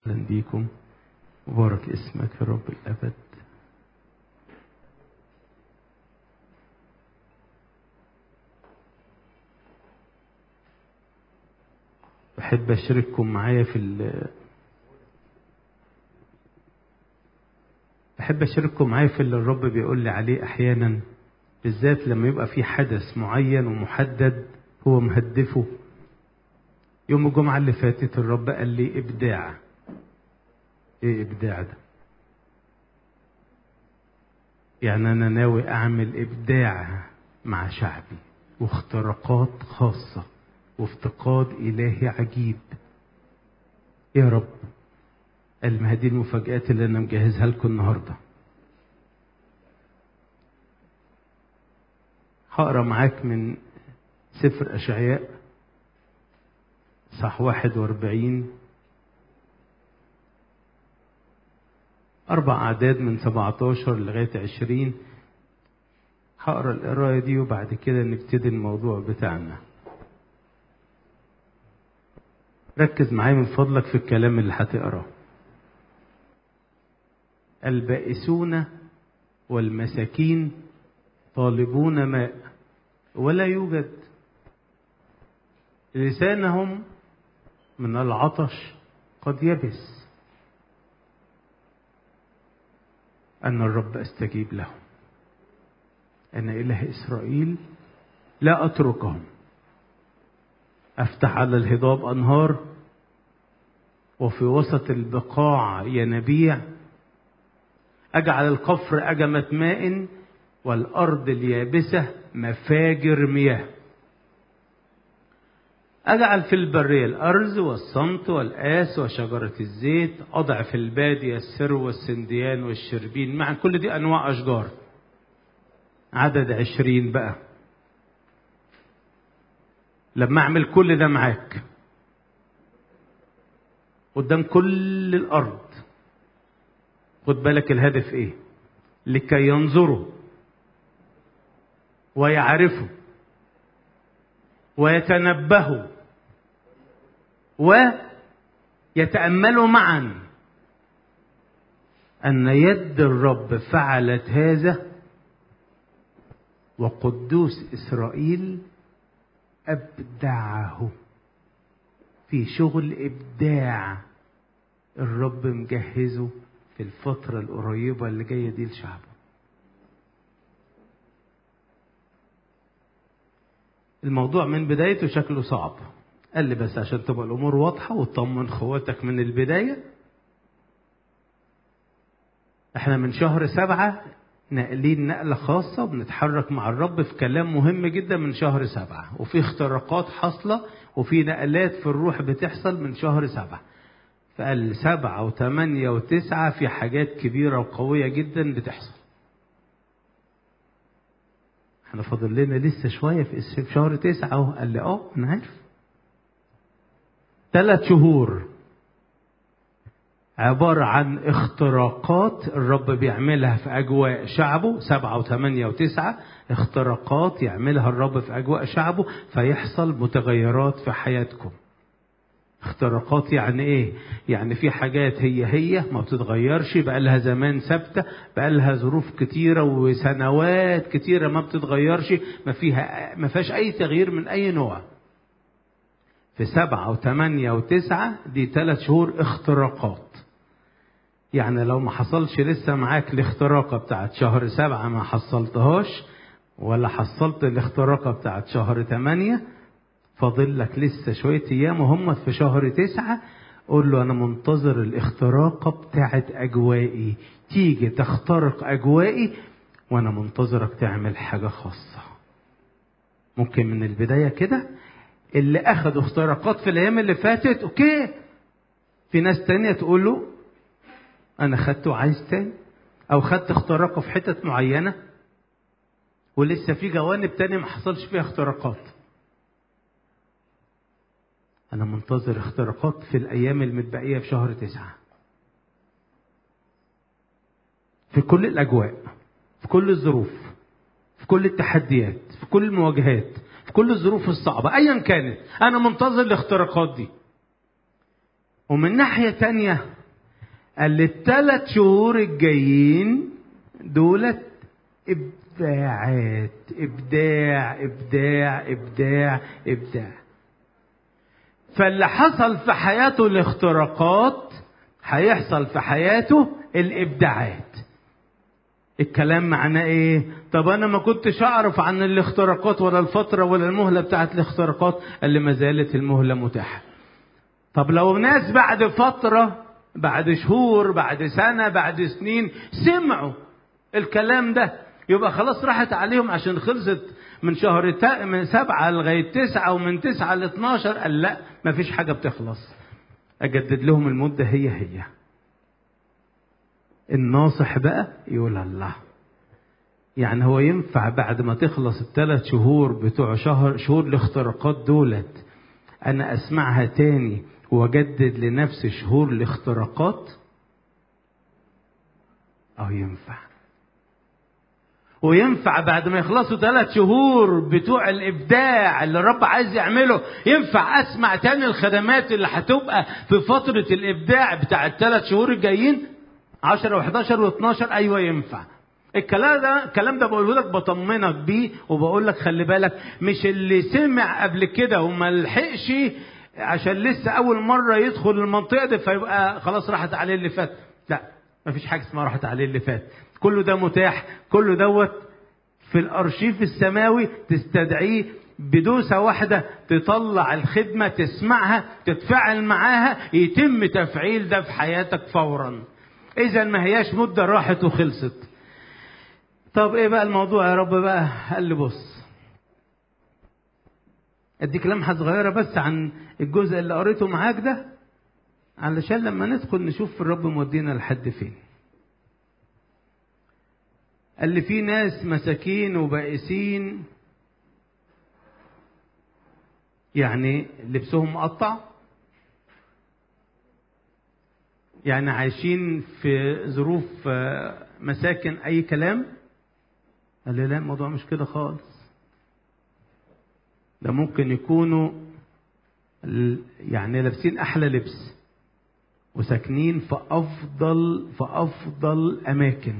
اهلا بيكم مبارك اسمك يا رب الابد بحب اشارككم معايا في ال بحب اشارككم معايا في اللي الرب بيقول لي عليه احيانا بالذات لما يبقى في حدث معين ومحدد هو مهدفه يوم الجمعة اللي فاتت الرب قال لي إبداع إيه إبداع ده؟ يعني أنا ناوي أعمل إبداع مع شعبي واختراقات خاصة وافتقاد إلهي عجيب يا رب قال ما هذه المفاجآت اللي أنا مجهزها لكم النهاردة هقرا معاك من سفر أشعياء صح واحد واربعين أربع أعداد من سبعتاشر لغاية عشرين هقرا القراية دي وبعد كده نبتدي الموضوع بتاعنا ركز معايا من فضلك في الكلام اللي هتقراه البائسون والمساكين طالبون ماء ولا يوجد لسانهم من العطش قد يبس أن الرب أستجيب لهم أنا إله إسرائيل لا أتركهم أفتح على الهضاب أنهار وفي وسط البقاع ينابيع أجعل القفر أجمة ماء والأرض اليابسة مفاجر مياه أجعل في البرية الأرز والصمت والآس وشجرة الزيت أضع في البادية السرو والسنديان والشربين مع كل دي أنواع أشجار عدد عشرين بقى لما أعمل كل ده معاك قدام كل الأرض خد بالك الهدف إيه لكي ينظروا ويعرفوا ويتنبهوا ويتأملوا معا أن يد الرب فعلت هذا وقدوس إسرائيل أبدعه في شغل إبداع الرب مجهزه في الفترة القريبة اللي جاية دي لشعبه الموضوع من بدايته شكله صعب قال لي بس عشان تبقى الامور واضحه وتطمن خواتك من البدايه احنا من شهر سبعة ناقلين نقلة خاصة وبنتحرك مع الرب في كلام مهم جدا من شهر سبعة وفي اختراقات حاصلة وفي نقلات في الروح بتحصل من شهر سبعة فقال سبعة وثمانية وتسعة في حاجات كبيرة وقوية جدا بتحصل احنا فاضل لنا لسه شويه في شهر تسعة اهو قال لي اه انا عارف ثلاث شهور عبارة عن اختراقات الرب بيعملها في أجواء شعبه سبعة وثمانية وتسعة اختراقات يعملها الرب في أجواء شعبه فيحصل متغيرات في حياتكم اختراقات يعني ايه يعني في حاجات هي هي ما بتتغيرش بقى لها زمان ثابته بقى لها ظروف كتيره وسنوات كتيره ما بتتغيرش ما فيها ما فيهاش اي تغيير من اي نوع في سبعة وثمانية وتسعة دي ثلاث شهور اختراقات يعني لو ما حصلش لسه معاك الاختراقة بتاعت شهر سبعة ما حصلتهاش ولا حصلت الاختراقة بتاعت شهر ثمانية فاضل لك لسه شوية أيام وهم في شهر تسعة قول له أنا منتظر الاختراقة بتاعت أجوائي تيجي تخترق أجوائي وأنا منتظرك تعمل حاجة خاصة ممكن من البداية كده اللي أخدوا اختراقات في الأيام اللي فاتت أوكي في ناس تانية تقول له أنا خدته وعايز تاني أو خدت اختراقه في حتت معينة ولسه في جوانب تانية ما حصلش فيها اختراقات أنا منتظر اختراقات في الأيام المتبقية في شهر تسعة. في كل الأجواء، في كل الظروف، في كل التحديات، في كل المواجهات، في كل الظروف الصعبة أيا كانت، أنا منتظر الاختراقات دي. ومن ناحية تانية قال لي الثلاث شهور الجايين دولت ابداعات ابداع ابداع ابداع ابداع فاللي حصل في حياته الاختراقات هيحصل في حياته الابداعات الكلام معناه ايه طب انا ما كنتش اعرف عن الاختراقات ولا الفترة ولا المهلة بتاعت الاختراقات اللي ما زالت المهلة متاحة طب لو ناس بعد فترة بعد شهور بعد سنة بعد سنين سمعوا الكلام ده يبقى خلاص راحت عليهم عشان خلصت من شهر تا... من سبعة لغاية تسعة ومن تسعة ل 12 قال لا مفيش حاجة بتخلص أجدد لهم المدة هي هي الناصح بقى يقول الله يعني هو ينفع بعد ما تخلص الثلاث شهور بتوع شهر شهور الاختراقات دولت أنا أسمعها تاني وأجدد لنفسي شهور الاختراقات أو ينفع وينفع بعد ما يخلصوا ثلاث شهور بتوع الابداع اللي الرب عايز يعمله ينفع اسمع تاني الخدمات اللي هتبقى في فترة الابداع بتاع الثلاث شهور الجايين 10 و11 و12 ايوه ينفع الكلام ده الكلام ده بقوله لك بطمنك بيه وبقول لك خلي بالك مش اللي سمع قبل كده وما لحقش عشان لسه اول مره يدخل المنطقه دي فيبقى خلاص راحت عليه اللي فات لا مفيش حاجه اسمها راحت عليه اللي فات كله ده متاح كله دوت في الارشيف السماوي تستدعيه بدوسة واحدة تطلع الخدمة تسمعها تتفاعل معاها يتم تفعيل ده في حياتك فورا إذا ما هياش مدة راحت وخلصت طب إيه بقى الموضوع يا رب بقى قال لي بص أديك لمحة صغيرة بس عن الجزء اللي قريته معاك ده علشان لما ندخل نشوف الرب مودينا لحد فين قال لي في ناس مساكين وبائسين يعني لبسهم مقطع يعني عايشين في ظروف مساكن اي كلام قال لي لا الموضوع مش كده خالص ده ممكن يكونوا يعني لابسين احلى لبس وساكنين في افضل في افضل اماكن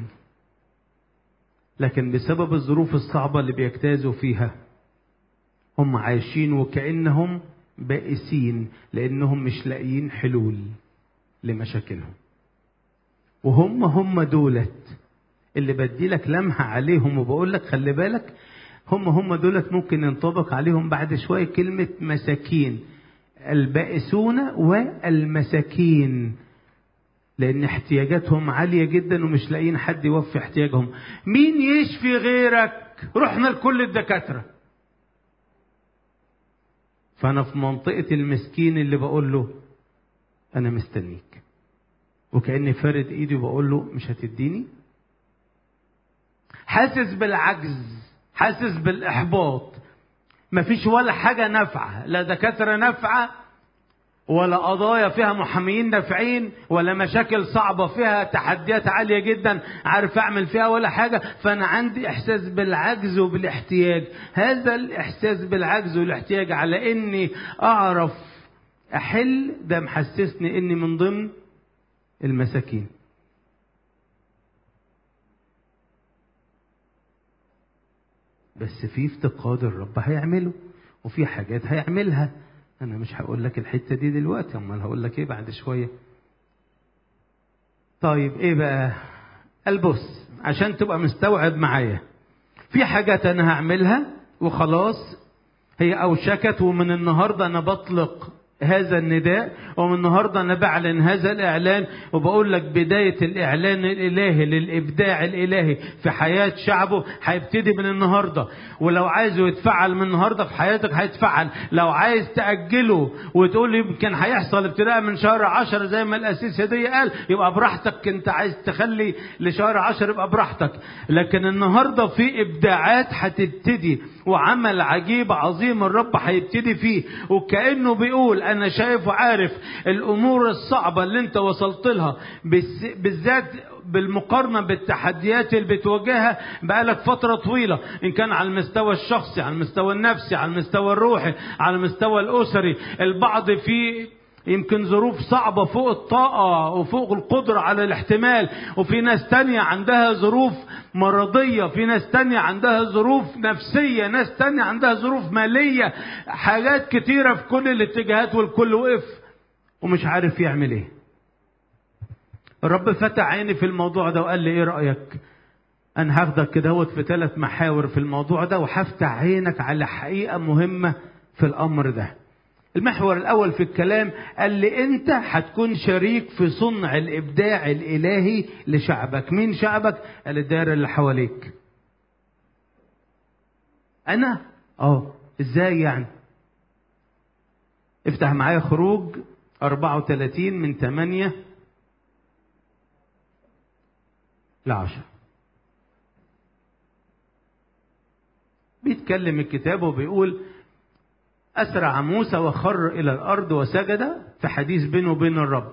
لكن بسبب الظروف الصعبة اللي بيجتازوا فيها هم عايشين وكأنهم بائسين لأنهم مش لاقيين حلول لمشاكلهم وهم هم دولت اللي بدي لك لمحة عليهم وبقول لك خلي بالك هم هم دولت ممكن ينطبق عليهم بعد شوية كلمة مساكين البائسون والمساكين لأن احتياجاتهم عالية جدا ومش لاقيين حد يوفي احتياجهم مين يشفي غيرك رحنا لكل الدكاترة فأنا في منطقة المسكين اللي بقول له أنا مستنيك وكأني فارد إيدي وبقول له مش هتديني حاسس بالعجز حاسس بالإحباط مفيش ولا حاجة نافعة لا دكاترة نافعة ولا قضايا فيها محاميين نافعين ولا مشاكل صعبة فيها تحديات عالية جدا عارف أعمل فيها ولا حاجة فأنا عندي إحساس بالعجز وبالاحتياج هذا الإحساس بالعجز والاحتياج على إني أعرف أحل ده محسسني إني من ضمن المساكين بس في افتقاد الرب هيعمله وفي حاجات هيعملها انا مش هقول لك الحته دي دلوقتي امال هقول لك ايه بعد شويه طيب ايه بقى البص عشان تبقى مستوعب معايا في حاجات انا هعملها وخلاص هي اوشكت ومن النهارده انا بطلق هذا النداء ومن النهارده انا بعلن هذا الاعلان وبقول لك بدايه الاعلان الالهي للابداع الالهي في حياه شعبه هيبتدي من النهارده ولو عايزه يتفعل من النهارده في حياتك هيتفعل لو عايز تاجله وتقول يمكن هيحصل ابتداء من شهر عشر زي ما الاسيس هديه قال يبقى براحتك انت عايز تخلي لشهر عشر يبقى براحتك لكن النهارده في ابداعات هتبتدي وعمل عجيب عظيم الرب هيبتدي فيه وكانه بيقول انا شايف وعارف الامور الصعبه اللي انت وصلت لها بالذات بالمقارنه بالتحديات اللي بتواجهها بقالك فتره طويله ان كان على المستوى الشخصي على المستوى النفسي على المستوى الروحي على المستوى الاسري البعض في يمكن ظروف صعبة فوق الطاقة وفوق القدرة على الاحتمال وفي ناس تانية عندها ظروف مرضية في ناس تانية عندها ظروف نفسية ناس تانية عندها ظروف مالية حاجات كتيرة في كل الاتجاهات والكل وقف ومش عارف يعمل ايه الرب فتح عيني في الموضوع ده وقال لي ايه رأيك انا هاخدك كدهوت في ثلاث محاور في الموضوع ده وهفتح عينك على حقيقة مهمة في الامر ده المحور الاول في الكلام قال لي انت هتكون شريك في صنع الابداع الالهي لشعبك مين شعبك قال الدائره اللي حواليك انا اه ازاي يعني افتح معايا خروج 34 من 8 ل 10 بيتكلم الكتاب وبيقول أسرع موسى وخر إلى الأرض وسجد في حديث بينه وبين الرب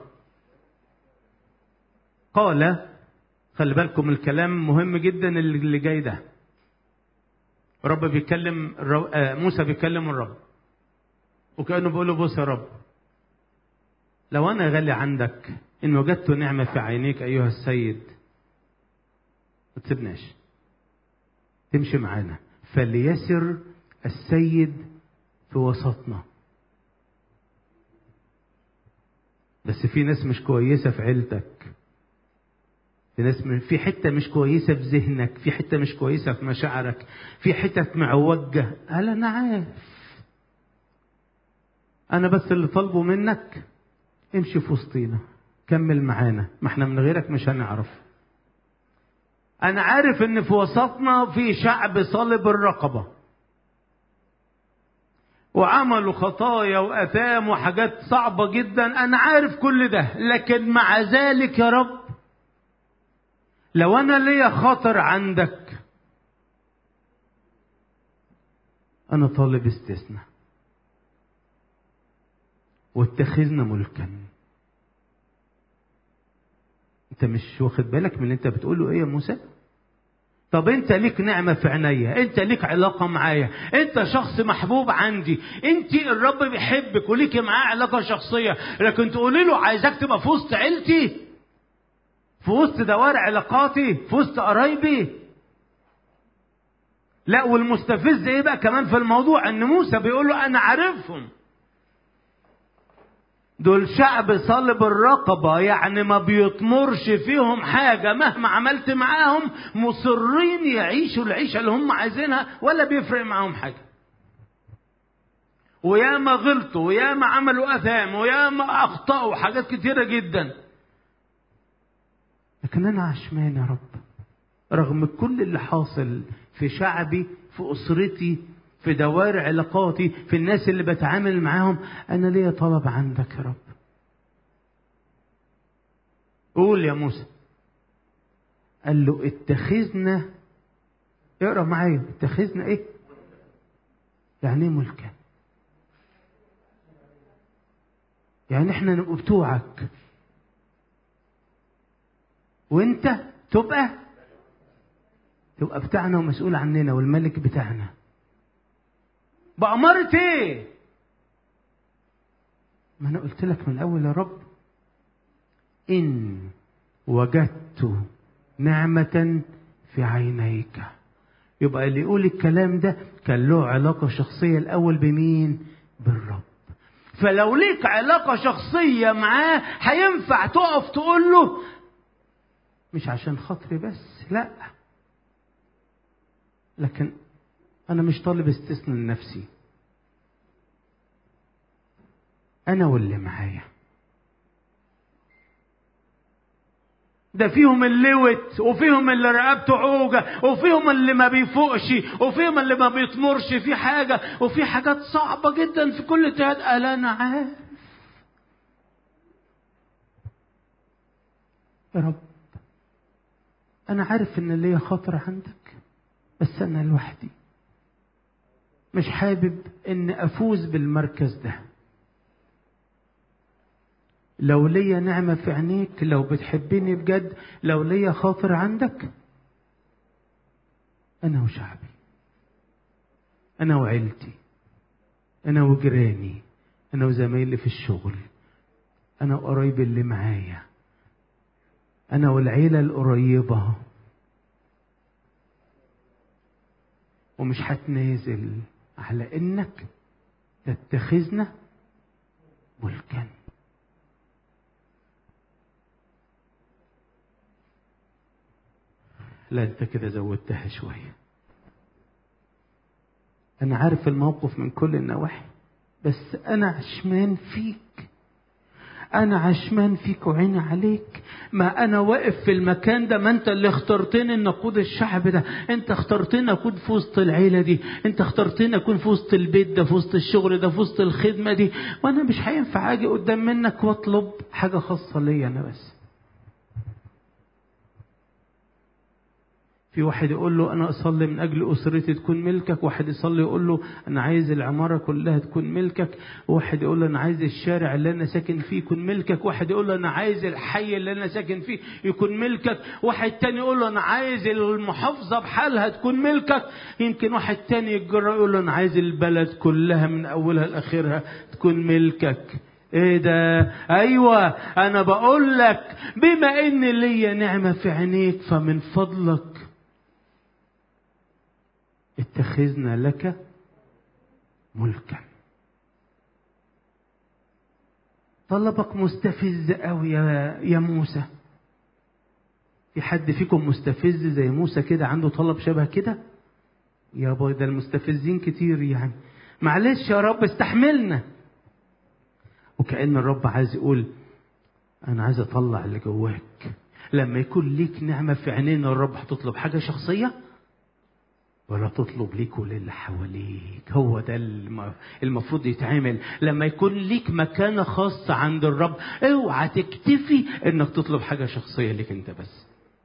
قال خلي بالكم الكلام مهم جدا اللي جاي ده رب بيكلم موسى بيكلم الرب وكأنه بيقول له بص يا رب لو أنا غالي عندك إن وجدت نعمة في عينيك أيها السيد ما تسيبناش تمشي معانا فليسر السيد في وسطنا بس في ناس مش كويسة في عيلتك في ناس في حتة مش كويسة في ذهنك في حتة مش كويسة في مشاعرك في حتة معوجة قال أنا عارف أنا بس اللي طالبه منك امشي في وسطينا كمل معانا ما احنا من غيرك مش هنعرف أنا عارف إن في وسطنا في شعب صلب الرقبة وعملوا خطايا وأثام وحاجات صعبة جدا أنا عارف كل ده لكن مع ذلك يا رب لو أنا ليا خطر عندك أنا طالب استثناء واتخذنا ملكا انت مش واخد بالك من اللي انت بتقوله ايه يا موسى طب انت ليك نعمة في عينيا انت ليك علاقة معايا انت شخص محبوب عندي انت الرب بيحبك وليك معاه علاقة شخصية لكن تقولي له عايزك تبقى في وسط عيلتي في وسط دوائر علاقاتي في وسط قرايبي لا والمستفز ايه بقى كمان في الموضوع ان موسى بيقول له انا عارفهم دول شعب صلب الرقبة يعني ما بيطمرش فيهم حاجة مهما عملت معاهم مصرين يعيشوا العيشة اللي هم عايزينها ولا بيفرق معاهم حاجة وياما غلطوا وياما عملوا أثام وياما أخطأوا حاجات كتيرة جدا لكن أنا عشمان يا رب رغم كل اللي حاصل في شعبي في أسرتي في دوائر علاقاتي في الناس اللي بتعامل معاهم انا ليا طلب عندك يا رب قول يا موسى قال له اتخذنا اقرا معايا اتخذنا ايه يعني ايه ملكا يعني احنا نبقى بتوعك وانت تبقى تبقى بتاعنا ومسؤول عننا والملك بتاعنا بأمارة ايه؟ ما انا قلت لك من الاول يا رب ان وجدت نعمة في عينيك يبقى اللي يقول الكلام ده كان له علاقة شخصية الأول بمين؟ بالرب فلو ليك علاقة شخصية معاه هينفع تقف تقول له مش عشان خاطري بس لا لكن أنا مش طالب استثناء لنفسي أنا واللي معايا ده فيهم اللوت وفيهم اللي رقبته عوجة وفيهم اللي ما بيفوقش وفيهم اللي ما بيطمرش في حاجة وفي حاجات صعبة جدا في كل اتجاه قال أنا عارف يا رب أنا عارف إن ليا خطر عندك بس أنا لوحدي مش حابب ان افوز بالمركز ده لو ليا نعمة في عينيك لو بتحبني بجد لو ليا خاطر عندك أنا وشعبي أنا وعيلتي أنا وجيراني أنا وزمايلي في الشغل انا قريب اللي معايا انا والعيله القريبه ومش هتنازل على انك تتخذنا ملكا لا انت كده زودتها شويه انا عارف الموقف من كل النواحي بس انا عشمان فيك انا عشمان فيك وعيني عليك ما انا واقف في المكان ده ما انت اللي اخترتني ان اقود الشعب ده انت اخترتني اكون في وسط العيله دي انت اخترتني اكون في وسط البيت ده في وسط الشغل ده في وسط الخدمه دي وانا مش هينفع اجي قدام منك واطلب حاجه خاصه ليا انا بس في واحد يقول له انا اصلي من اجل اسرتي تكون ملكك واحد يصلي يقول له انا عايز العماره كلها تكون ملكك واحد يقول له انا عايز الشارع اللي انا ساكن فيه يكون ملكك واحد يقول له انا عايز الحي اللي انا ساكن فيه يكون ملكك واحد تاني يقول له انا عايز المحافظه بحالها تكون ملكك يمكن واحد تاني يتجرأ يقول له انا عايز البلد كلها من اولها لاخرها تكون ملكك ايه ده ايوه انا بقول لك بما ان ليا نعمه في عينيك فمن فضلك اتخذنا لك ملكا طلبك مستفز قوي يا يا موسى في حد فيكم مستفز زي موسى كده عنده طلب شبه كده يا باي ده المستفزين كتير يعني معلش يا رب استحملنا وكأن الرب عايز يقول أنا عايز أطلع اللي جواك لما يكون ليك نعمة في عينين الرب هتطلب حاجة شخصية ولا تطلب ليك وللي حواليك هو ده المفروض يتعمل لما يكون ليك مكانة خاصة عند الرب اوعى تكتفي انك تطلب حاجة شخصية ليك انت بس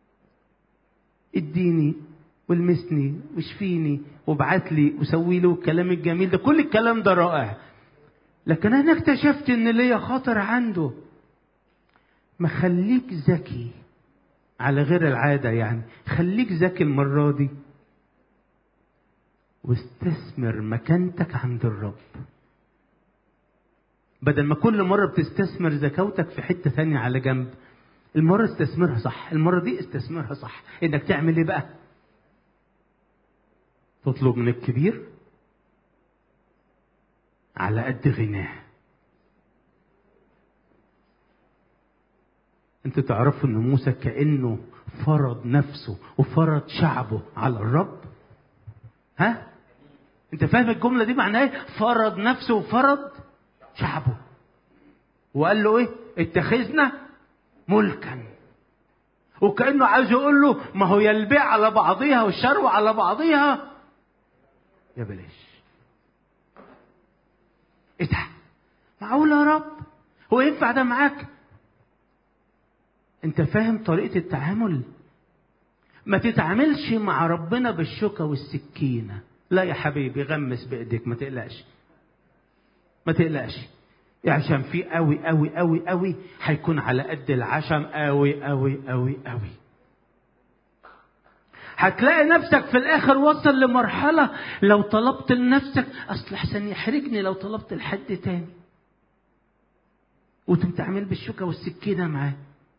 اديني والمسني واشفيني وابعت لي وسوي له الكلام الجميل ده كل الكلام ده رائع لكن انا اكتشفت ان ليا خاطر عنده ما خليك ذكي على غير العادة يعني خليك ذكي المرة دي واستثمر مكانتك عند الرب بدل ما كل مرة بتستثمر زكاوتك في حتة ثانية على جنب المرة استثمرها صح المرة دي استثمرها صح انك تعمل ايه بقى تطلب من الكبير على قد غناه انتوا تعرفوا ان موسى كانه فرض نفسه وفرض شعبه على الرب ها انت فاهم الجمله دي معناها ايه فرض نفسه وفرض شعبه وقال له ايه اتخذنا ملكا وكانه عايز يقول له ما هو يا البيع على بعضيها والشرو على بعضيها يا بلاش ايه ده معقول يا رب هو ينفع ده معاك انت فاهم طريقه التعامل ما تتعاملش مع ربنا بالشوكه والسكينه لا يا حبيبي غمس بايديك ما تقلقش ما تقلقش عشان في قوي قوي قوي قوي هيكون على قد العشم قوي قوي قوي قوي هتلاقي نفسك في الاخر وصل لمرحله لو طلبت لنفسك اصل احسن يحرجني لو طلبت لحد تاني وتتعامل بالشوكه والسكينه معاه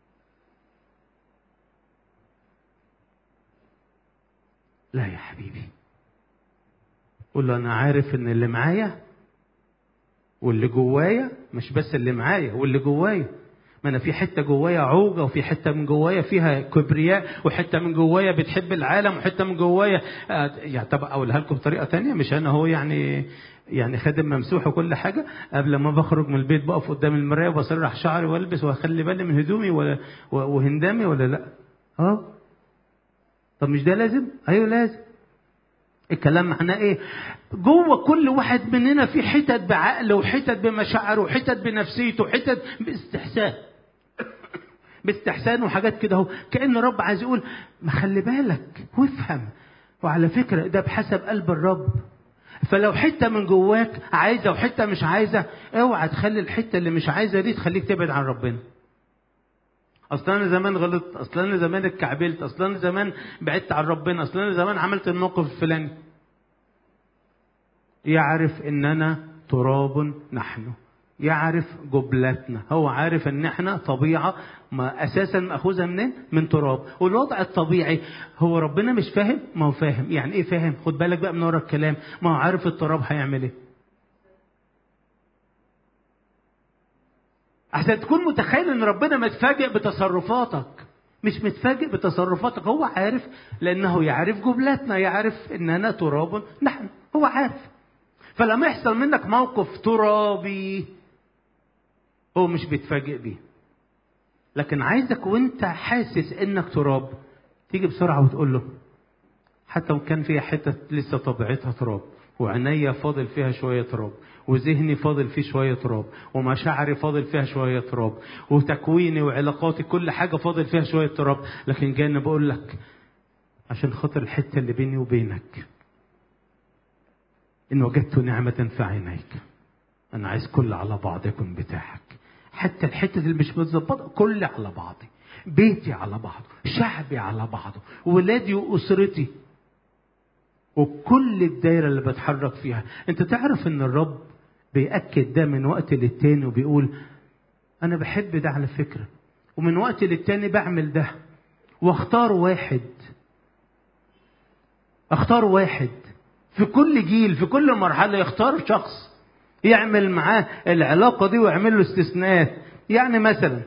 لا يا حبيبي قول له انا عارف ان اللي معايا واللي جوايا مش بس اللي معايا واللي جوايا ما انا في حته جوايا عوجه وفي حته من جوايا فيها كبرياء وحته من جوايا بتحب العالم وحته من جوايا آه يعني طب اقولها لكم بطريقه تانية مش انا هو يعني يعني خادم ممسوح وكل حاجه قبل ما بخرج من البيت بقف قدام المرايه وبسرح شعري والبس واخلي بالي من هدومي ولا وهندامي ولا لا اه طب مش ده لازم ايوه لازم الكلام معناه ايه جوه كل واحد مننا في حتت بعقله وحتت بمشاعره وحتت بنفسيته وحتت باستحسان باستحسان وحاجات كده اهو كان الرب عايز يقول ما خلي بالك وافهم وعلى فكره ده بحسب قلب الرب فلو حته من جواك عايزه وحته مش عايزه اوعى تخلي الحته اللي مش عايزه دي تخليك تبعد عن ربنا اصل انا زمان غلطت اصل انا زمان اتكعبلت اصل انا زمان بعدت عن ربنا اصل انا زمان عملت الموقف الفلاني يعرف اننا تراب نحن يعرف جبلتنا هو عارف ان احنا طبيعة ما اساسا ماخوذها منين من تراب والوضع الطبيعي هو ربنا مش فاهم ما هو فاهم يعني ايه فاهم خد بالك بقى من ورا الكلام ما هو عارف التراب هيعمل ايه عشان تكون متخيل ان ربنا متفاجئ بتصرفاتك مش متفاجئ بتصرفاتك هو عارف لانه يعرف جملتنا يعرف اننا تراب نحن هو عارف فلما يحصل منك موقف ترابي هو مش بيتفاجئ بيه لكن عايزك وانت حاسس انك تراب تيجي بسرعه وتقول له حتى وان كان فيها حته لسه طبيعتها تراب وعينيا فاضل فيها شويه تراب وذهني فاضل فيه شويه تراب ومشاعري فاضل فيها شويه تراب وتكويني وعلاقاتي كل حاجه فاضل فيها شويه تراب لكن جاي انا بقول لك عشان خاطر الحته اللي بيني وبينك ان وجدت نعمه في عينيك انا عايز كل على بعض يكون بتاعك حتى الحته اللي مش متظبطه كل على بعضي بيتي على بعضه شعبي على بعضه ولادي واسرتي وكل الدايرة اللي بتحرك فيها انت تعرف ان الرب بيأكد ده من وقت للتاني وبيقول انا بحب ده على فكرة ومن وقت للتاني بعمل ده واختار واحد اختار واحد في كل جيل في كل مرحلة يختار شخص يعمل معاه العلاقة دي ويعمل له استثناءات يعني مثلا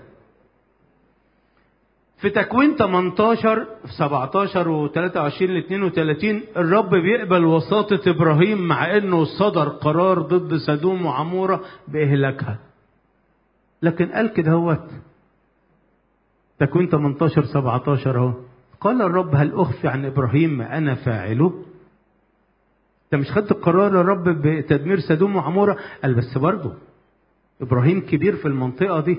في تكوين 18 في 17 و23 ل 32 الرب بيقبل وساطة ابراهيم مع انه صدر قرار ضد سدوم وعمورة باهلاكها. لكن قال كده هوت تكوين 18 17 اهو قال الرب هل اخفي عن ابراهيم ما انا فاعله؟ انت مش خدت القرار يا رب بتدمير سدوم وعمورة؟ قال بس برضه ابراهيم كبير في المنطقة دي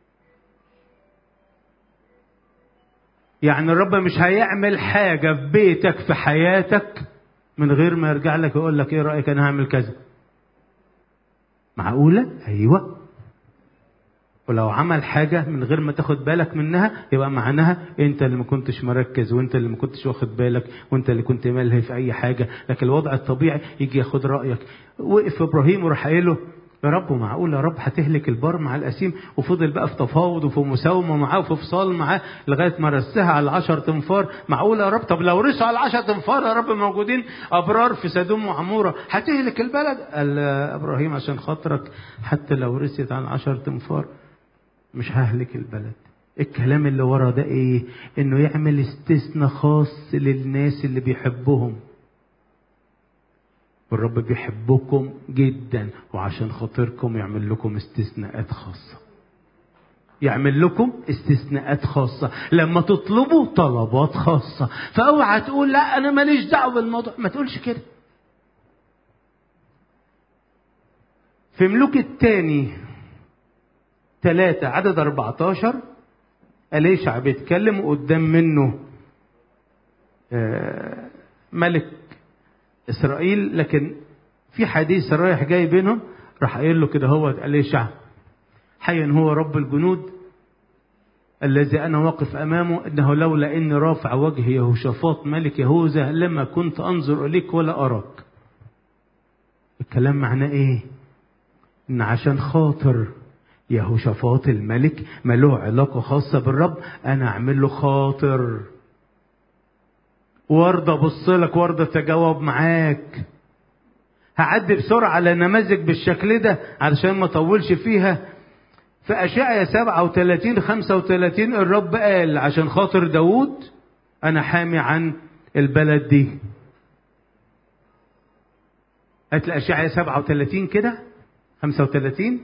يعني الرب مش هيعمل حاجة في بيتك في حياتك من غير ما يرجع لك يقول لك ايه رأيك انا هعمل كذا معقولة ايوه ولو عمل حاجة من غير ما تاخد بالك منها يبقى معناها انت اللي ما كنتش مركز وانت اللي ما كنتش واخد بالك وانت اللي كنت ملهي في اي حاجة لكن الوضع الطبيعي يجي ياخد رأيك وقف ابراهيم وراح قايل له يا رب معقول يا رب هتهلك البار مع الأسيم وفضل بقى في تفاوض وفي مساومة معاه وفي فصال معاه لغاية ما رسها على العشر تنفار معقول يا رب طب لو رسوا على العشر تنفار يا رب موجودين أبرار في سدوم وعمورة هتهلك البلد قال إبراهيم عشان خاطرك حتى لو رست على العشر تنفار مش ههلك البلد الكلام اللي ورا ده ايه انه يعمل استثناء خاص للناس اللي بيحبهم والرب بيحبكم جدا وعشان خاطركم يعمل لكم استثناءات خاصة يعمل لكم استثناءات خاصة لما تطلبوا طلبات خاصة فاوعى تقول لا انا ماليش دعوة بالموضوع ما تقولش كده في ملوك الثاني ثلاثة عدد 14 أليشع بيتكلم قدام منه ملك اسرائيل لكن في حديث رايح جاي بينهم راح قايل له كده هو أليشع حيا هو رب الجنود الذي انا واقف امامه انه لولا اني رافع وجهي يهوشافاط ملك يهوذا لما كنت انظر اليك ولا اراك الكلام معناه ايه ان عشان خاطر يهوشافاط الملك ما له علاقة خاصة بالرب أنا أعمل له خاطر وارضى ابص لك وارضى اتجاوب معاك هعدي بسرعة على نماذج بالشكل ده علشان ما اطولش فيها في أشعيا 37 35 الرب قال عشان خاطر داوود أنا حامي عن البلد دي هات أشعيا 37 كده 35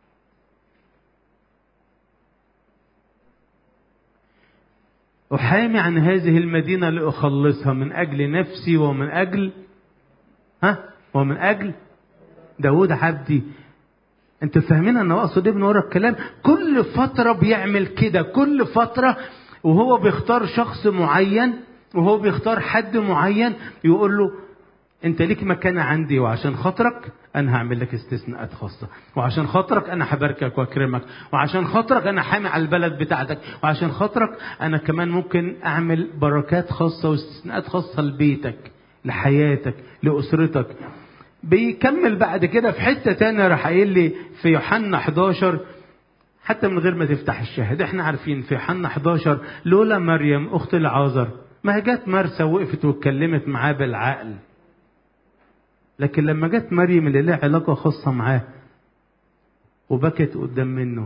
أحامي عن هذه المدينة لأخلصها من أجل نفسي ومن أجل ها ومن أجل داود عبدي انتوا فاهمين انا اقصد ايه من ورا الكلام كل فترة بيعمل كده كل فترة وهو بيختار شخص معين وهو بيختار حد معين يقول له انت ليك مكانة عندي وعشان خاطرك انا هعمل لك استثناءات خاصة وعشان خاطرك انا هباركك واكرمك وعشان خاطرك انا حامي على البلد بتاعتك وعشان خاطرك انا كمان ممكن اعمل بركات خاصة واستثناءات خاصة لبيتك لحياتك لاسرتك بيكمل بعد كده في حتة تانية راح قايل لي في يوحنا 11 حتى من غير ما تفتح الشاهد احنا عارفين في يوحنا 11 لولا مريم اخت العازر ما هي جت مرسى وقفت واتكلمت معاه بالعقل لكن لما جت مريم اللي لها علاقة خاصة معاه وبكت قدام منه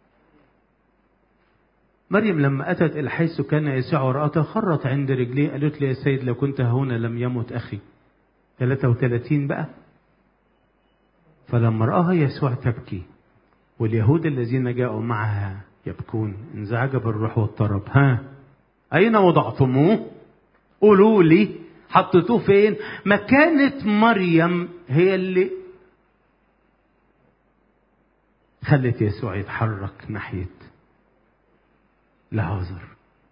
مريم لما أتت إلى حيث كان يسوع ورأته خرت عند رجليه قالت لي يا سيد لو كنت هنا لم يمت أخي 33 بقى فلما رآها يسوع تبكي واليهود الذين جاءوا معها يبكون انزعج بالروح واضطرب ها أين وضعتموه قولوا لي حطيتوه فين ما كانت مريم هي اللي خلت يسوع يتحرك ناحية لعازر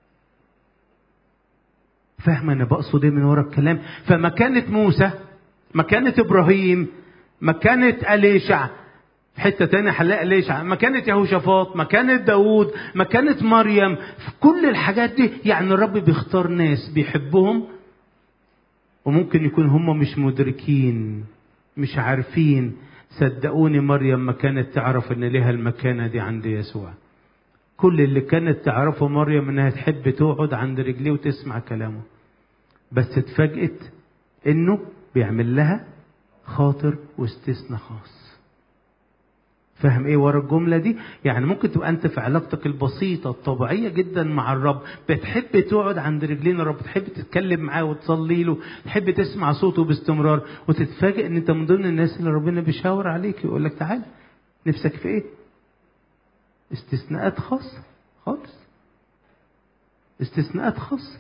فاهمة أنا بقصد إيه من ورا الكلام فمكانة موسى مكانة إبراهيم مكانة أليشع في حتة تانية هنلاقي أليشع مكانة يهوشافاط مكانة داوود مكانة مريم في كل الحاجات دي يعني الرب بيختار ناس بيحبهم وممكن يكون هم مش مدركين مش عارفين صدقوني مريم ما كانت تعرف ان ليها المكانه دي عند يسوع كل اللي كانت تعرفه مريم انها تحب تقعد عند رجليه وتسمع كلامه بس اتفاجئت انه بيعمل لها خاطر واستثناء خاص فاهم ايه ورا الجملة دي؟ يعني ممكن تبقى انت في علاقتك البسيطة الطبيعية جدا مع الرب بتحب تقعد عند رجلين الرب تحب تتكلم معاه وتصلي له تحب تسمع صوته باستمرار وتتفاجئ ان انت من ضمن الناس اللي ربنا بيشاور عليك يقول لك تعالى نفسك في ايه؟ استثناءات خاصة خالص استثناءات خاصة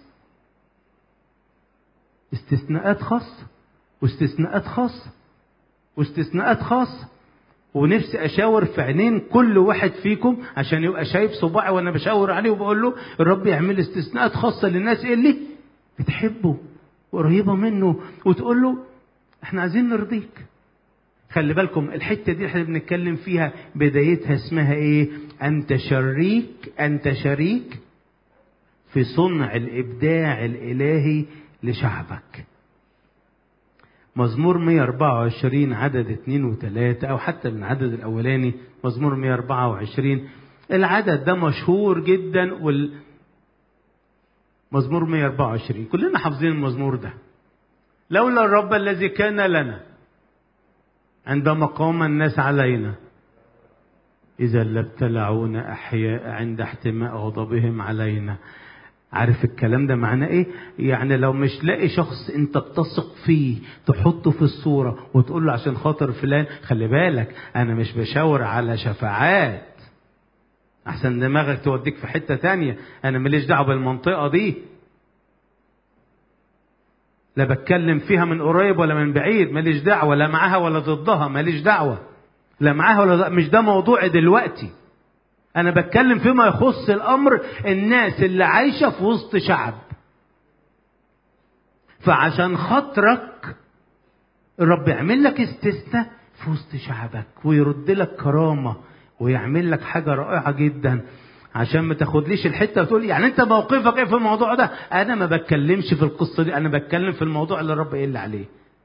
استثناءات خاصة واستثناءات خاصة واستثناءات خاصة ونفسي اشاور في عينين كل واحد فيكم عشان يبقى شايف صباعي وانا بشاور عليه وبقول له الرب يعمل استثناءات خاصه للناس اللي بتحبه وقريبه منه وتقول له احنا عايزين نرضيك خلي بالكم الحته دي احنا بنتكلم فيها بدايتها اسمها ايه انت شريك انت شريك في صنع الابداع الالهي لشعبك مزمور 124 عدد 2 و3 او حتى من العدد الاولاني مزمور 124 العدد ده مشهور جدا وال مزمور 124 كلنا حافظين المزمور ده لولا الرب الذي كان لنا عندما قام الناس علينا إذا لابتلعونا أحياء عند احتماء غضبهم علينا عارف الكلام ده معناه ايه يعني لو مش لاقي شخص انت بتثق فيه تحطه في الصورة وتقول له عشان خاطر فلان خلي بالك انا مش بشاور على شفاعات احسن دماغك توديك في حتة تانية انا ماليش دعوة بالمنطقة دي لا بتكلم فيها من قريب ولا من بعيد ماليش دعوة لا معاها ولا ضدها ماليش دعوة لا معاها ولا ضدها. مش ده موضوعي دلوقتي أنا بتكلم فيما يخص الأمر الناس اللي عايشة في وسط شعب فعشان خاطرك الرب يعمل لك استثناء في وسط شعبك ويرد لك كرامة ويعمل لك حاجة رائعة جدا عشان ما تاخدليش الحته وتقول يعني انت موقفك ايه في الموضوع ده؟ انا ما بتكلمش في القصه دي انا بتكلم في الموضوع اللي الرب قال لي عليه.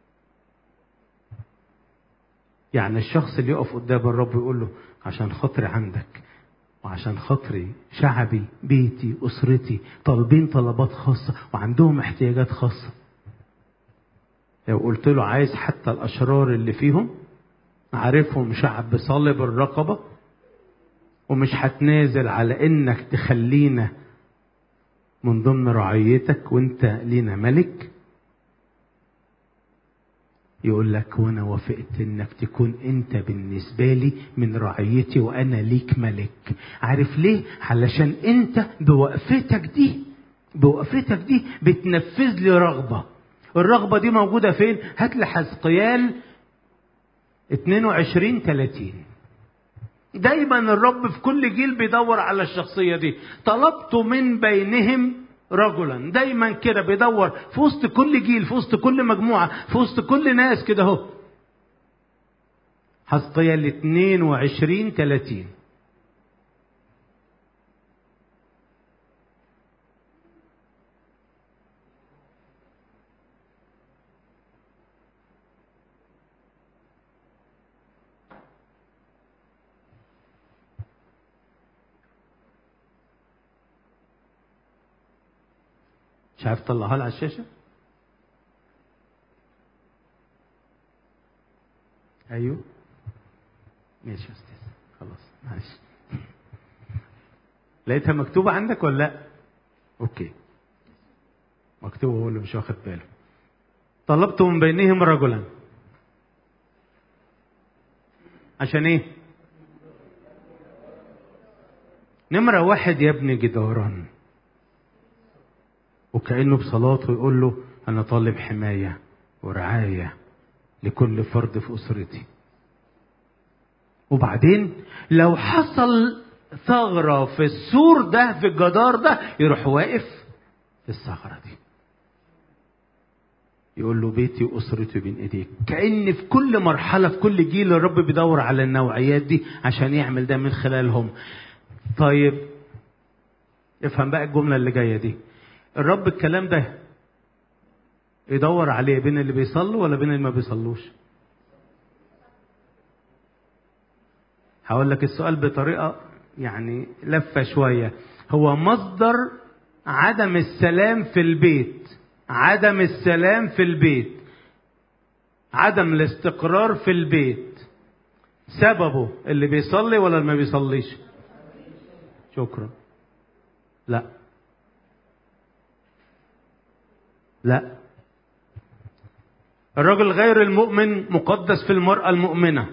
يعني الشخص اللي يقف قدام الرب يقول له عشان خاطري عندك وعشان خاطري شعبي بيتي اسرتي طالبين طلبات خاصه وعندهم احتياجات خاصه. لو قلت له عايز حتى الاشرار اللي فيهم عارفهم شعب صلب الرقبه ومش هتنازل على انك تخلينا من ضمن رعيتك وانت لينا ملك يقول لك وانا وافقت انك تكون انت بالنسبة لي من رعيتي وانا ليك ملك عارف ليه علشان انت بوقفتك دي بوقفتك دي بتنفذ لي رغبة الرغبة دي موجودة فين هات لي حزقيال 22 30 دايما الرب في كل جيل بيدور على الشخصية دي طلبت من بينهم رجلا دايما كده بيدور في وسط كل جيل في وسط كل مجموعة في وسط كل ناس كده اهو حزقيال 22 30 مش عارف تطلعها لي على الشاشة ايوه ماشي يا استاذ خلاص معلش لقيتها مكتوبة عندك ولا لا؟ اوكي مكتوب هو اللي مش واخد باله طلبت من بينهم رجلا عشان ايه نمرة واحد يا ابن جداران وكأنه بصلاته يقول له أنا طالب حماية ورعاية لكل فرد في أسرتي وبعدين لو حصل ثغرة في السور ده في الجدار ده يروح واقف في الثغرة دي يقول له بيتي واسرتي بين ايديك كان في كل مرحله في كل جيل الرب بيدور على النوعيات دي عشان يعمل ده من خلالهم طيب افهم بقى الجمله اللي جايه دي الرب الكلام ده يدور عليه بين اللي بيصلوا ولا بين اللي ما بيصلوش هقول لك السؤال بطريقه يعني لفه شويه هو مصدر عدم السلام في البيت عدم السلام في البيت عدم الاستقرار في البيت سببه اللي بيصلي ولا اللي ما بيصليش شكرا لا لا الرجل غير المؤمن مقدس في المرأة المؤمنة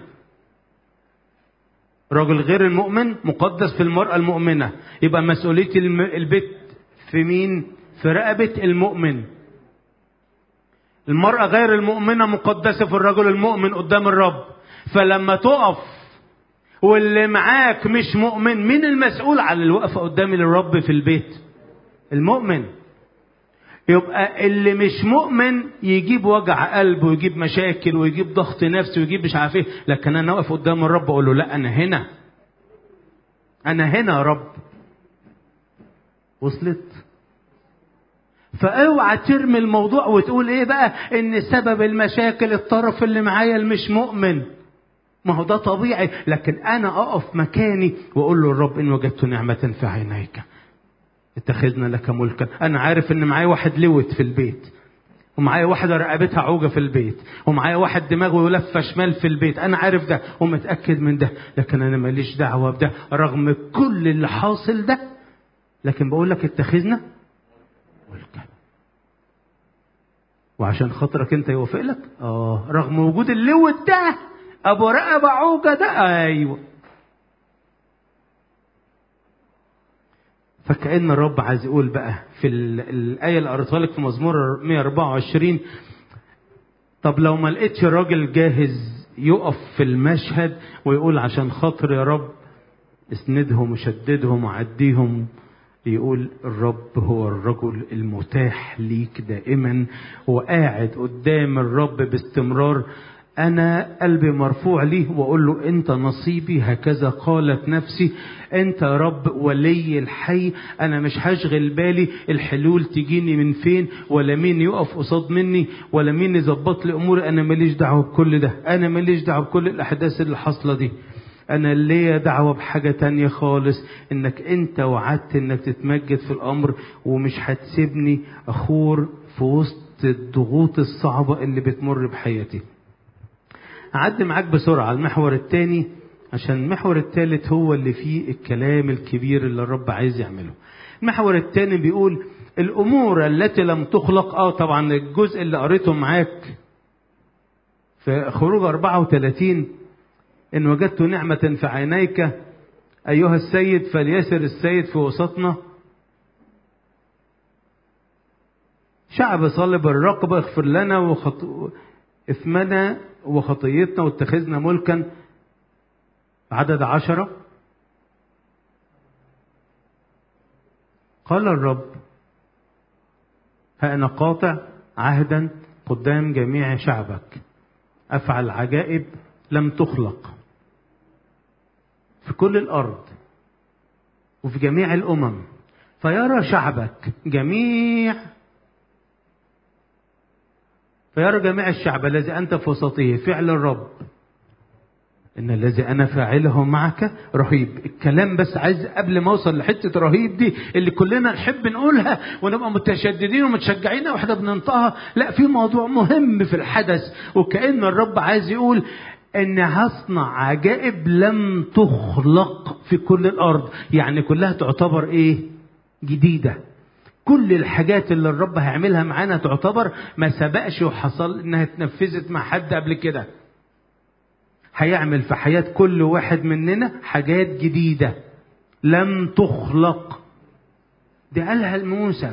الرجل غير المؤمن مقدس في المرأة المؤمنة يبقى مسؤولية البيت في مين في رقبة المؤمن المرأة غير المؤمنة مقدسة في الرجل المؤمن قدام الرب فلما تقف واللي معاك مش مؤمن مين المسؤول على الوقفة قدام الرب في البيت المؤمن يبقى اللي مش مؤمن يجيب وجع قلب ويجيب مشاكل ويجيب ضغط نفسي ويجيب مش عارف ايه لكن انا واقف قدام الرب اقول له لا انا هنا انا هنا يا رب وصلت فاوعى ترمي الموضوع وتقول ايه بقى ان سبب المشاكل الطرف اللي معايا المش مؤمن ما هو ده طبيعي لكن انا اقف مكاني واقول له الرب ان وجدت نعمه في عينيك اتخذنا لك ملكا انا عارف ان معايا واحد لوت في البيت ومعايا واحده رقبتها عوجه في البيت ومعايا واحد دماغه لفه شمال في البيت انا عارف ده ومتاكد من ده لكن انا ماليش دعوه بده رغم كل اللي حاصل ده لكن بقول لك اتخذنا ملكا وعشان خاطرك انت يوافق لك اه رغم وجود اللوت ده ابو رقبه عوجه ده ايوه فكأن الرب عايز يقول بقى في الآية اللي قريتها لك في مزمور 124 طب لو ما لقيتش راجل جاهز يقف في المشهد ويقول عشان خاطر يا رب اسندهم وشددهم وعديهم يقول الرب هو الرجل المتاح ليك دائما وقاعد قدام الرب باستمرار أنا قلبي مرفوع ليه وأقول له أنت نصيبي هكذا قالت نفسي أنت يا رب ولي الحي أنا مش هشغل بالي الحلول تجيني من فين ولا مين يقف قصاد مني ولا مين يظبط لي أموري أنا ماليش دعوة بكل ده أنا ماليش دعوة بكل الأحداث اللي حاصلة دي أنا ليا دعوة بحاجة تانية خالص إنك أنت وعدت إنك تتمجد في الأمر ومش هتسيبني أخور في وسط الضغوط الصعبة اللي بتمر بحياتي أعدي معاك بسرعة المحور الثاني عشان المحور الثالث هو اللي فيه الكلام الكبير اللي الرب عايز يعمله المحور الثاني بيقول الأمور التي لم تخلق اه طبعا الجزء اللي قريته معاك في خروج 34 إن وجدت نعمة في عينيك أيها السيد فليسر السيد في وسطنا شعب صلب الرقبة اغفر لنا وخط... إثمنا وخطيتنا واتخذنا ملكا عدد عشرة قال الرب ها أنا قاطع عهدا قدام جميع شعبك أفعل عجائب لم تخلق في كل الأرض وفي جميع الأمم فيرى شعبك جميع فيرى جميع الشعب الذي أنت في وسطه فعل الرب ان الذي انا فاعله معك رهيب الكلام بس عايز قبل ما اوصل لحته رهيب دي اللي كلنا نحب نقولها ونبقى متشددين ومتشجعين واحنا بننطقها لا في موضوع مهم في الحدث وكان الرب عايز يقول ان هصنع عجائب لم تخلق في كل الارض يعني كلها تعتبر ايه جديده كل الحاجات اللي الرب هيعملها معانا تعتبر ما سبقش وحصل انها اتنفذت مع حد قبل كده هيعمل في حياة كل واحد مننا حاجات جديدة لم تخلق دي قالها لموسى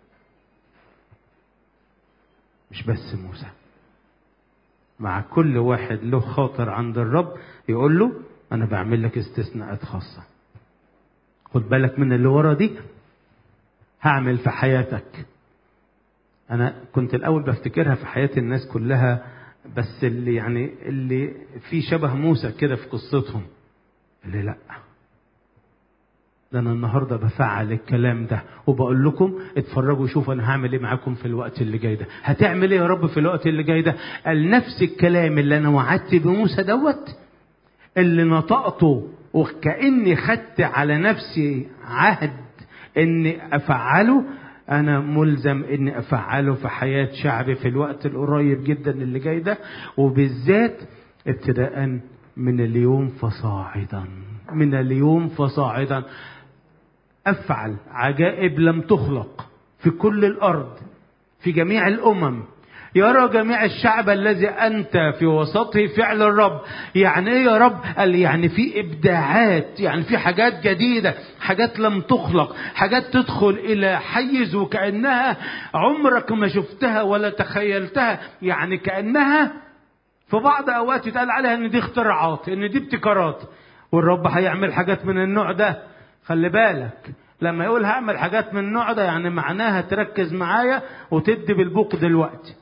مش بس موسى مع كل واحد له خاطر عند الرب يقول له انا بعمل لك استثناءات خاصة خد بالك من اللي ورا دي هعمل في حياتك انا كنت الاول بفتكرها في حياة الناس كلها بس اللي يعني اللي في شبه موسى كده في قصتهم اللي لا ده انا النهارده بفعل الكلام ده وبقول لكم اتفرجوا شوفوا انا هعمل ايه معاكم في الوقت اللي جاي ده هتعمل ايه يا رب في الوقت اللي جاي ده قال نفس الكلام اللي انا وعدت بموسى دوت اللي نطقته وكاني خدت على نفسي عهد اني افعله انا ملزم اني افعله في حياه شعبي في الوقت القريب جدا اللي جاي ده وبالذات ابتداء من اليوم فصاعدا من اليوم فصاعدا افعل عجائب لم تخلق في كل الارض في جميع الامم يرى جميع الشعب الذي انت في وسطه فعل الرب يعني ايه يا رب قال يعني في ابداعات يعني في حاجات جديده حاجات لم تخلق حاجات تدخل الى حيز وكانها عمرك ما شفتها ولا تخيلتها يعني كانها في بعض اوقات يتقال عليها ان دي اختراعات ان دي ابتكارات والرب هيعمل حاجات من النوع ده خلي بالك لما يقول هعمل حاجات من النوع ده يعني معناها تركز معايا وتدي بالبوق دلوقتي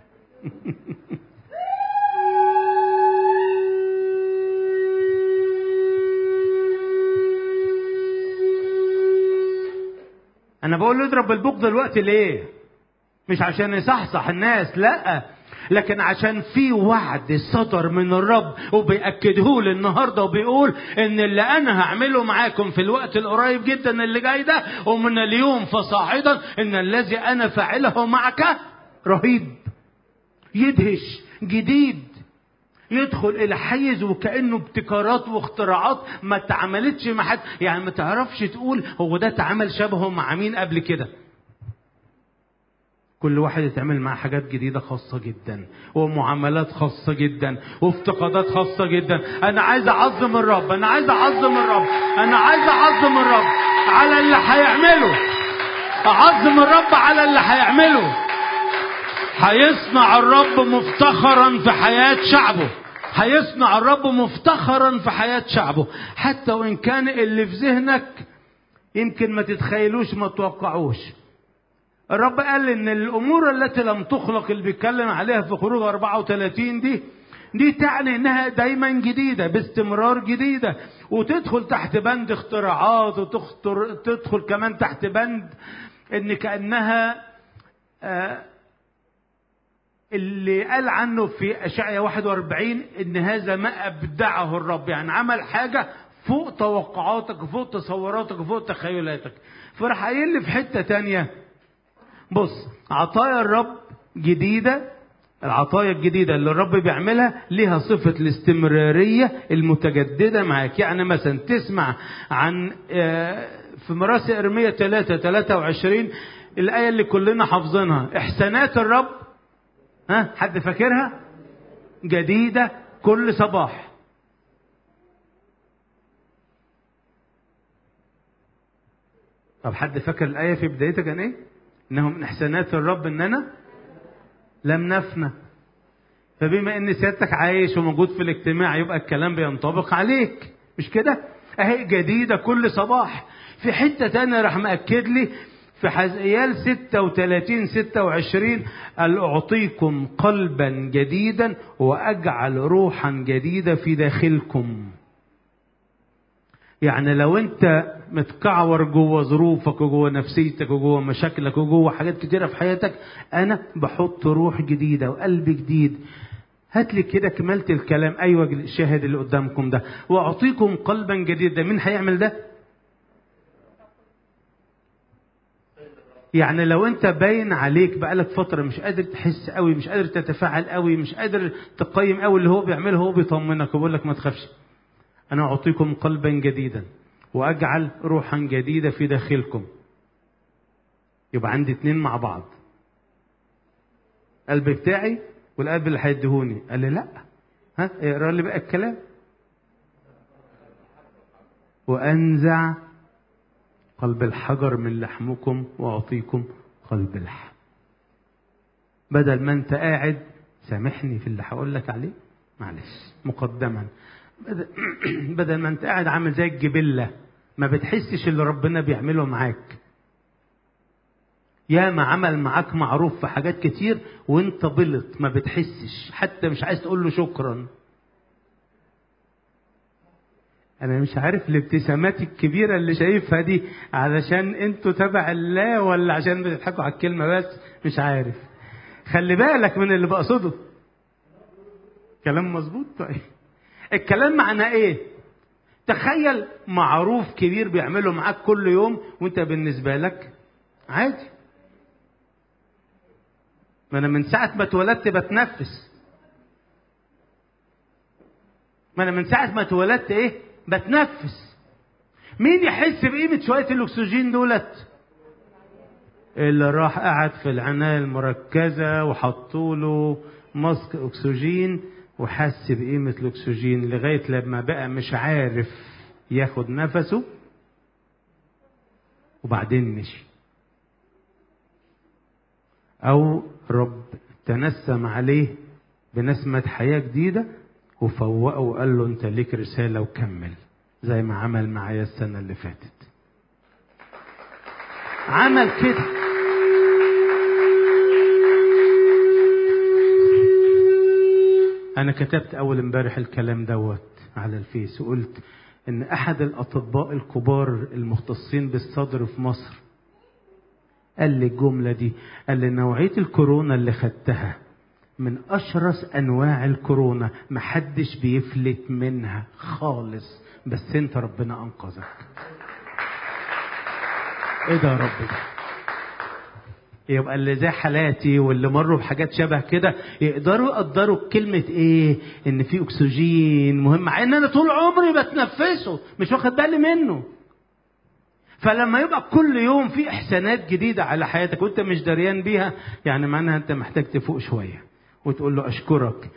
انا بقول له اضرب بالبوق دلوقتي ليه مش عشان يصحصح الناس لا لكن عشان في وعد صدر من الرب وبيأكده لي النهارده وبيقول ان اللي انا هعمله معاكم في الوقت القريب جدا اللي جاي ده ومن اليوم فصاعدا ان الذي انا فاعله معك رهيب يدهش جديد يدخل الى حيز وكانه ابتكارات واختراعات ما اتعملتش مع حد يعني ما تعرفش تقول هو ده اتعمل شبهه مع مين قبل كده كل واحد يتعمل معاه حاجات جديدة خاصة جدا ومعاملات خاصة جدا وافتقادات خاصة جدا أنا عايز أعظم الرب أنا عايز أعظم الرب أنا عايز أعظم الرب على اللي هيعمله أعظم الرب على اللي هيعمله هيصنع الرب مفتخرا في حياة شعبه هيصنع الرب مفتخرا في حياة شعبه حتى وإن كان اللي في ذهنك يمكن ما تتخيلوش ما توقعوش الرب قال ان الامور التي لم تخلق اللي بيتكلم عليها في خروج 34 دي دي تعني انها دايما جديده باستمرار جديده وتدخل تحت بند اختراعات وتدخل كمان تحت بند ان كانها آه اللي قال عنه في اشعيا 41 ان هذا ما ابدعه الرب يعني عمل حاجه فوق توقعاتك وفوق تصوراتك وفوق تخيلاتك فراح قايل لي في حته تانيه بص عطايا الرب جديدة العطايا الجديدة اللي الرب بيعملها ليها صفة الاستمرارية المتجددة معاك يعني مثلا تسمع عن في مراسي إرمية 3 23 الآية اللي كلنا حافظينها إحسانات الرب ها حد فاكرها جديدة كل صباح طب حد فاكر الآية في بدايتها كان إيه؟ انه من احسانات الرب اننا لم نفنى فبما ان سيادتك عايش وموجود في الاجتماع يبقى الكلام بينطبق عليك مش كده اهي جديده كل صباح في حته تانية راح مأكد لي في حزقيال 36 26 قال أعطيكم قلبا جديدا وأجعل روحا جديدة في داخلكم يعني لو انت متكعور جوه ظروفك وجوه نفسيتك وجوه مشاكلك وجوه حاجات كتيره في حياتك انا بحط روح جديده وقلب جديد هات لي كده كمالة الكلام ايوه الشاهد اللي قدامكم ده واعطيكم قلبا جديدا مين هيعمل ده يعني لو انت باين عليك بقالك فتره مش قادر تحس قوي مش قادر تتفاعل قوي مش قادر تقيم قوي اللي هو بيعمله هو بيطمنك وبيقول لك ما تخافش انا اعطيكم قلبا جديدا واجعل روحا جديده في داخلكم يبقى عندي اتنين مع بعض القلب بتاعي والقلب اللي هيديهوني قال لي لا ها اقرا لي بقى الكلام وانزع قلب الحجر من لحمكم واعطيكم قلب اللحم بدل ما انت قاعد سامحني في اللي هقول لك عليه معلش مقدما بدل, بدل ما انت قاعد عامل زي الجبله ما بتحسش اللي ربنا بيعمله معاك يا ما عمل معاك معروف في حاجات كتير وانت بلط ما بتحسش حتى مش عايز تقول له شكرا انا مش عارف الابتسامات الكبيره اللي شايفها دي علشان انتوا تبع الله ولا عشان بتضحكوا على الكلمه بس مش عارف خلي بالك من اللي بقصده كلام مظبوط طيب الكلام معناه ايه تخيل معروف كبير بيعمله معاك كل يوم وانت بالنسبه لك عادي ما انا من ساعه ما اتولدت بتنفس ما انا من ساعه ما اتولدت ايه بتنفس مين يحس بقيمه شويه الاكسجين دولت اللي راح قعد في العنايه المركزه وحطوا له ماسك اكسجين وحس بقيمه الاكسجين لغايه لما بقى مش عارف ياخد نفسه وبعدين مشي أو رب تنسم عليه بنسمة حياة جديدة وفوقه وقال له أنت ليك رسالة وكمل زي ما عمل معايا السنة اللي فاتت عمل كده أنا كتبت أول امبارح الكلام دوت على الفيس وقلت إن أحد الأطباء الكبار المختصين بالصدر في مصر قال لي الجملة دي قال لي نوعية الكورونا اللي خدتها من أشرس أنواع الكورونا محدش بيفلت منها خالص بس أنت ربنا أنقذك إيه ده يا رب ده يبقى اللي زي حالاتي واللي مروا بحاجات شبه كده يقدروا يقدروا كلمة ايه ان في اكسجين مهم مع ان انا طول عمري بتنفسه مش واخد بالي منه فلما يبقى كل يوم في احسانات جديده على حياتك وانت مش دريان بيها يعني معناها انت محتاج تفوق شويه وتقول له اشكرك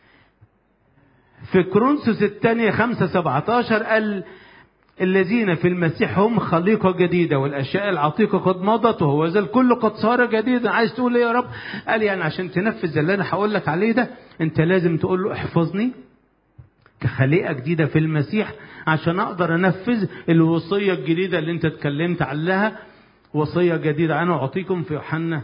في كرونسوس الثانية خمسة سبعتاشر قال الذين في المسيح هم خليقة جديدة والأشياء العتيقة قد مضت وهو ذا الكل قد صار جديدا عايز تقول ايه يا رب قال يعني عشان تنفذ اللي أنا هقول لك عليه ده أنت لازم تقول له احفظني كخليقة جديدة في المسيح عشان أقدر أنفذ الوصية الجديدة اللي أنت اتكلمت عنها وصية جديدة أنا أعطيكم في يوحنا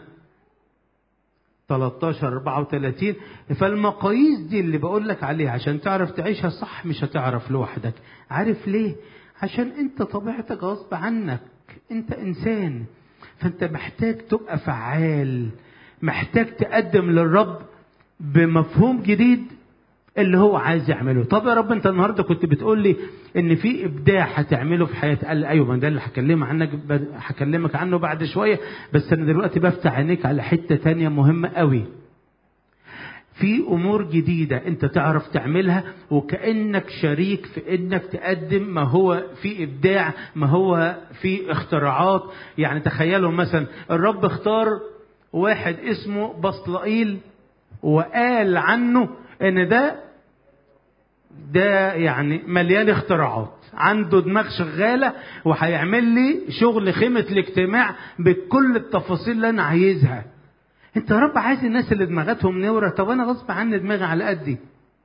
13 34 فالمقاييس دي اللي بقول لك عليها عشان تعرف تعيشها صح مش هتعرف لوحدك عارف ليه عشان انت طبيعتك غصب عنك انت انسان فانت محتاج تبقى فعال محتاج تقدم للرب بمفهوم جديد اللي هو عايز يعمله طب يا رب انت النهارده كنت بتقول لي ان في ابداع هتعمله في حياتي قال لي ايوه ما ده اللي هكلمك عنك هكلمك عنه بعد شويه بس انا دلوقتي بفتح عينيك على حته تانية مهمه قوي في امور جديده انت تعرف تعملها وكانك شريك في انك تقدم ما هو في ابداع ما هو في اختراعات يعني تخيلوا مثلا الرب اختار واحد اسمه بصلائيل وقال عنه ان ده ده يعني مليان اختراعات عنده دماغ شغالة وهيعمل لي شغل خيمة الاجتماع بكل التفاصيل اللي أنا عايزها أنت يا رب عايز الناس اللي دماغاتهم نورة طب أنا غصب عني دماغي على قدي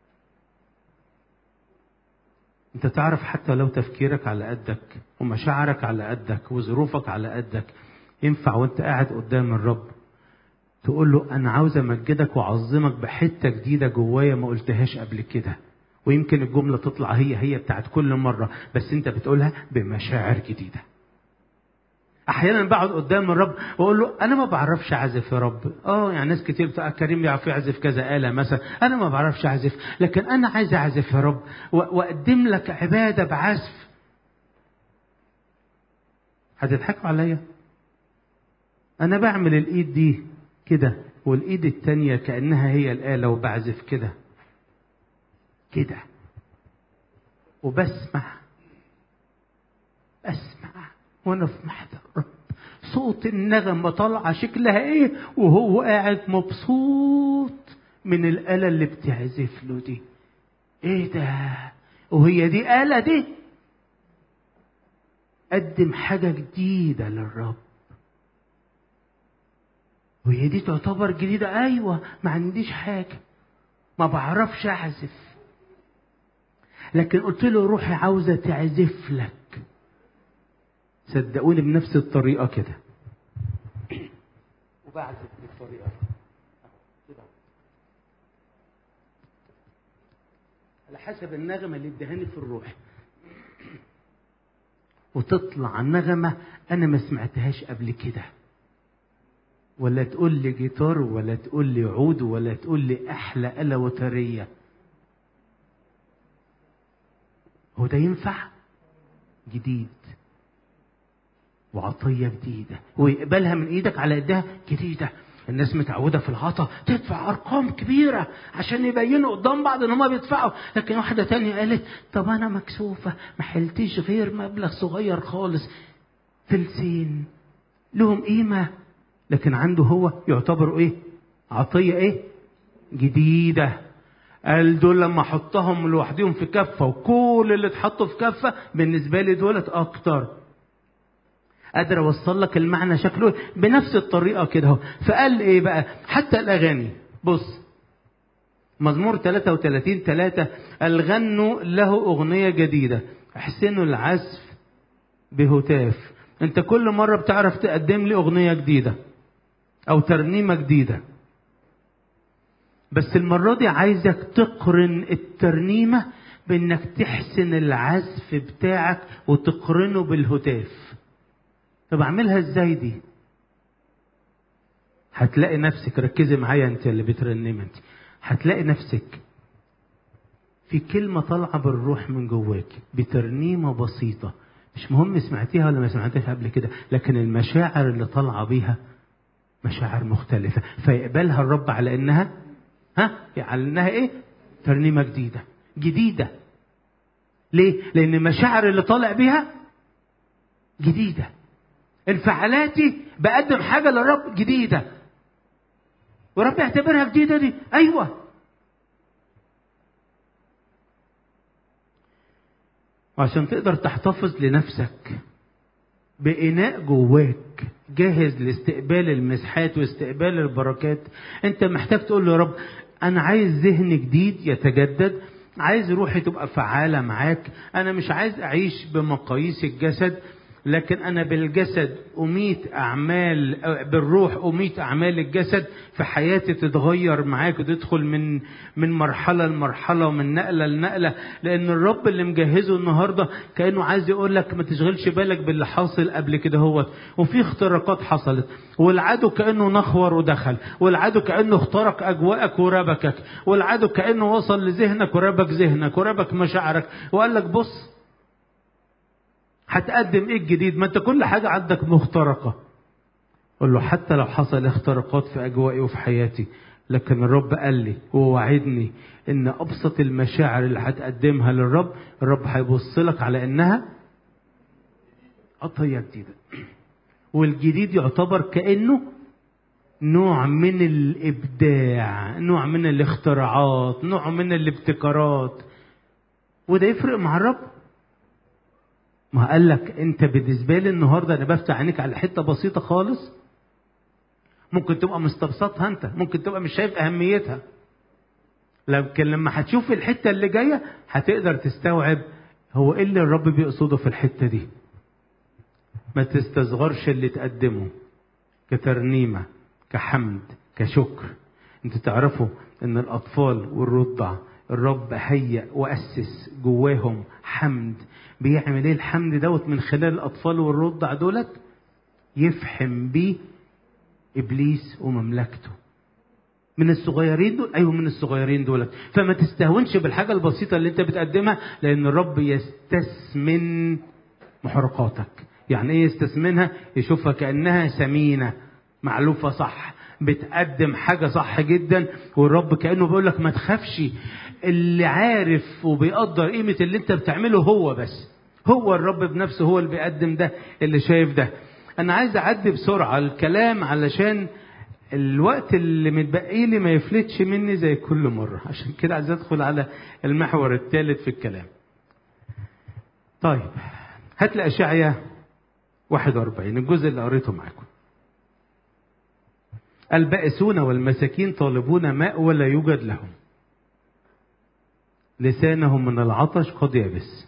أنت تعرف حتى لو تفكيرك على قدك ومشاعرك على قدك وظروفك على قدك ينفع وأنت قاعد قدام الرب تقول له أنا عاوز أمجدك وأعظمك بحتة جديدة جوايا ما قلتهاش قبل كده ويمكن الجملة تطلع هي هي بتاعت كل مرة بس انت بتقولها بمشاعر جديدة احيانا بقعد قدام الرب واقول له انا ما بعرفش اعزف يا رب اه يعني ناس كتير بتقول كريم بيعرف يعزف كذا آلة مثلا انا ما بعرفش اعزف لكن انا عايز اعزف يا رب واقدم لك عبادة بعزف هتضحكوا عليا انا بعمل الايد دي كده والايد التانية كأنها هي الآلة وبعزف كده كده وبسمع اسمع وانا في محضر رب صوت النغمة طالعة شكلها ايه وهو قاعد مبسوط من الآلة اللي بتعزف له دي ايه ده وهي دي آلة دي قدم حاجة جديدة للرب وهي دي تعتبر جديدة أيوة ما عنديش حاجة ما بعرفش أعزف لكن قلت له روحي عاوزة تعزف لك صدقوني بنفس الطريقة كده وبعزف بالطريقة دي على حسب النغمة اللي ادهاني في الروح وتطلع نغمة أنا ما سمعتهاش قبل كده ولا تقول لي جيتار ولا تقول لي عود ولا تقول لي أحلى آلة وترية هو ده ينفع جديد وعطية جديدة ويقبلها من ايدك على قدها جديدة الناس متعودة في العطا تدفع أرقام كبيرة عشان يبينوا قدام بعض إن هما بيدفعوا، لكن واحدة تانية قالت طب أنا مكسوفة ما حلتيش غير مبلغ صغير خالص فلسين لهم قيمة لكن عنده هو يعتبروا إيه؟ عطية إيه؟ جديدة قال دول لما احطهم لوحدهم في كفه وكل اللي اتحطوا في كفه بالنسبه لي دولت اكتر قادر اوصل لك المعنى شكله بنفس الطريقه كده اهو فقال ايه بقى حتى الاغاني بص مزمور 33 3 قال غنوا له اغنيه جديده احسنوا العزف بهتاف انت كل مره بتعرف تقدم لي اغنيه جديده او ترنيمه جديده بس المرة دي عايزك تقرن الترنيمة بانك تحسن العزف بتاعك وتقرنه بالهتاف طب اعملها ازاي دي هتلاقي نفسك ركزي معايا انت اللي بترنمي انت هتلاقي نفسك في كلمة طالعة بالروح من جواك بترنيمة بسيطة مش مهم سمعتيها ولا ما سمعتهاش قبل كده لكن المشاعر اللي طالعة بيها مشاعر مختلفة فيقبلها الرب على انها ها على انها ايه ترنيمه جديده جديده ليه لان المشاعر اللي طالع بيها جديده انفعالاتي بقدم حاجه للرب جديده ورب يعتبرها جديده دي ايوه وعشان تقدر تحتفظ لنفسك بإناء جواك جاهز لاستقبال المسحات واستقبال البركات انت محتاج تقول له يا رب انا عايز ذهن جديد يتجدد عايز روحي تبقى فعالة معاك انا مش عايز اعيش بمقاييس الجسد لكن انا بالجسد اميت اعمال بالروح اميت اعمال الجسد في حياتي تتغير معاك وتدخل من من مرحله لمرحله ومن نقله لنقله لان الرب اللي مجهزه النهارده كانه عايز يقول لك ما تشغلش بالك باللي حاصل قبل كده هو وفي اختراقات حصلت والعدو كانه نخور ودخل والعدو كانه اخترق اجواءك وربكك والعدو كانه وصل لذهنك وربك ذهنك وربك مشاعرك وقال لك بص هتقدم ايه الجديد ما انت كل حاجة عندك مخترقة قل له حتى لو حصل اختراقات في اجوائي وفي حياتي لكن الرب قال لي ووعدني ان ابسط المشاعر اللي هتقدمها للرب الرب هيبص لك على انها عطية جديدة والجديد يعتبر كأنه نوع من الابداع نوع من الاختراعات نوع من الابتكارات وده يفرق مع الرب ما قال لك انت بالنسبه لي النهارده انا بفتح عينيك على حته بسيطه خالص ممكن تبقى مستبسطها انت ممكن تبقى مش شايف اهميتها لكن لما هتشوف الحته اللي جايه هتقدر تستوعب هو ايه اللي الرب بيقصده في الحته دي ما تستصغرش اللي تقدمه كترنيمه كحمد كشكر انتوا تعرفوا ان الاطفال والرضع الرب هيأ وأسس جواهم حمد بيعمل ايه الحمد دوت من خلال الأطفال والرضع دولت يفحم بيه ابليس ومملكته من الصغيرين دول ايوه من الصغيرين دول فما تستهونش بالحاجه البسيطه اللي انت بتقدمها لان الرب يستثمن محرقاتك يعني ايه يستثمنها يشوفها كانها ثمينه معلوفه صح بتقدم حاجه صح جدا والرب كانه بيقول لك ما تخافش اللي عارف وبيقدر قيمه اللي انت بتعمله هو بس هو الرب بنفسه هو اللي بيقدم ده اللي شايف ده انا عايز اعدي بسرعه الكلام علشان الوقت اللي متبقي لي ما يفلتش مني زي كل مرة عشان كده عايز ادخل على المحور الثالث في الكلام طيب هات لي أشعية 41 الجزء اللي قريته معاكم البائسون والمساكين طالبون ماء ولا يوجد لهم لسانهم من العطش قد يبس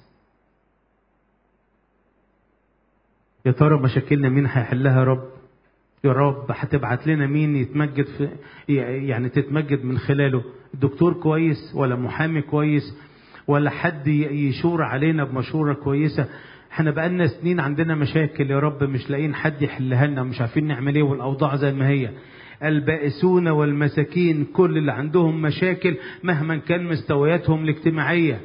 يا ترى مشاكلنا مين هيحلها يا رب يا رب هتبعت لنا مين يتمجد في يعني تتمجد من خلاله دكتور كويس ولا محامي كويس ولا حد يشور علينا بمشورة كويسة احنا بقالنا سنين عندنا مشاكل يا رب مش لاقيين حد يحلها لنا مش عارفين نعمل ايه والاوضاع زي ما هي البائسون والمساكين كل اللي عندهم مشاكل مهما كان مستوياتهم الاجتماعيه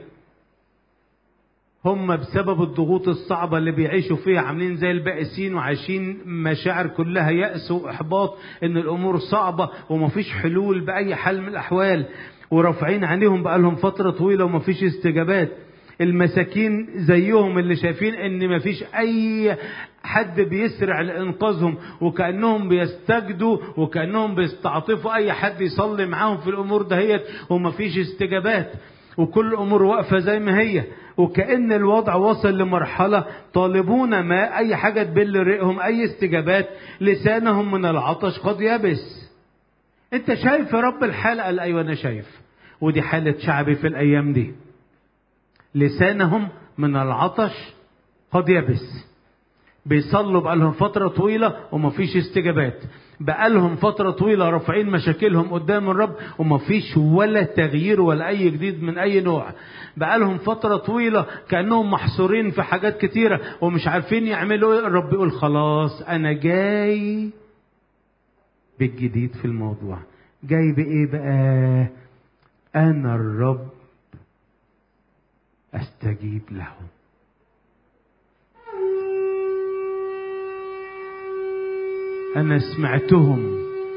هم بسبب الضغوط الصعبة اللي بيعيشوا فيها عاملين زي البائسين وعايشين مشاعر كلها يأس وإحباط إن الأمور صعبة ومفيش حلول بأي حال من الأحوال ورافعين عينيهم بقالهم فترة طويلة ومفيش استجابات المساكين زيهم اللي شايفين ان مفيش اي حد بيسرع لانقاذهم وكانهم بيستجدوا وكانهم بيستعطفوا اي حد يصلي معاهم في الامور دهيت ومفيش استجابات وكل الامور واقفه زي ما هي وكأن الوضع وصل لمرحلة طالبون ما أي حاجة تبل ريقهم أي استجابات لسانهم من العطش قد يبس أنت شايف يا رب الحال قال أيوة أنا شايف ودي حالة شعبي في الأيام دي لسانهم من العطش قد يبس بيصلوا بقالهم فترة طويلة ومفيش استجابات بقالهم فترة طويلة رافعين مشاكلهم قدام الرب ومفيش ولا تغيير ولا أي جديد من أي نوع بقالهم فترة طويلة كأنهم محصورين في حاجات كتيرة ومش عارفين يعملوا إيه الرب يقول خلاص أنا جاي بالجديد في الموضوع جاي بإيه بقى أنا الرب أستجيب لهم أنا سمعتهم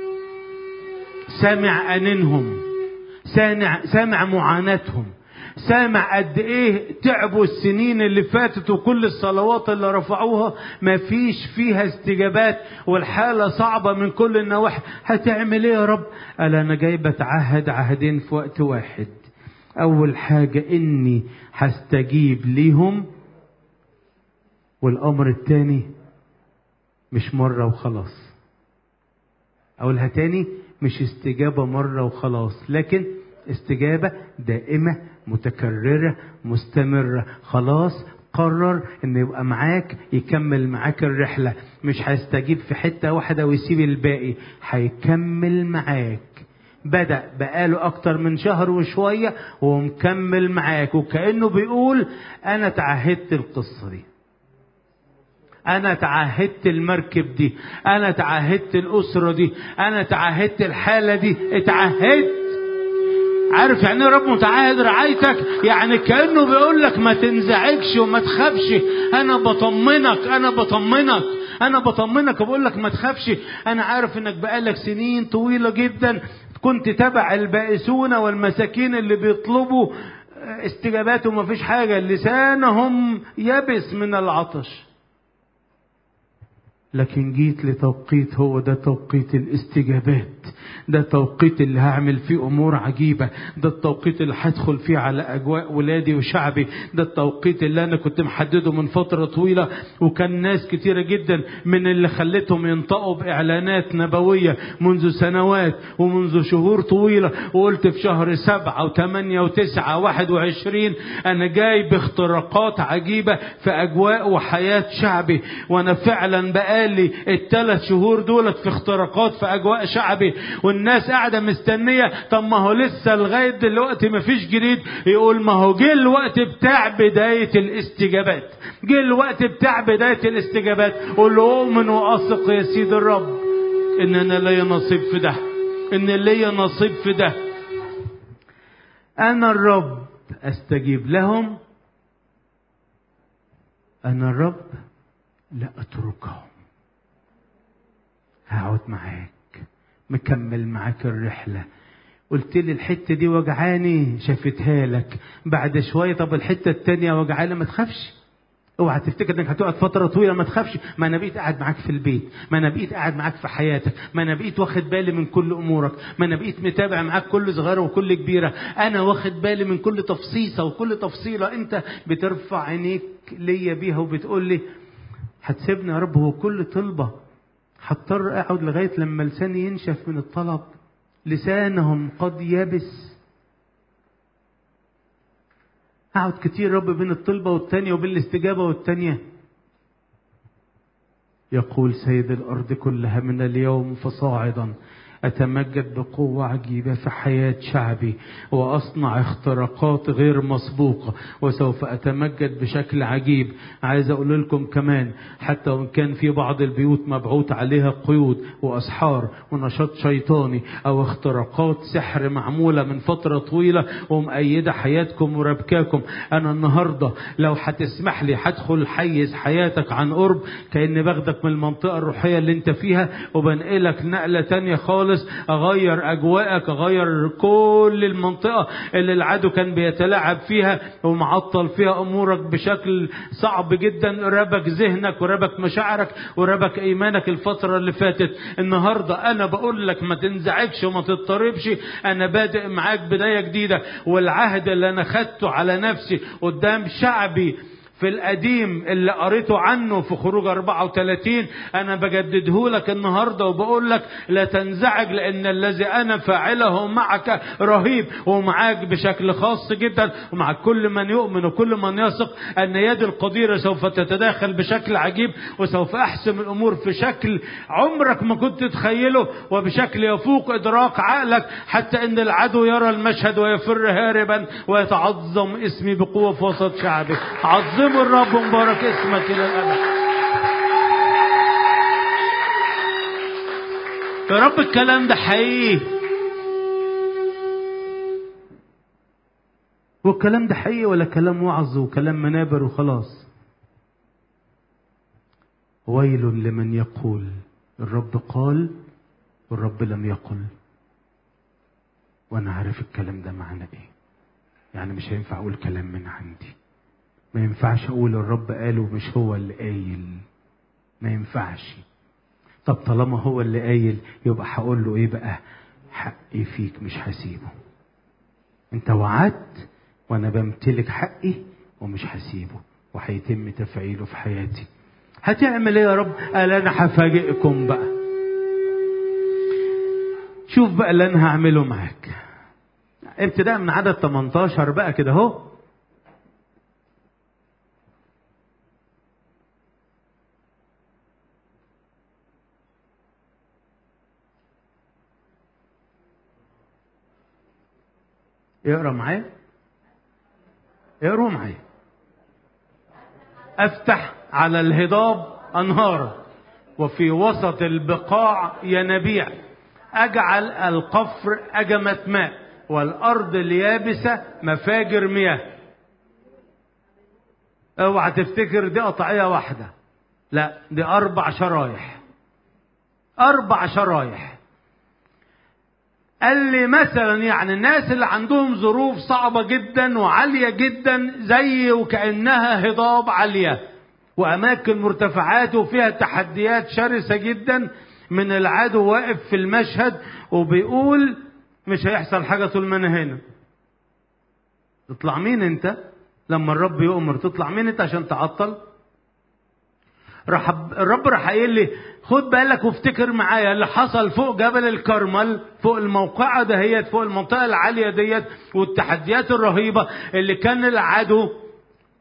سامع أنينهم سامع, سامع معاناتهم سامع قد ايه تعبوا السنين اللي فاتت وكل الصلوات اللي رفعوها ما فيش فيها استجابات والحالة صعبة من كل النواحي هتعمل ايه يا رب قال انا جاي بتعهد عهدين في وقت واحد اول حاجة اني هستجيب ليهم والامر الثاني مش مرة وخلاص أقولها تاني مش استجابة مرة وخلاص لكن استجابة دائمة متكررة مستمرة خلاص قرر ان يبقى معاك يكمل معاك الرحلة مش هيستجيب في حتة واحدة ويسيب الباقي هيكمل معاك بدأ بقاله أكتر من شهر وشوية ومكمل معاك وكأنه بيقول أنا تعهدت القصة دي أنا تعهدت المركب دي أنا تعهدت الأسرة دي أنا تعهدت الحالة دي اتعهدت عارف يعني رب متعهد رعايتك يعني كأنه بيقول لك ما تنزعجش وما تخافش أنا بطمنك أنا بطمنك أنا بطمنك وبقول لك ما تخافش أنا عارف إنك بقالك سنين طويلة جدا كنت تبع البائسون والمساكين اللي بيطلبوا استجابات وما فيش حاجة لسانهم يبس من العطش لكن جيت لتوقيت هو ده توقيت الاستجابات ده توقيت اللي هعمل فيه امور عجيبه ده التوقيت اللي هدخل فيه على اجواء ولادي وشعبي ده التوقيت اللي انا كنت محدده من فتره طويله وكان ناس كتيره جدا من اللي خلتهم ينطقوا باعلانات نبويه منذ سنوات ومنذ شهور طويله وقلت في شهر سبعة وثمانية وتسعة واحد وعشرين أنا جاي باختراقات عجيبة في أجواء وحياة شعبي وأنا فعلا بقالي الثلاث شهور دولت في اختراقات في أجواء شعبي والناس قاعدة مستنية طب ما هو لسه لغاية دلوقتي ما فيش جديد يقول ما هو جه الوقت بتاع بداية الاستجابات جه الوقت بتاع بداية الاستجابات قول له أؤمن وأثق يا سيد الرب إن أنا ليا نصيب في ده إن ليا نصيب في ده أنا الرب أستجيب لهم أنا الرب لا أتركهم هقعد معاك مكمل معاك الرحلة قلت لي الحتة دي وجعاني شافتها لك بعد شوية طب الحتة التانية وجعاني ما تخافش اوعى تفتكر انك هتقعد فتره طويله ما تخافش ما انا بقيت قاعد معاك في البيت ما انا بقيت قاعد معاك في حياتك ما انا بقيت واخد بالي من كل امورك ما انا بقيت متابع معاك كل صغيره وكل كبيره انا واخد بالي من كل تفصيصه وكل تفصيله انت بترفع عينيك ليا بيها وبتقول لي هتسيبني يا رب هو كل طلبه هضطر اقعد لغايه لما لساني ينشف من الطلب لسانهم قد يبس اقعد كتير رب بين الطلبة والتانية وبين الاستجابة والتانية يقول سيد الأرض كلها من اليوم فصاعدا أتمجد بقوة عجيبة في حياة شعبي وأصنع اختراقات غير مسبوقة وسوف أتمجد بشكل عجيب عايز أقول لكم كمان حتى وإن كان في بعض البيوت مبعوث عليها قيود وأسحار ونشاط شيطاني أو اختراقات سحر معمولة من فترة طويلة ومأيدة حياتكم وربكاكم أنا النهاردة لو هتسمح لي هدخل حيز حياتك عن قرب كأني باخدك من المنطقة الروحية اللي انت فيها وبنقلك نقلة تانية خالص خالص اغير اجواءك اغير كل المنطقه اللي العدو كان بيتلاعب فيها ومعطل فيها امورك بشكل صعب جدا ربك ذهنك وربك مشاعرك وربك ايمانك الفتره اللي فاتت النهارده انا بقول لك ما تنزعجش وما تضطربش انا بادئ معاك بدايه جديده والعهد اللي انا خدته على نفسي قدام شعبي في القديم اللي قريته عنه في خروج 34 انا بجدده لك النهارده وبقول لك لا تنزعج لان الذي انا فاعله معك رهيب ومعاك بشكل خاص جدا ومع كل من يؤمن وكل من يثق ان يد القديره سوف تتداخل بشكل عجيب وسوف احسم الامور في شكل عمرك ما كنت تتخيله وبشكل يفوق ادراك عقلك حتى ان العدو يرى المشهد ويفر هاربا ويتعظم اسمي بقوه في وسط شعبي عظم عظيم الرب مبارك اسمك الى الابد يا رب الكلام ده حقيقي والكلام ده حقيقي ولا كلام وعظ وكلام منابر وخلاص ويل لمن يقول الرب قال والرب لم يقل وانا عارف الكلام ده معنى ايه يعني مش هينفع اقول كلام من عندي ما ينفعش اقول الرب قال ومش هو اللي قايل ما ينفعش طب طالما هو اللي قايل يبقى هقول له ايه بقى حقي فيك مش هسيبه انت وعدت وانا بمتلك حقي ومش هسيبه وهيتم تفعيله في حياتي هتعمل ايه يا رب قال انا هفاجئكم بقى شوف بقى اللي انا هعمله معاك ابتداء من عدد 18 بقى كده اهو اقرا معايا اقروا معايا افتح على الهضاب انهارا وفي وسط البقاع ينابيع اجعل القفر اجمة ماء والارض اليابسة مفاجر مياه اوعى تفتكر دي قطعية واحدة لا دي اربع شرايح اربع شرايح قال لي مثلا يعني الناس اللي عندهم ظروف صعبة جدا وعالية جدا زي وكأنها هضاب عالية وأماكن مرتفعات وفيها تحديات شرسة جدا من العدو واقف في المشهد وبيقول مش هيحصل حاجة طول ما أنا هنا تطلع مين أنت لما الرب يؤمر تطلع مين أنت عشان تعطل راح الرب راح قايل لي خد بالك وافتكر معايا اللي حصل فوق جبل الكرمل فوق الموقعة دهيت فوق المنطقة العالية ديت والتحديات الرهيبة اللي كان العدو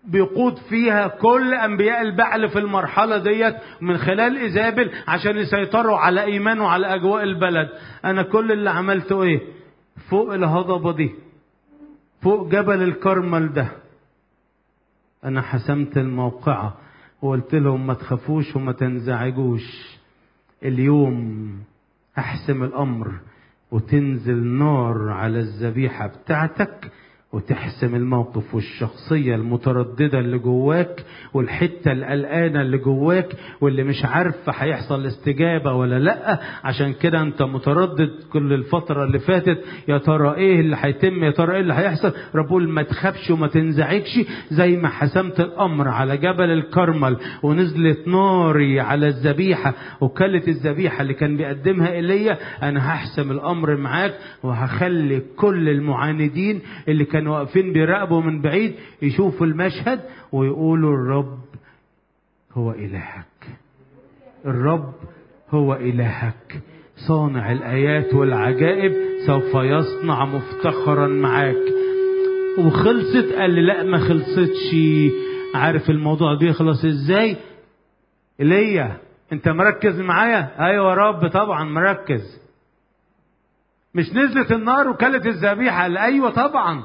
بيقود فيها كل انبياء البعل في المرحله ديت من خلال ايزابل عشان يسيطروا على ايمان وعلى اجواء البلد انا كل اللي عملته ايه فوق الهضبه دي فوق جبل الكرمل ده انا حسمت الموقعه وقلت لهم ما تخافوش وما تنزعجوش اليوم احسم الامر وتنزل نار على الذبيحه بتاعتك وتحسم الموقف والشخصية المترددة اللي جواك والحتة القلقانة اللي جواك واللي مش عارفة هيحصل استجابة ولا لأ عشان كده انت متردد كل الفترة اللي فاتت يا ترى ايه اللي هيتم يا ترى ايه اللي هيحصل ربول ما تخافش وما تنزعجش زي ما حسمت الأمر على جبل الكرمل ونزلت ناري على الذبيحة وكلت الذبيحة اللي كان بيقدمها إيليا أنا هحسم الأمر معاك وهخلي كل المعاندين اللي كانوا كانوا واقفين بيراقبوا من بعيد يشوفوا المشهد ويقولوا الرب هو إلهك الرب هو إلهك صانع الآيات والعجائب سوف يصنع مفتخرا معاك وخلصت قال لي لا ما خلصتش عارف الموضوع بيخلص ازاي ايليا انت مركز معايا ايوه يا رب طبعا مركز مش نزلت النار وكلت الذبيحه قال ايوه طبعا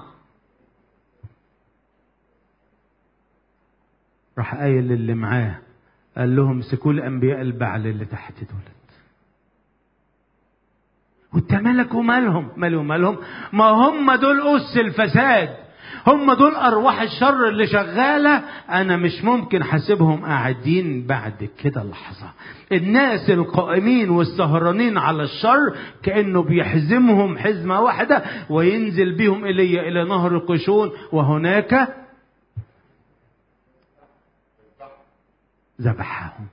راح قايل للي معاه قال لهم امسكوا الانبياء البعل اللي تحت دولت وانت مالك ومالهم مالي ومالهم ما هم دول اس الفساد هم دول ارواح الشر اللي شغاله انا مش ممكن حاسبهم قاعدين بعد كده لحظه الناس القائمين والسهرانين على الشر كانه بيحزمهم حزمه واحده وينزل بهم الي الى نهر قشون وهناك ذبحهم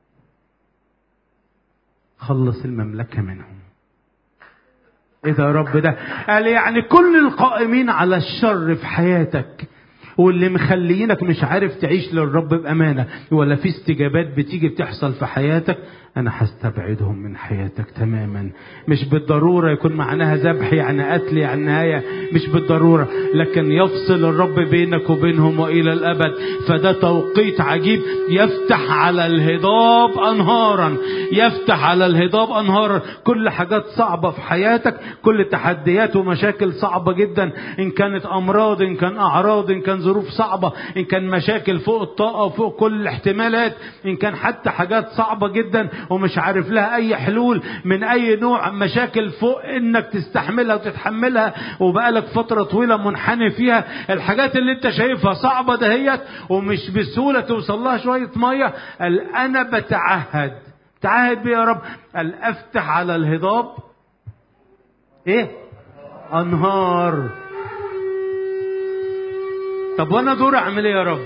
خلص المملكة منهم ايه ده يا رب ده قال يعني كل القائمين على الشر في حياتك واللي مخليينك مش عارف تعيش للرب بأمانة ولا في استجابات بتيجي بتحصل في حياتك أنا هستبعدهم من حياتك تماما مش بالضرورة يكون معناها ذبح يعني قتل يعني نهاية مش بالضرورة لكن يفصل الرب بينك وبينهم وإلى الأبد فده توقيت عجيب يفتح على الهضاب أنهارا يفتح على الهضاب أنهارا كل حاجات صعبة في حياتك كل تحديات ومشاكل صعبة جدا إن كانت أمراض إن كان أعراض إن كان ظروف صعبة إن كان مشاكل فوق الطاقة وفوق كل الاحتمالات إن كان حتى حاجات صعبة جدا ومش عارف لها أي حلول من أي نوع مشاكل فوق إنك تستحملها وتتحملها وبقالك فترة طويلة منحني فيها الحاجات اللي أنت شايفها صعبة دهيت ومش بسهولة توصل لها شوية مية قال أنا بتعهد تعهد بيه يا رب قال أفتح على الهضاب إيه أنهار طب وانا دور اعمل ايه يا رب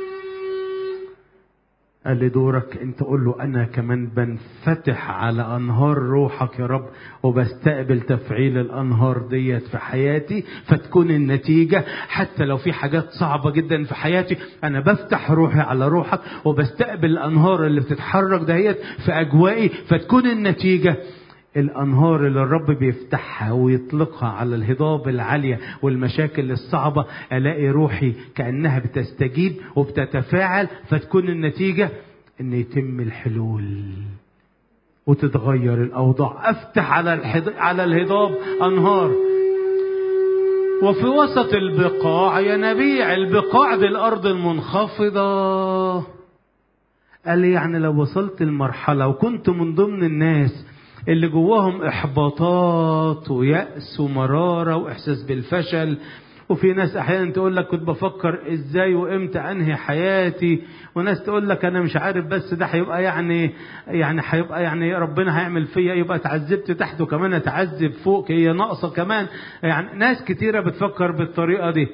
قال لي دورك انت قول له انا كمان بنفتح على انهار روحك يا رب وبستقبل تفعيل الانهار ديت في حياتي فتكون النتيجه حتى لو في حاجات صعبه جدا في حياتي انا بفتح روحي على روحك وبستقبل الانهار اللي بتتحرك دهيت في اجوائي فتكون النتيجه الانهار اللي الرب بيفتحها ويطلقها على الهضاب العاليه والمشاكل الصعبه الاقي روحي كانها بتستجيب وبتتفاعل فتكون النتيجه ان يتم الحلول وتتغير الاوضاع افتح على الحض... على الهضاب انهار وفي وسط البقاع ينابيع البقاع دي الارض المنخفضه قال لي يعني لو وصلت المرحله وكنت من ضمن الناس اللي جواهم احباطات ويأس ومرارة واحساس بالفشل وفي ناس احيانا تقول لك كنت بفكر ازاي وامتى انهي حياتي وناس تقول لك انا مش عارف بس ده هيبقى يعني يعني هيبقى يعني ربنا هيعمل فيا يبقى اتعذبت تحته كمان اتعذب فوق هي ناقصه كمان يعني ناس كتيره بتفكر بالطريقه دي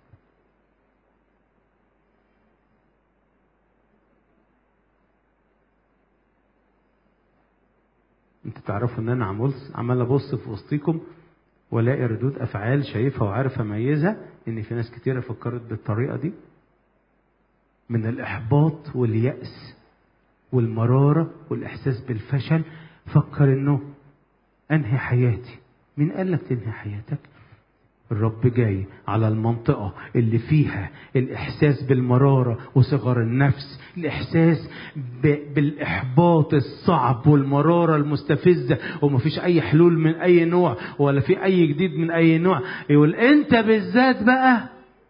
انتوا تعرفوا ان انا عمال عمال ابص في وسطيكم والاقي ردود افعال شايفها وعارف اميزها ان في ناس كتيره فكرت بالطريقه دي من الاحباط والياس والمراره والاحساس بالفشل فكر انه انهي حياتي مين قال لك تنهي حياتك الرب جاي على المنطقة اللي فيها الإحساس بالمرارة وصغر النفس الإحساس ب- بالإحباط الصعب والمرارة المستفزة ومفيش أي حلول من أي نوع ولا في أي جديد من أي نوع يقول أنت بالذات بقى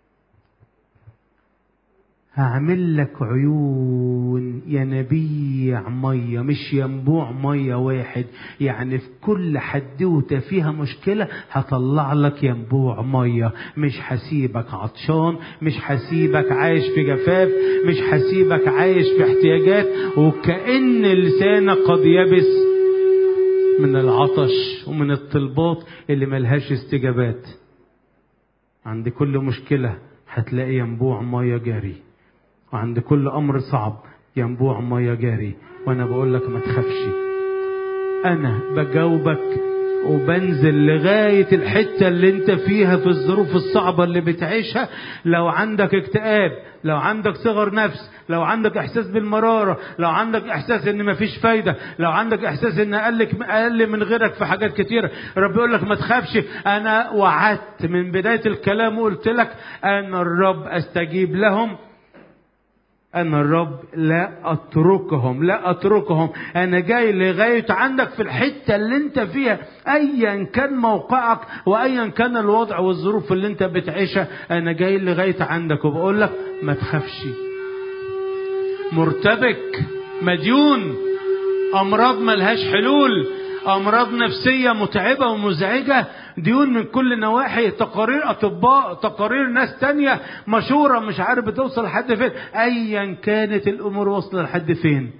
هعمل لك عيون ينابيع ميه مش ينبوع ميه واحد يعني في كل حدوته فيها مشكله هطلع لك ينبوع ميه مش هسيبك عطشان مش هسيبك عايش في جفاف مش هسيبك عايش في احتياجات وكأن لسانك قد يبس من العطش ومن الطلبات اللي ملهاش استجابات عند كل مشكلة هتلاقي ينبوع مية جاري وعند كل أمر صعب ينبوع مية جاري وأنا بقول لك ما تخافش أنا بجاوبك وبنزل لغاية الحتة اللي انت فيها في الظروف الصعبة اللي بتعيشها لو عندك اكتئاب لو عندك صغر نفس لو عندك احساس بالمرارة لو عندك احساس ان مفيش فايدة لو عندك احساس ان اقلك اقل من غيرك في حاجات كتيرة رب يقول لك ما تخافش انا وعدت من بداية الكلام وقلت لك انا الرب استجيب لهم أنا الرب لا أتركهم لا أتركهم أنا جاي لغاية عندك في الحتة اللي أنت فيها أيا كان موقعك وأيا كان الوضع والظروف اللي أنت بتعيشها أنا جاي لغاية عندك وبقول لك ما تخافش مرتبك مديون أمراض ملهاش حلول أمراض نفسية متعبة ومزعجة ديون من كل نواحي تقارير أطباء تقارير ناس تانية مشورة مش عارف بتوصل لحد فين أيا كانت الأمور واصلة لحد فين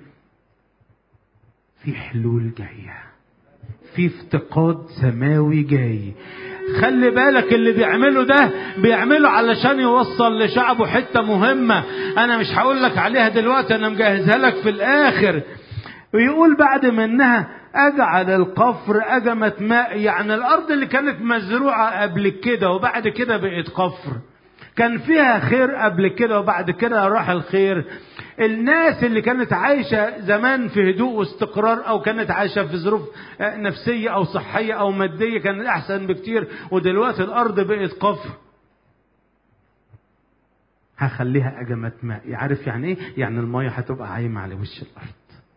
في حلول جاية في افتقاد سماوي جاي خلي بالك اللي بيعمله ده بيعمله علشان يوصل لشعبه حتة مهمة أنا مش هقول لك عليها دلوقتي أنا مجهزها لك في الآخر ويقول بعد منها اجعل القفر اجمة ماء يعني الارض اللي كانت مزروعة قبل كده وبعد كده بقت قفر كان فيها خير قبل كده وبعد كده راح الخير الناس اللي كانت عايشة زمان في هدوء واستقرار او كانت عايشة في ظروف نفسية او صحية او مادية كانت احسن بكتير ودلوقتي الارض بقت قفر هخليها أجمة ماء يعرف يعني ايه يعني المية هتبقى عايمة على وش الارض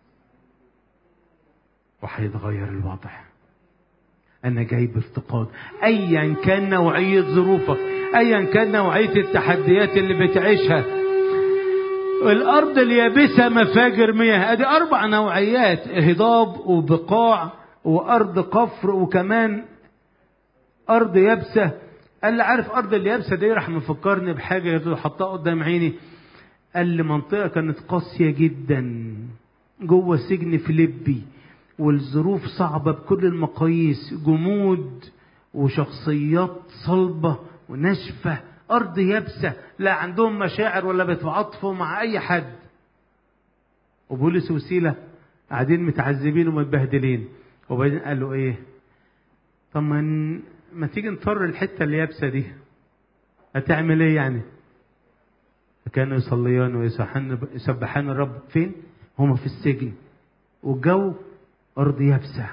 وهيتغير الوضع انا جاي بافتقاد ايا كان نوعيه ظروفك ايا كان نوعيه التحديات اللي بتعيشها الارض اليابسه مفاجر مياه ادي اربع نوعيات هضاب وبقاع وارض قفر وكمان ارض يابسه قال لي عارف ارض اليابسه دي راح مفكرني بحاجه حطها قدام عيني قال لي منطقه كانت قاسيه جدا جوه سجن فيليبي والظروف صعبة بكل المقاييس جمود وشخصيات صلبة وناشفة أرض يابسة لا عندهم مشاعر ولا بيتعاطفوا مع أي حد وبولس وسيلة قاعدين متعذبين ومتبهدلين وبعدين قالوا إيه طب ما, ما تيجي نطر الحتة اليابسة دي هتعمل إيه يعني كانوا يصليان ويسبحان الرب فين هما في السجن والجو أرض يابسة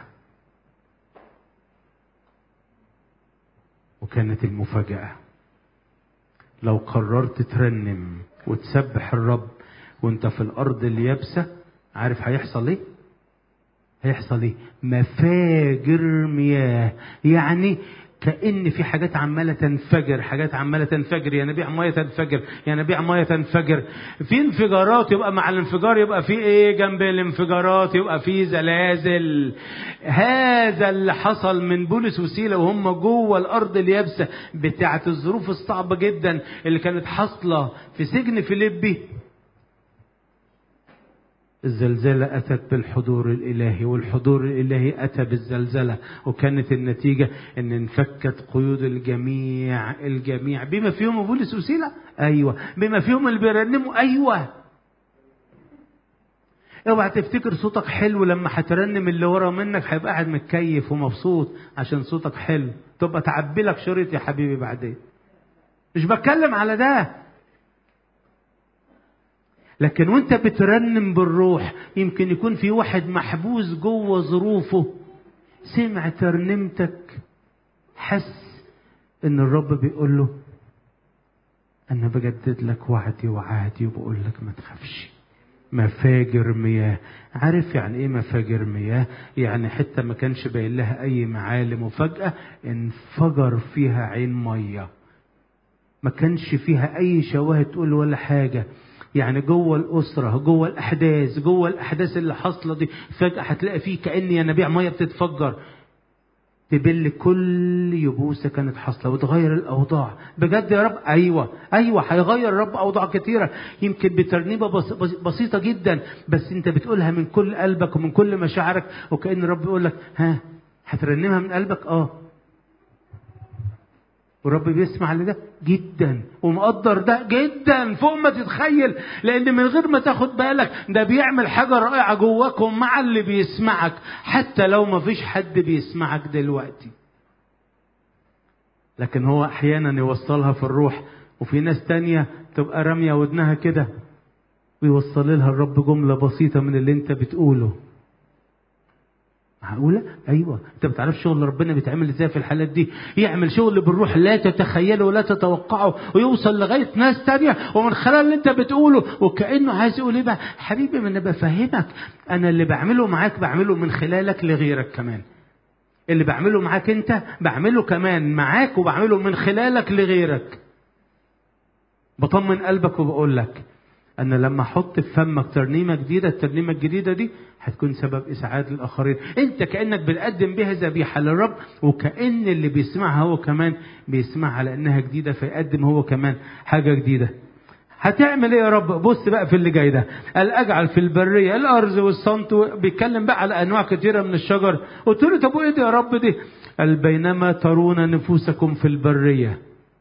وكانت المفاجأة لو قررت ترنم وتسبح الرب وانت في الأرض اليابسة عارف هيحصل ايه؟ هيحصل ايه؟ مفاجر مياه يعني كأن في حاجات عمالة تنفجر حاجات عمالة تنفجر ينابيع مية تنفجر ينابيع مية تنفجر في انفجارات يبقى مع الانفجار يبقى في ايه جنب الانفجارات يبقى في زلازل هذا اللي حصل من بولس وسيلة وهم جوه الأرض اليابسة بتاعة الظروف الصعبة جدا اللي كانت حاصلة في سجن فيليبي الزلزلة أتت بالحضور الإلهي والحضور الإلهي أتى بالزلزلة وكانت النتيجة أن انفكت قيود الجميع الجميع بما فيهم بولس وسيلة أيوة بما فيهم اللي بيرنموا أيوة اوعى تفتكر صوتك حلو لما هترنم اللي ورا منك هيبقى قاعد متكيف ومبسوط عشان صوتك حلو تبقى تعبي لك شريط يا حبيبي بعدين مش بتكلم على ده لكن وانت بترنم بالروح يمكن يكون في واحد محبوس جوه ظروفه سمع ترنيمتك حس ان الرب بيقول له انا بجدد لك وعدي وعهدي وبقول لك ما تخافش مفاجر مياه عارف يعني ايه مفاجر مياه يعني حتة ما كانش باين لها اي معالم وفجأة انفجر فيها عين مية ما كانش فيها اي شواهد تقول ولا حاجة يعني جوه الأسرة جوه الأحداث جوه الأحداث اللي حاصلة دي فجأة هتلاقي فيه كأن ينابيع مية بتتفجر تبل كل يبوسه كانت حاصله وتغير الاوضاع بجد يا رب ايوه ايوه هيغير الرب اوضاع كتيره يمكن بترنيبه بس بسيطه جدا بس انت بتقولها من كل قلبك ومن كل مشاعرك وكان الرب يقول لك ها هترنمها من قلبك اه والرب بيسمع لده جدا ومقدر ده جدا فوق ما تتخيل لان من غير ما تاخد بالك ده بيعمل حاجه رائعه جواك ومع اللي بيسمعك حتى لو ما فيش حد بيسمعك دلوقتي لكن هو احيانا يوصلها في الروح وفي ناس تانية تبقى رامية ودنها كده ويوصل لها الرب جملة بسيطة من اللي انت بتقوله معقولة؟ أيوة، أنت ما بتعرفش شغل ربنا بيتعمل إزاي في الحالات دي، يعمل شغل بالروح لا تتخيله ولا تتوقعه ويوصل لغاية ناس تانية ومن خلال اللي أنت بتقوله وكأنه عايز يقول إيه بقى؟ حبيبي ما أنا بفهمك أنا اللي بعمله معاك بعمله من خلالك لغيرك كمان. اللي بعمله معاك أنت بعمله كمان معاك وبعمله من خلالك لغيرك. بطمن قلبك وبقول لك أنا لما أحط في فمك ترنيمة جديدة الترنيمة الجديدة دي هتكون سبب إسعاد للآخرين أنت كأنك بتقدم بها ذبيحة للرب وكأن اللي بيسمعها هو كمان بيسمعها على إنها جديدة فيقدم هو كمان حاجة جديدة هتعمل ايه يا رب بص بقى في اللي جاي ده قال اجعل في البريه الارز والصمت بيتكلم بقى على انواع كثيره من الشجر قلت له طب وايه ده يا رب دي قال بينما ترون نفوسكم في البريه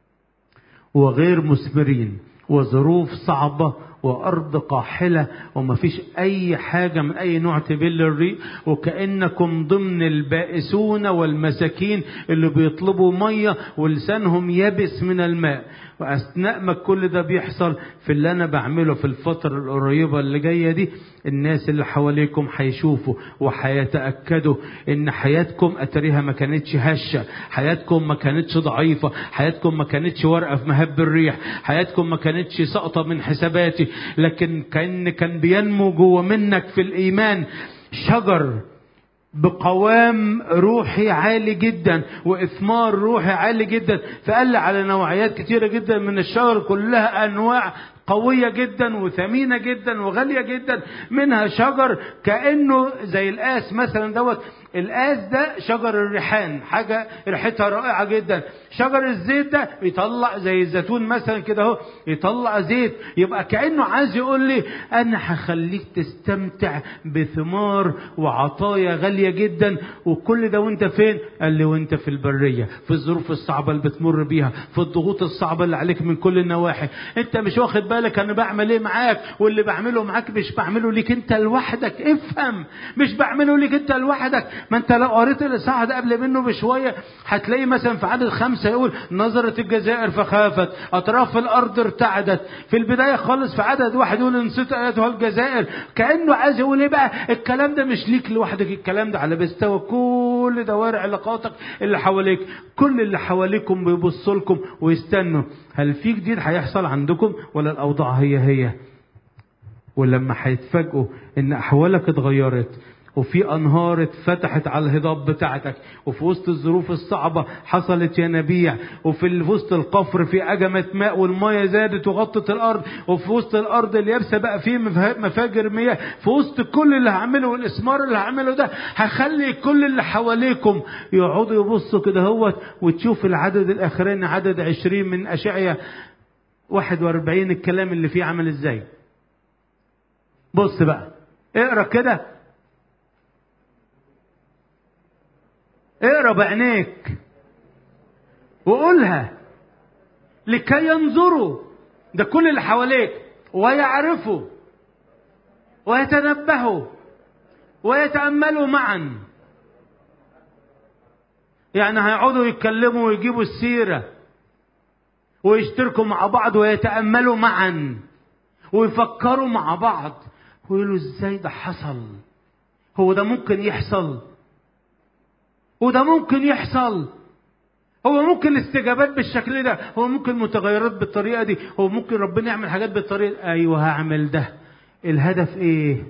وغير مثمرين وظروف صعبه وارض قاحله وما فيش اي حاجه من اي نوع تبل الريق وكانكم ضمن البائسون والمساكين اللي بيطلبوا ميه ولسانهم يبس من الماء واثناء ما كل ده بيحصل في اللي انا بعمله في الفتره القريبه اللي جايه دي الناس اللي حواليكم هيشوفوا وهيتاكدوا ان حياتكم اتريها ما كانتش هشه حياتكم ما كانتش ضعيفه حياتكم ما كانتش ورقه في مهب الريح حياتكم ما كانتش ساقطه من حساباتي لكن كان كان بينمو جوه منك في الايمان شجر بقوام روحي عالي جدا واثمار روحي عالي جدا فقال لي على نوعيات كتيره جدا من الشجر كلها انواع قوية جدا وثمينة جدا وغالية جدا منها شجر كأنه زي القاس مثلا دوت القاس ده شجر الريحان حاجة ريحتها رائعة جدا شجر الزيت ده يطلع زي الزيتون مثلا كده اهو يطلع زيت يبقى كأنه عايز يقول لي أنا هخليك تستمتع بثمار وعطايا غالية جدا وكل ده وانت فين؟ قال لي وانت في البرية في الظروف الصعبة اللي بتمر بيها في الضغوط الصعبة اللي عليك من كل النواحي انت مش واخد بالك انا بعمل ايه معاك واللي بعمله معاك مش بعمله ليك انت لوحدك افهم مش بعمله ليك انت لوحدك ما انت لو قريت الاصحاح ده قبل منه بشويه هتلاقي مثلا في عدد خمسه يقول نظرت الجزائر فخافت اطراف الارض ارتعدت في البدايه خالص في عدد واحد يقول انصت ايتها الجزائر كانه عايز يقول ايه بقى الكلام ده مش ليك لوحدك الكلام ده على مستوى كل دوائر علاقاتك اللي حواليك كل اللي حواليكم بيبصوا لكم ويستنوا هل في جديد هيحصل عندكم ولا الاوضاع هي هي ولما هيتفاجئوا ان احوالك اتغيرت وفي انهار اتفتحت على الهضاب بتاعتك وفي وسط الظروف الصعبه حصلت ينابيع وفي وسط القفر في اجمه ماء والميه زادت وغطت الارض وفي وسط الارض اليابسه بقى فيه مفاجر مياه في وسط كل اللي هعمله والاسمار اللي هعمله ده هخلي كل اللي حواليكم يقعدوا يبصوا كده هوت وتشوف العدد الاخراني عدد عشرين من اشعيا 41 الكلام اللي فيه عمل ازاي بص بقى اقرا كده اقرا بعينيك وقولها لكي ينظروا ده كل اللي حواليك ويعرفوا ويتنبهوا ويتأملوا معا يعني هيقعدوا يتكلموا ويجيبوا السيرة ويشتركوا مع بعض ويتأملوا معا ويفكروا مع بعض ويقولوا ازاي ده حصل هو ده ممكن يحصل وده ممكن يحصل هو ممكن استجابات بالشكل ده هو ممكن متغيرات بالطريقه دي هو ممكن ربنا يعمل حاجات بالطريقه ايوه هعمل ده الهدف ايه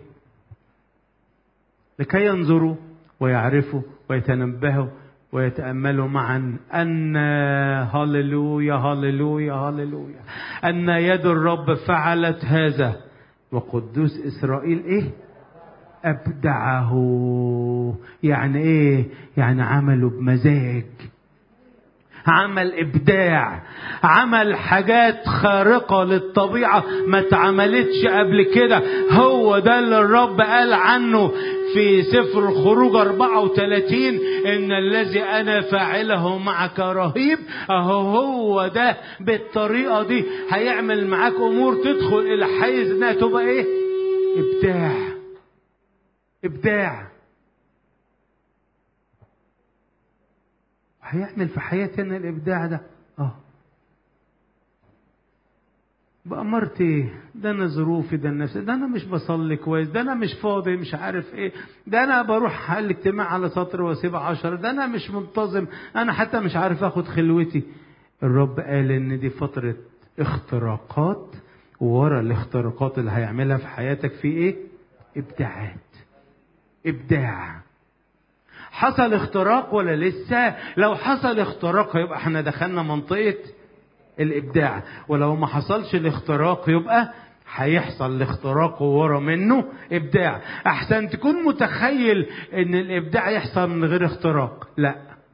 لكي ينظروا ويعرفوا ويتنبهوا ويتأملوا معا أن هللويا هللويا هللويا أن يد الرب فعلت هذا وقدوس إسرائيل إيه أبدعه يعني إيه يعني عمله بمزاج عمل ابداع عمل حاجات خارقه للطبيعه ما اتعملتش قبل كده هو ده اللي الرب قال عنه في سفر الخروج 34 ان الذي انا فاعله معك رهيب اهو هو ده بالطريقه دي هيعمل معاك امور تدخل الى حيز انها تبقى ايه ابداع ابداع هيعمل في حياتنا الابداع ده اه بأمرت ايه ده انا ظروفي ده النفس ده انا مش بصلي كويس ده انا مش فاضي مش عارف ايه ده انا بروح الاجتماع على سطر واسيب عشرة ده انا مش منتظم انا حتى مش عارف اخد خلوتي الرب قال ان دي فترة اختراقات ورا الاختراقات اللي هيعملها في حياتك في ايه ابداعات ابداع حصل اختراق ولا لسه لو حصل اختراق يبقى احنا دخلنا منطقة الابداع ولو ما حصلش الاختراق يبقى هيحصل الاختراق ورا منه ابداع احسن تكون متخيل ان الابداع يحصل من غير اختراق لا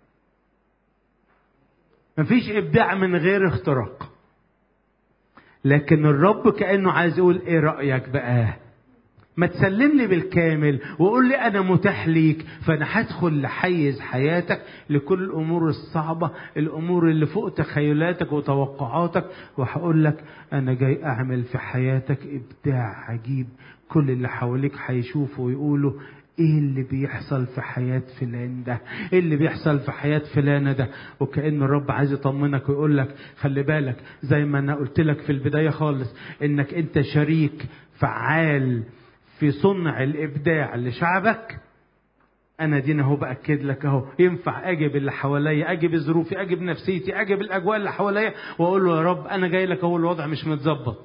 مفيش ابداع من غير اختراق لكن الرب كانه عايز يقول ايه رايك بقى ما تسلم لي بالكامل وقول لي انا متاح ليك فانا هدخل لحيز حياتك لكل الامور الصعبه الامور اللي فوق تخيلاتك وتوقعاتك وهقول لك انا جاي اعمل في حياتك ابداع عجيب كل اللي حواليك هيشوفوا ويقولوا ايه اللي بيحصل في حياة فلان ده ايه اللي بيحصل في حياة فلانة ده وكأن الرب عايز يطمنك ويقول لك خلي بالك زي ما انا قلت لك في البداية خالص انك انت شريك فعال في صنع الابداع لشعبك انا دينا اهو باكد لك اهو ينفع اجيب اللي حواليا اجيب ظروفي اجيب نفسيتي اجيب الاجواء اللي حواليا واقول له يا رب انا جاي لك اهو الوضع مش متظبط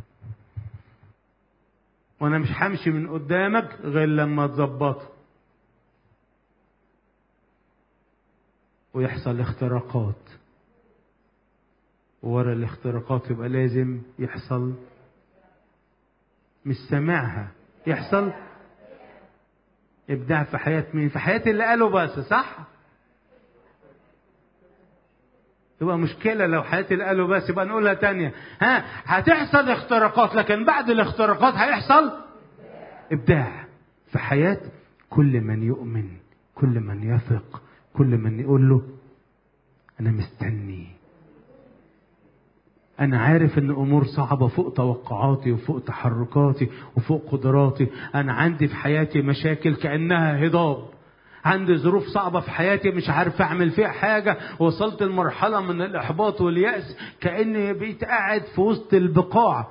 وانا مش همشي من قدامك غير لما تظبطه ويحصل اختراقات ورا الاختراقات يبقى لازم يحصل مش سامعها يحصل ابداع في حياه مين في حياه اللي قاله بس صح تبقى مشكله لو حياه اللي قاله بس يبقى نقولها تانية ها هتحصل اختراقات لكن بعد الاختراقات هيحصل ابداع في حياه كل من يؤمن كل من يثق كل من يقول له انا مستني أنا عارف إن أمور صعبة فوق توقعاتي وفوق تحركاتي وفوق قدراتي، أنا عندي في حياتي مشاكل كأنها هضاب. عندي ظروف صعبة في حياتي مش عارف أعمل فيها حاجة، وصلت لمرحلة من الإحباط واليأس كأني بقيت قاعد في وسط البقاع.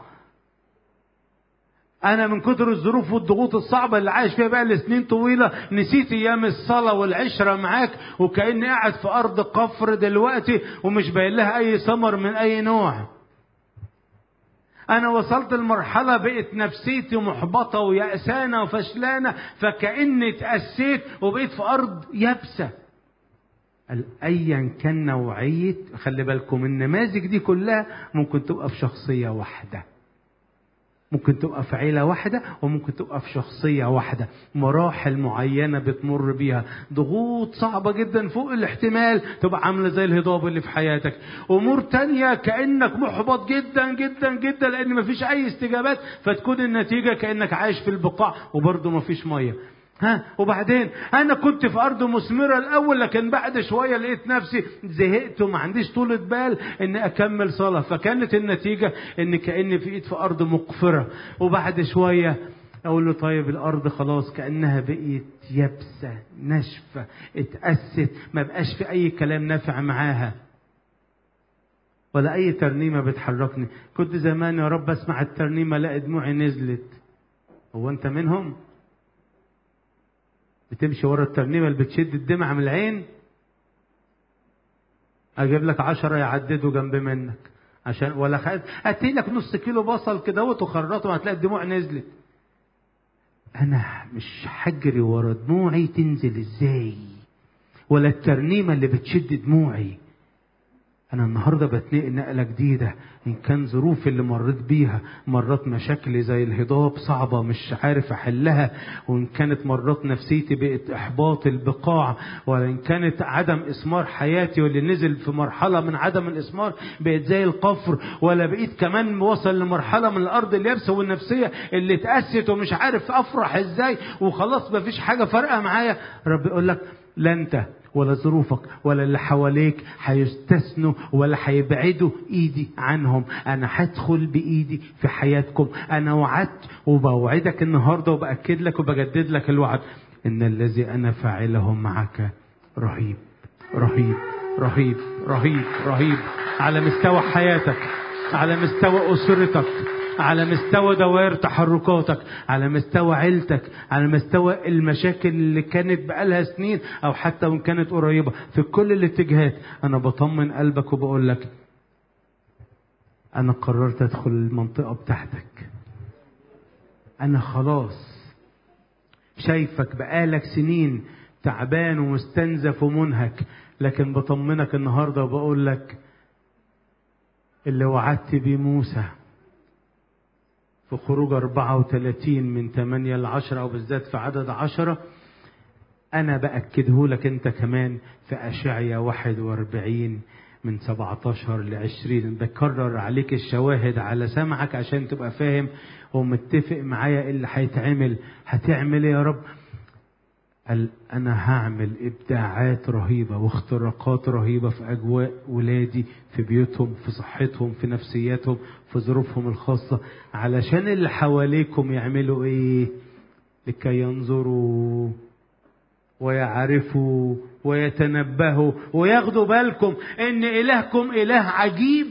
أنا من كتر الظروف والضغوط الصعبة اللي عايش فيها بقى لسنين طويلة نسيت أيام الصلاة والعشرة معاك وكأني قاعد في أرض قفر دلوقتي ومش باين لها أي ثمر من أي نوع. أنا وصلت لمرحلة بقت نفسيتي محبطة ويأسانة وفشلانة فكأني اتأسيت وبقيت في أرض يابسة. أيا كان نوعية خلي بالكم النماذج دي كلها ممكن تبقى في شخصية واحدة. ممكن تبقى في عيلة واحدة وممكن تبقى في شخصية واحدة مراحل معينة بتمر بيها ضغوط صعبة جدا فوق الاحتمال تبقى عاملة زي الهضاب اللي في حياتك أمور تانية كأنك محبط جدا جدا جدا لأن مفيش أي استجابات فتكون النتيجة كأنك عايش في البقاع وبرضه مفيش مية ها وبعدين انا كنت في ارض مثمره الاول لكن بعد شويه لقيت نفسي زهقت وما عنديش طولة بال اني اكمل صلاه فكانت النتيجه ان كاني في ايد في ارض مقفره وبعد شويه اقول له طيب الارض خلاص كانها بقيت يابسه ناشفه اتأست ما بقاش في اي كلام نافع معاها ولا اي ترنيمه بتحركني كنت زمان يا رب اسمع الترنيمه الاقي دموعي نزلت هو انت منهم بتمشي ورا الترنيمه اللي بتشد الدمعه من العين اجيب لك عشرة يعددوا جنب منك عشان ولا خد هاتي لك نص كيلو بصل كده وتخرطه هتلاقي الدموع نزلت انا مش هجري ورا دموعي تنزل ازاي ولا الترنيمه اللي بتشد دموعي أنا النهاردة بتنقل نقلة جديدة إن كان ظروف اللي مريت بيها مرات مشاكلي زي الهضاب صعبة مش عارف أحلها وإن كانت مرات نفسيتي بقت إحباط البقاع ولا إن كانت عدم إثمار حياتي واللي نزل في مرحلة من عدم الإثمار بقت زي القفر ولا بقيت كمان وصل لمرحلة من الأرض اليابسة والنفسية اللي اتأست ومش عارف أفرح إزاي وخلاص مفيش حاجة فارقة معايا رب يقول لك لا أنت ولا ظروفك ولا اللي حواليك هيستثنوا ولا هيبعدوا ايدي عنهم انا هدخل بايدي في حياتكم انا وعدت وبوعدك النهارده وباكد لك وبجدد لك الوعد ان الذي انا فاعله معك رهيب رهيب رهيب رهيب رهيب على مستوى حياتك على مستوى اسرتك على مستوى دوائر تحركاتك على مستوى عيلتك على مستوى المشاكل اللي كانت بقالها سنين او حتى وان كانت قريبه في كل الاتجاهات انا بطمن قلبك وبقول لك انا قررت ادخل المنطقه بتاعتك انا خلاص شايفك بقالك سنين تعبان ومستنزف ومنهك لكن بطمنك النهارده وبقول لك اللي وعدت بيه موسى في خروج 34 من 8 ل 10 أو بالذات في عدد 10 أنا بأكده لك أنت كمان في أشعيا 41 من 17 ل 20 بكرر عليك الشواهد على سمعك عشان تبقى فاهم ومتفق معايا إيه اللي هيتعمل هتعمل إيه يا رب قال أنا هعمل إبداعات رهيبة واختراقات رهيبة في أجواء ولادي في بيوتهم في صحتهم في نفسياتهم في ظروفهم الخاصة علشان اللي حواليكم يعملوا إيه لكي ينظروا ويعرفوا ويتنبهوا وياخدوا بالكم إن إلهكم إله عجيب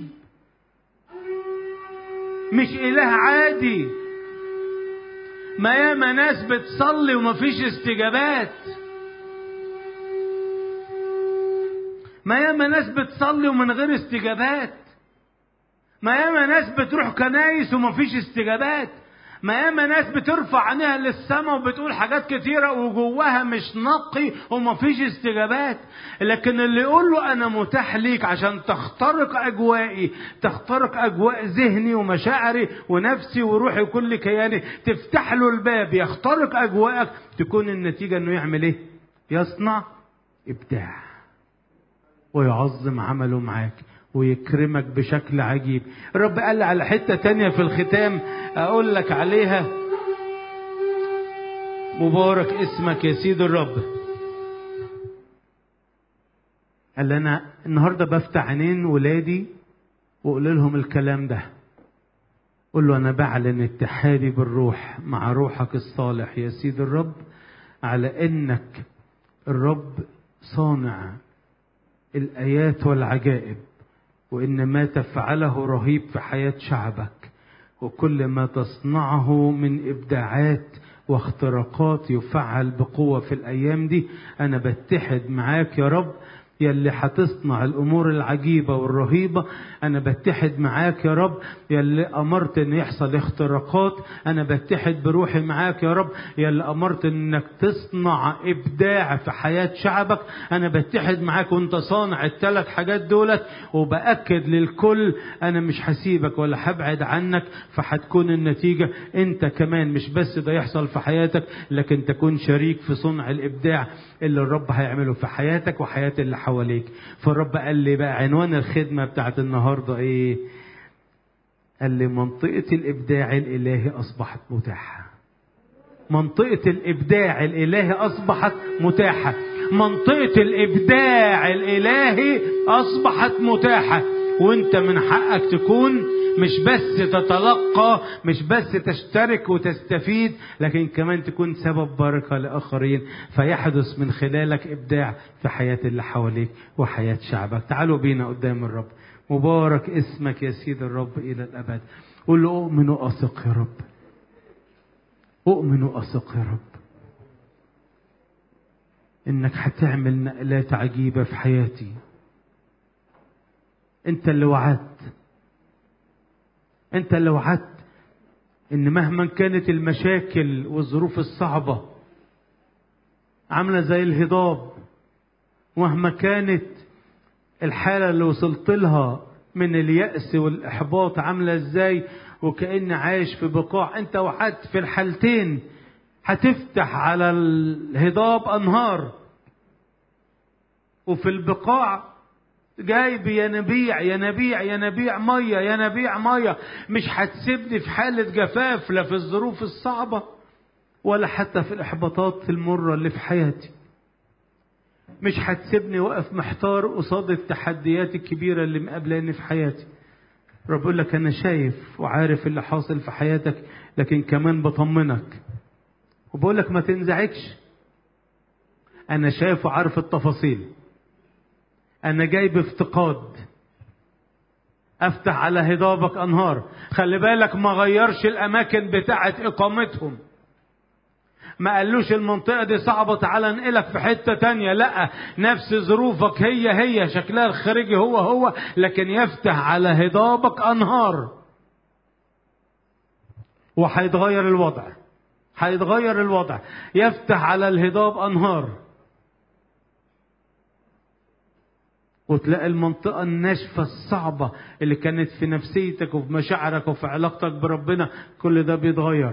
مش إله عادي ما ياما ناس بتصلي ومفيش استجابات ما ياما ناس بتصلي ومن غير استجابات ما ياما ناس بتروح كنايس ومفيش استجابات ما ياما ناس بترفع عينيها للسماء وبتقول حاجات كتيرة وجواها مش نقي ومفيش استجابات لكن اللي يقول له أنا متاح ليك عشان تخترق أجوائي تخترق أجواء ذهني ومشاعري ونفسي وروحي وكل كياني تفتح له الباب يخترق أجواءك تكون النتيجة إنه يعمل إيه؟ يصنع إبداع ويعظم عمله معاك ويكرمك بشكل عجيب الرب قال على حتة تانية في الختام أقول لك عليها مبارك اسمك يا سيد الرب قال أنا النهاردة بفتح عينين ولادي وأقول لهم الكلام ده قول له أنا بعلن اتحادي بالروح مع روحك الصالح يا سيد الرب على إنك الرب صانع الآيات والعجائب وإن ما تفعله رهيب في حياة شعبك وكل ما تصنعه من إبداعات واختراقات يفعل بقوة في الأيام دي أنا بتحد معاك يا رب يلي هتصنع الامور العجيبه والرهيبه انا بتحد معاك يا رب يلي امرت ان يحصل اختراقات انا بتحد بروحي معاك يا رب يلي امرت انك تصنع ابداع في حياه شعبك انا بتحد معاك وانت صانع الثلاث حاجات دولت وباكد للكل انا مش هسيبك ولا هبعد عنك فهتكون النتيجه انت كمان مش بس ده يحصل في حياتك لكن تكون شريك في صنع الابداع اللي الرب هيعمله في حياتك وحياه اللي حواليك فالرب قال لي بقى عنوان الخدمة بتاعت النهاردة ايه قال لي منطقة الإبداع الإلهي أصبحت متاحة منطقة الإبداع الإلهي أصبحت متاحة منطقة الإبداع الإلهي أصبحت متاحة وانت من حقك تكون مش بس تتلقى مش بس تشترك وتستفيد لكن كمان تكون سبب بركة لآخرين فيحدث من خلالك إبداع في حياة اللي حواليك وحياة شعبك تعالوا بينا قدام الرب مبارك اسمك يا سيد الرب إلى الأبد قل له أؤمن وأثق يا رب أؤمن وأثق يا رب إنك هتعمل نقلات عجيبة في حياتي انت اللي وعدت انت اللي وعدت ان مهما كانت المشاكل والظروف الصعبه عامله زي الهضاب مهما كانت الحاله اللي وصلت لها من اليأس والإحباط عاملة إزاي وكأن عايش في بقاع أنت وعدت في الحالتين هتفتح على الهضاب أنهار وفي البقاع جايب ينابيع ينابيع ينابيع مية ينابيع مية مش هتسيبني في حالة جفاف لا في الظروف الصعبة ولا حتى في الإحباطات المرة اللي في حياتي مش هتسيبني واقف محتار قصاد التحديات الكبيرة اللي مقابلاني في حياتي رب يقول لك أنا شايف وعارف اللي حاصل في حياتك لكن كمان بطمنك وبقول لك ما تنزعجش أنا شايف وعارف التفاصيل أنا جاي بافتقاد أفتح على هضابك أنهار خلي بالك ما غيرش الأماكن بتاعة إقامتهم ما قالوش المنطقة دي صعبة تعالى انقلك في حتة تانية لا نفس ظروفك هي هي شكلها الخارجي هو هو لكن يفتح على هضابك أنهار وهيتغير الوضع هيتغير الوضع يفتح على الهضاب أنهار وتلاقي المنطقة الناشفة الصعبة اللي كانت في نفسيتك وفي مشاعرك وفي علاقتك بربنا كل ده بيتغير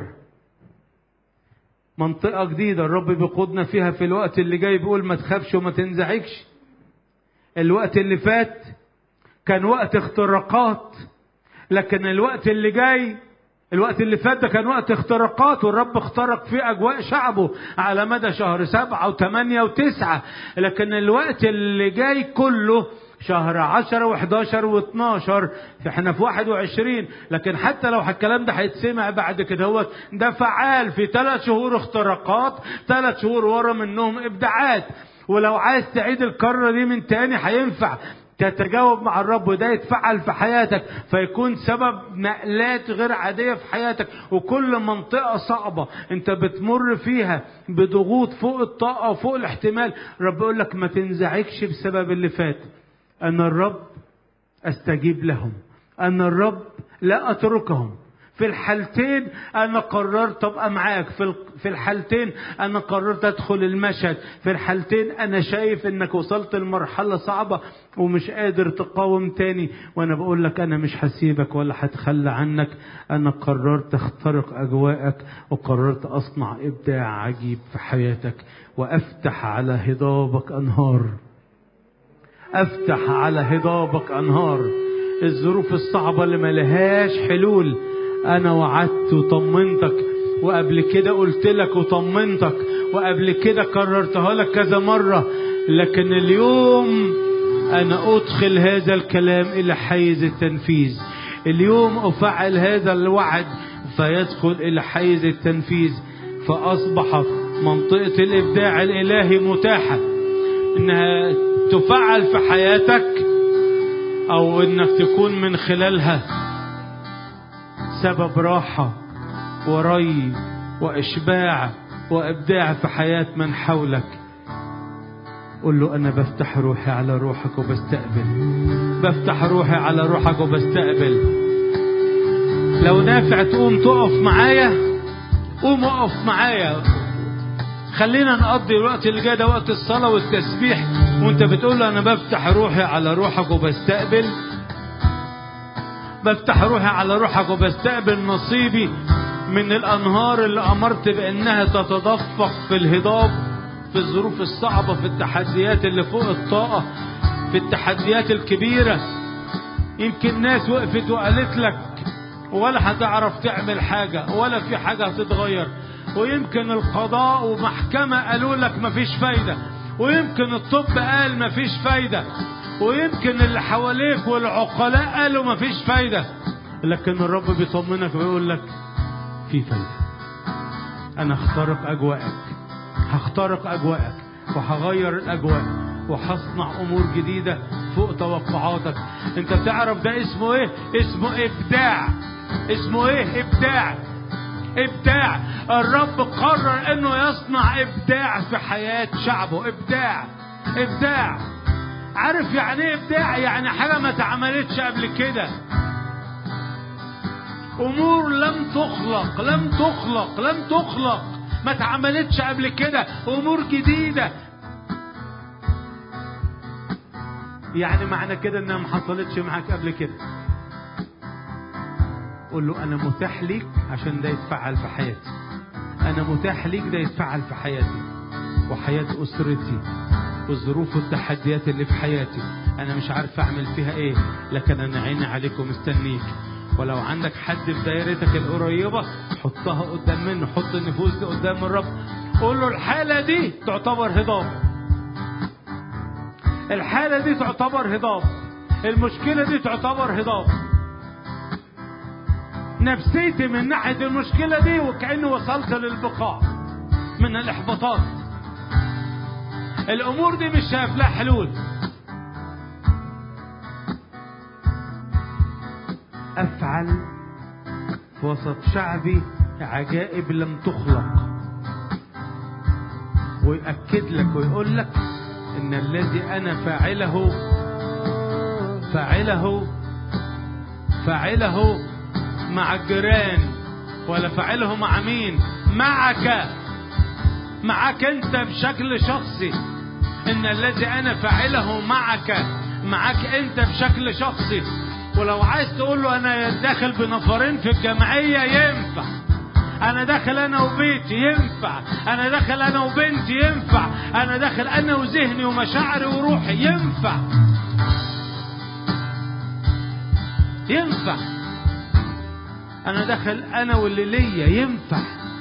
منطقة جديدة الرب بيقودنا فيها في الوقت اللي جاي بيقول ما تخافش وما تنزعجش الوقت اللي فات كان وقت اختراقات لكن الوقت اللي جاي الوقت اللي فات ده كان وقت اختراقات والرب اخترق فيه اجواء شعبه على مدى شهر سبعة وثمانية وتسعة لكن الوقت اللي جاي كله شهر عشرة وحداشر واتناشر احنا في واحد وعشرين لكن حتى لو الكلام ده هيتسمع بعد كده هو ده فعال في ثلاث شهور اختراقات ثلاث شهور ورا منهم ابداعات ولو عايز تعيد الكرة دي من تاني هينفع تتجاوب مع الرب وده يتفعل في حياتك فيكون سبب نقلات غير عادية في حياتك وكل منطقة صعبة انت بتمر فيها بضغوط فوق الطاقة وفوق الاحتمال رب يقول لك ما تنزعجش بسبب اللي فات أن الرب أستجيب لهم أن الرب لا أتركهم في الحالتين أنا قررت أبقى معاك في في الحالتين أنا قررت أدخل المشهد في الحالتين أنا شايف إنك وصلت لمرحلة صعبة ومش قادر تقاوم تاني وأنا بقول لك أنا مش هسيبك ولا هتخلى عنك أنا قررت أخترق أجواءك وقررت أصنع إبداع عجيب في حياتك وأفتح على هضابك أنهار افتح على هضابك انهار الظروف الصعبة اللي ملهاش حلول انا وعدت وطمنتك وقبل كده قلت لك وطمنتك وقبل كده كررتها لك كذا مرة لكن اليوم انا ادخل هذا الكلام الى حيز التنفيذ اليوم افعل هذا الوعد فيدخل الى حيز التنفيذ فاصبحت منطقة الابداع الالهي متاحة انها تفعل في حياتك او انك تكون من خلالها سبب راحة وري واشباع وابداع في حياة من حولك قل له انا بفتح روحي على روحك وبستقبل بفتح روحي على روحك وبستقبل لو نافع تقوم تقف معايا قوم اقف معايا خلينا نقضي الوقت اللي جاي ده وقت الصلاة والتسبيح وانت بتقول له انا بفتح روحي على روحك وبستقبل بفتح روحي على روحك وبستقبل نصيبي من الانهار اللي امرت بانها تتدفق في الهضاب في الظروف الصعبة في التحديات اللي فوق الطاقة في التحديات الكبيرة يمكن ناس وقفت وقالت لك ولا هتعرف تعمل حاجة ولا في حاجة هتتغير ويمكن القضاء ومحكمة قالوا لك مفيش فايدة ويمكن الطب قال مفيش فايدة ويمكن اللي حواليك والعقلاء قالوا مفيش فايدة لكن الرب بيطمنك ويقول لك في فايدة أنا هخترق أجواءك هخترق أجواءك وهغير الأجواء وهصنع أمور جديدة فوق توقعاتك أنت بتعرف ده اسمه إيه؟ اسمه إبداع اسمه إيه؟ إبداع ابداع الرب قرر انه يصنع ابداع في حياة شعبه ابداع ابداع عارف يعني ايه ابداع يعني حاجه ما اتعملتش قبل كده امور لم تخلق لم تخلق لم تخلق ما اتعملتش قبل كده امور جديده يعني معنى كده انها ما حصلتش معاك قبل كده قول له انا متاح ليك عشان ده يتفعل في حياتي انا متاح ليك ده يتفعل في حياتي وحياة اسرتي والظروف والتحديات اللي في حياتي انا مش عارف اعمل فيها ايه لكن انا عيني عليك ومستنيك ولو عندك حد في دايرتك القريبة حطها قدام منه حط النفوس دي قدام الرب قول له الحالة دي تعتبر هضاب الحالة دي تعتبر هضاب المشكلة دي تعتبر هضاب نفسيتي من ناحية المشكلة دي وكأني وصلت للبقاع من الإحباطات الأمور دي مش شايف لها حلول أفعل في وسط شعبي عجائب لم تخلق ويأكد لك ويقول لك إن الذي أنا فاعله فاعله فاعله مع الجيران ولا فاعله مع مين معك معك انت بشكل شخصي ان الذي انا فاعله معك معك انت بشكل شخصي ولو عايز تقول له انا داخل بنفرين في الجمعيه ينفع انا داخل انا وبيتي ينفع انا داخل انا وبنتي ينفع انا داخل انا وذهني ومشاعري وروحي ينفع ينفع انا داخل انا واللي ليا ينفع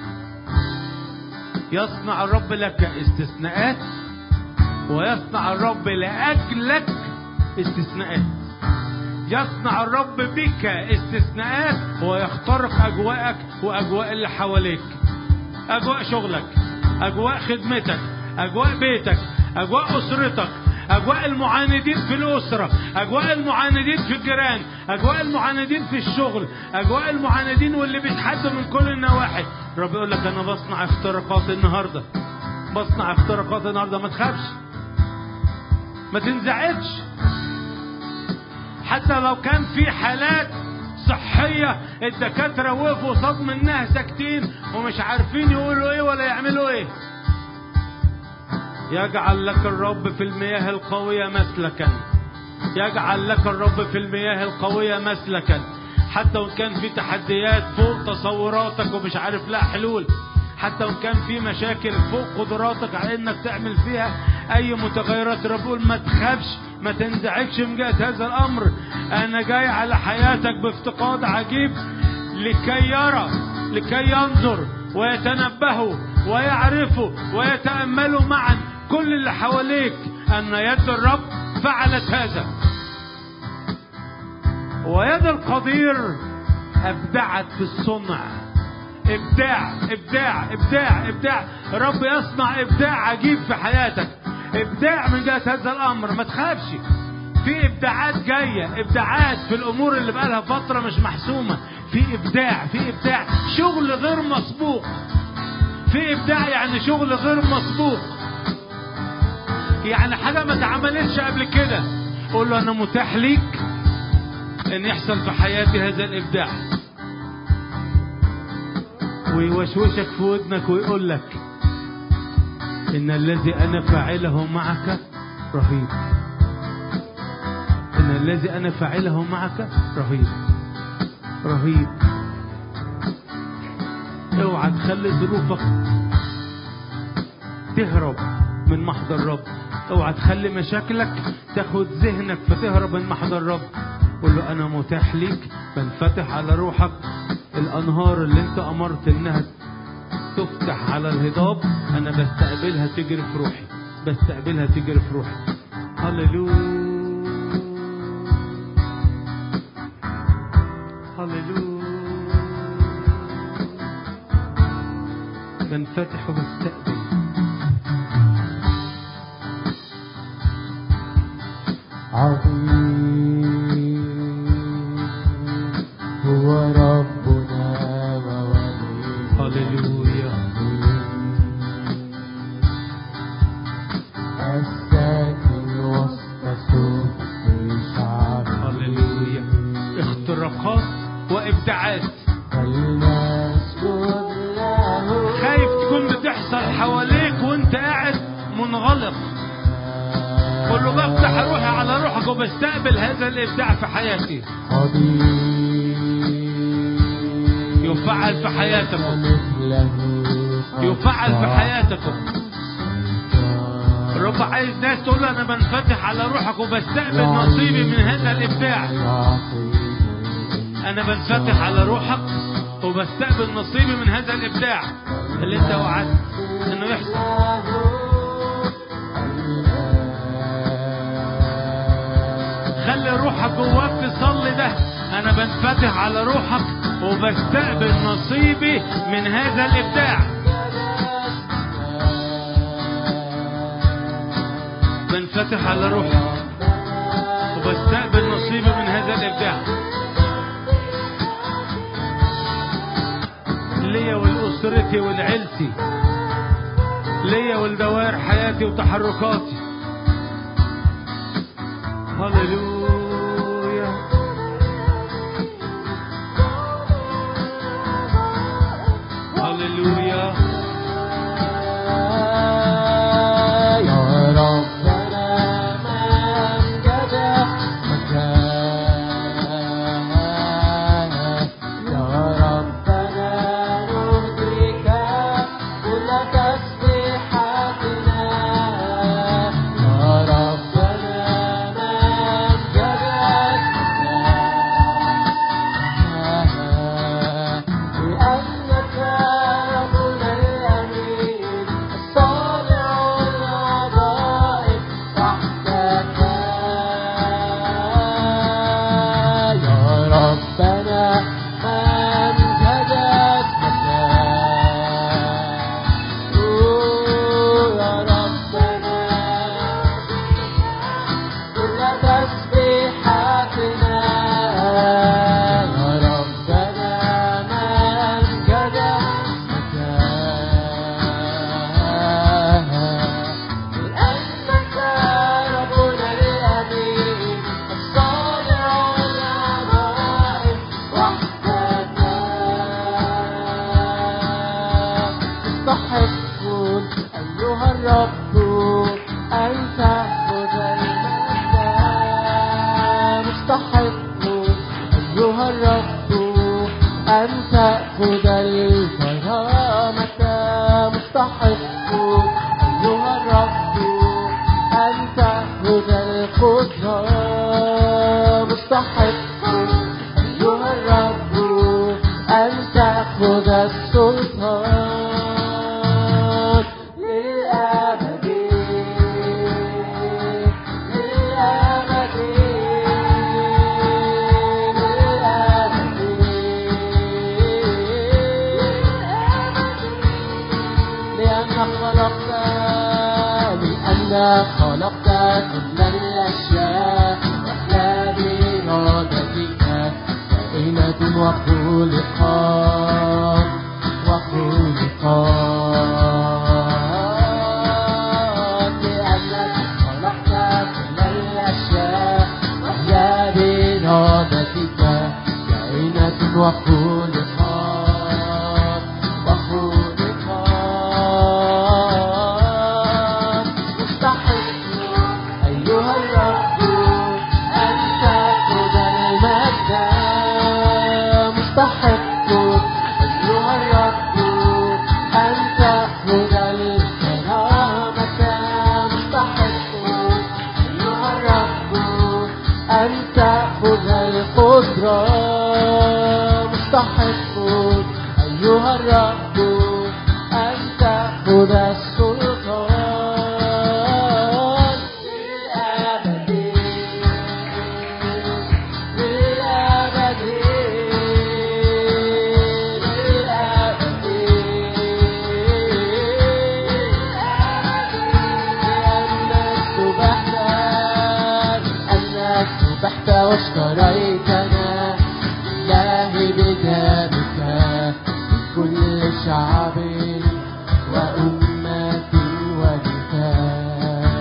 يصنع الرب لك استثناءات ويصنع الرب لاجلك استثناءات يصنع الرب بك استثناءات ويخترق اجواءك واجواء اللي حواليك اجواء شغلك اجواء خدمتك اجواء بيتك اجواء اسرتك اجواء المعاندين في الاسره اجواء المعاندين في الجيران اجواء المعاندين في الشغل اجواء المعاندين واللي بيتحدوا من كل النواحي رب يقول لك انا بصنع اختراقات النهارده بصنع اختراقات النهارده ما تخافش ما تنزعجش حتى لو كان في حالات صحية الدكاترة وقفوا قصاد منها ساكتين ومش عارفين يقولوا ايه ولا يعملوا ايه يجعل لك الرب في المياه القوية مسلكا يجعل لك الرب في المياه القوية مسلكا حتى وان كان في تحديات فوق تصوراتك ومش عارف لها حلول حتى وان كان في مشاكل فوق قدراتك على انك تعمل فيها اي متغيرات رب يقول ما تخافش ما تنزعجش من جهة هذا الامر انا جاي على حياتك بافتقاد عجيب لكي يرى لكي ينظر ويتنبهوا ويعرفوا ويتأملوا معا كل اللي حواليك ان يد الرب فعلت هذا ويد القدير ابدعت في الصنع ابداع ابداع ابداع ابداع رب يصنع ابداع عجيب في حياتك ابداع من جهه هذا الامر ما تخافش في ابداعات جايه ابداعات في الامور اللي بقالها فتره مش محسومه في ابداع في ابداع شغل غير مسبوق في ابداع يعني شغل غير مسبوق يعني حاجه ما اتعملتش قبل كده قول له انا متاح ليك ان يحصل في حياتي هذا الابداع ويوشوشك في ودنك ويقول لك ان الذي انا فاعله معك رهيب ان الذي انا فاعله معك رهيب رهيب اوعى تخلي ظروفك تهرب من محضر الرب اوعى تخلي مشاكلك تاخد ذهنك فتهرب من محضر الرب قول له انا متاح ليك بنفتح على روحك الانهار اللي انت امرت انها تفتح على الهضاب انا بستقبلها تجري في روحي بستقبلها تجري في روحي هللويا هللويا بنفتح وبستقبل عظيم هو ربنا وولي هللويا الساكن وسط قول له بفتح روحي على روحك وبستقبل هذا الابداع في حياتي قدير يفعل في حياتكم مثله يفعل في حياتكم الرب عايز ناس تقول له انا بنفتح على روحك وبستقبل نصيبي من هذا الابداع انا بنفتح على روحك وبستقبل نصيبي من هذا الابداع اللي انت وعدت انه يحصل خلي روحك جواك تصلي ده انا بنفتح على روحك وبستقبل نصيبي من هذا الابداع بنفتح على روحك وبستقبل نصيبي من هذا الابداع ليا ولاسرتي ولعيلتي ليا ولدوائر حياتي وتحركاتي هللويا هللويا يا ربنا مجد مكان يا ربنا نهديك كل تسبيحاتنا يا ربنا مجد لأنك ربنا الأمين الصانع العجائب وحدك يا ربنا من جدك مكان يا ربنا كل تسبيحاتنا يا ربنا من جدى مكان لأنك ربنا الأمين الصانع العجائب وحدك مستحق أيها الرب أن تأخذ المجد مستحق أيها الرب أن تأخذ الكرامة مستحق أيها الرب أن تأخذ القدرة مستحق أيها الرب أن تأخذ السلطان للأبد للأبد للأبد لأنك خلقت لأنك خلقت كل الأشياء وإحنا بإرادتك كائنة وخلقات وخلقات لأنك خلقت كل الأشياء وهي بإرادتك كائنة وخلقات وخلقات مستحق أيها الرب أن تأخذ المجد مستحق أيها الرب أن تأخذ الكرامة مستحق أيها الرب أن تأخذ القدرة مستحق أيها الرب أن تأخذ السلطان للأبد للأبد للأبد لأنك سبحت لأنك سبحت واشتريتنا لله بدمك من كل شعب وأمة ولسان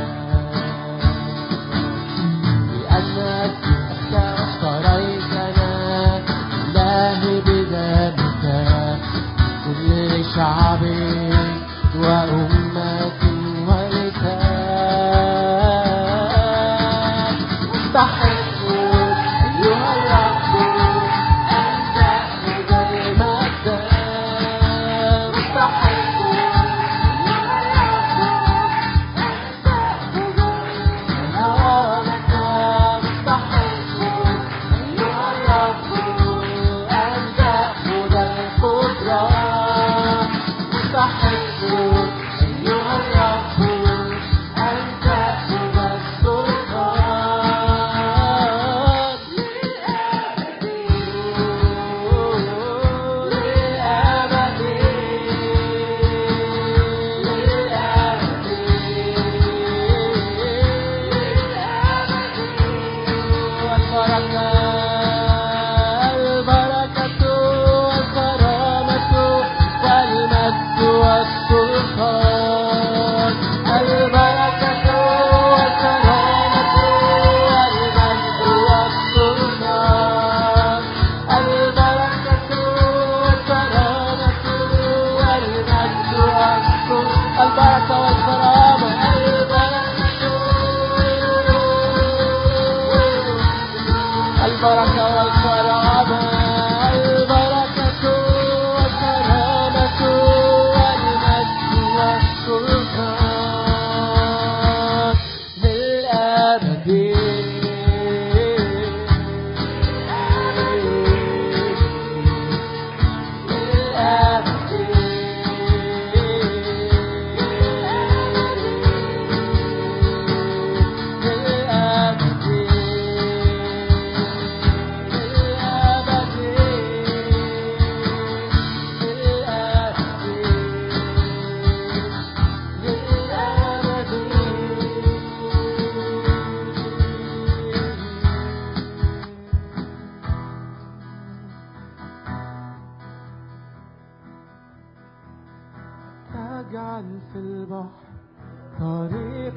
لأنك سبحت واشتريتنا لله بدمك من كل شعب وأمة ولسان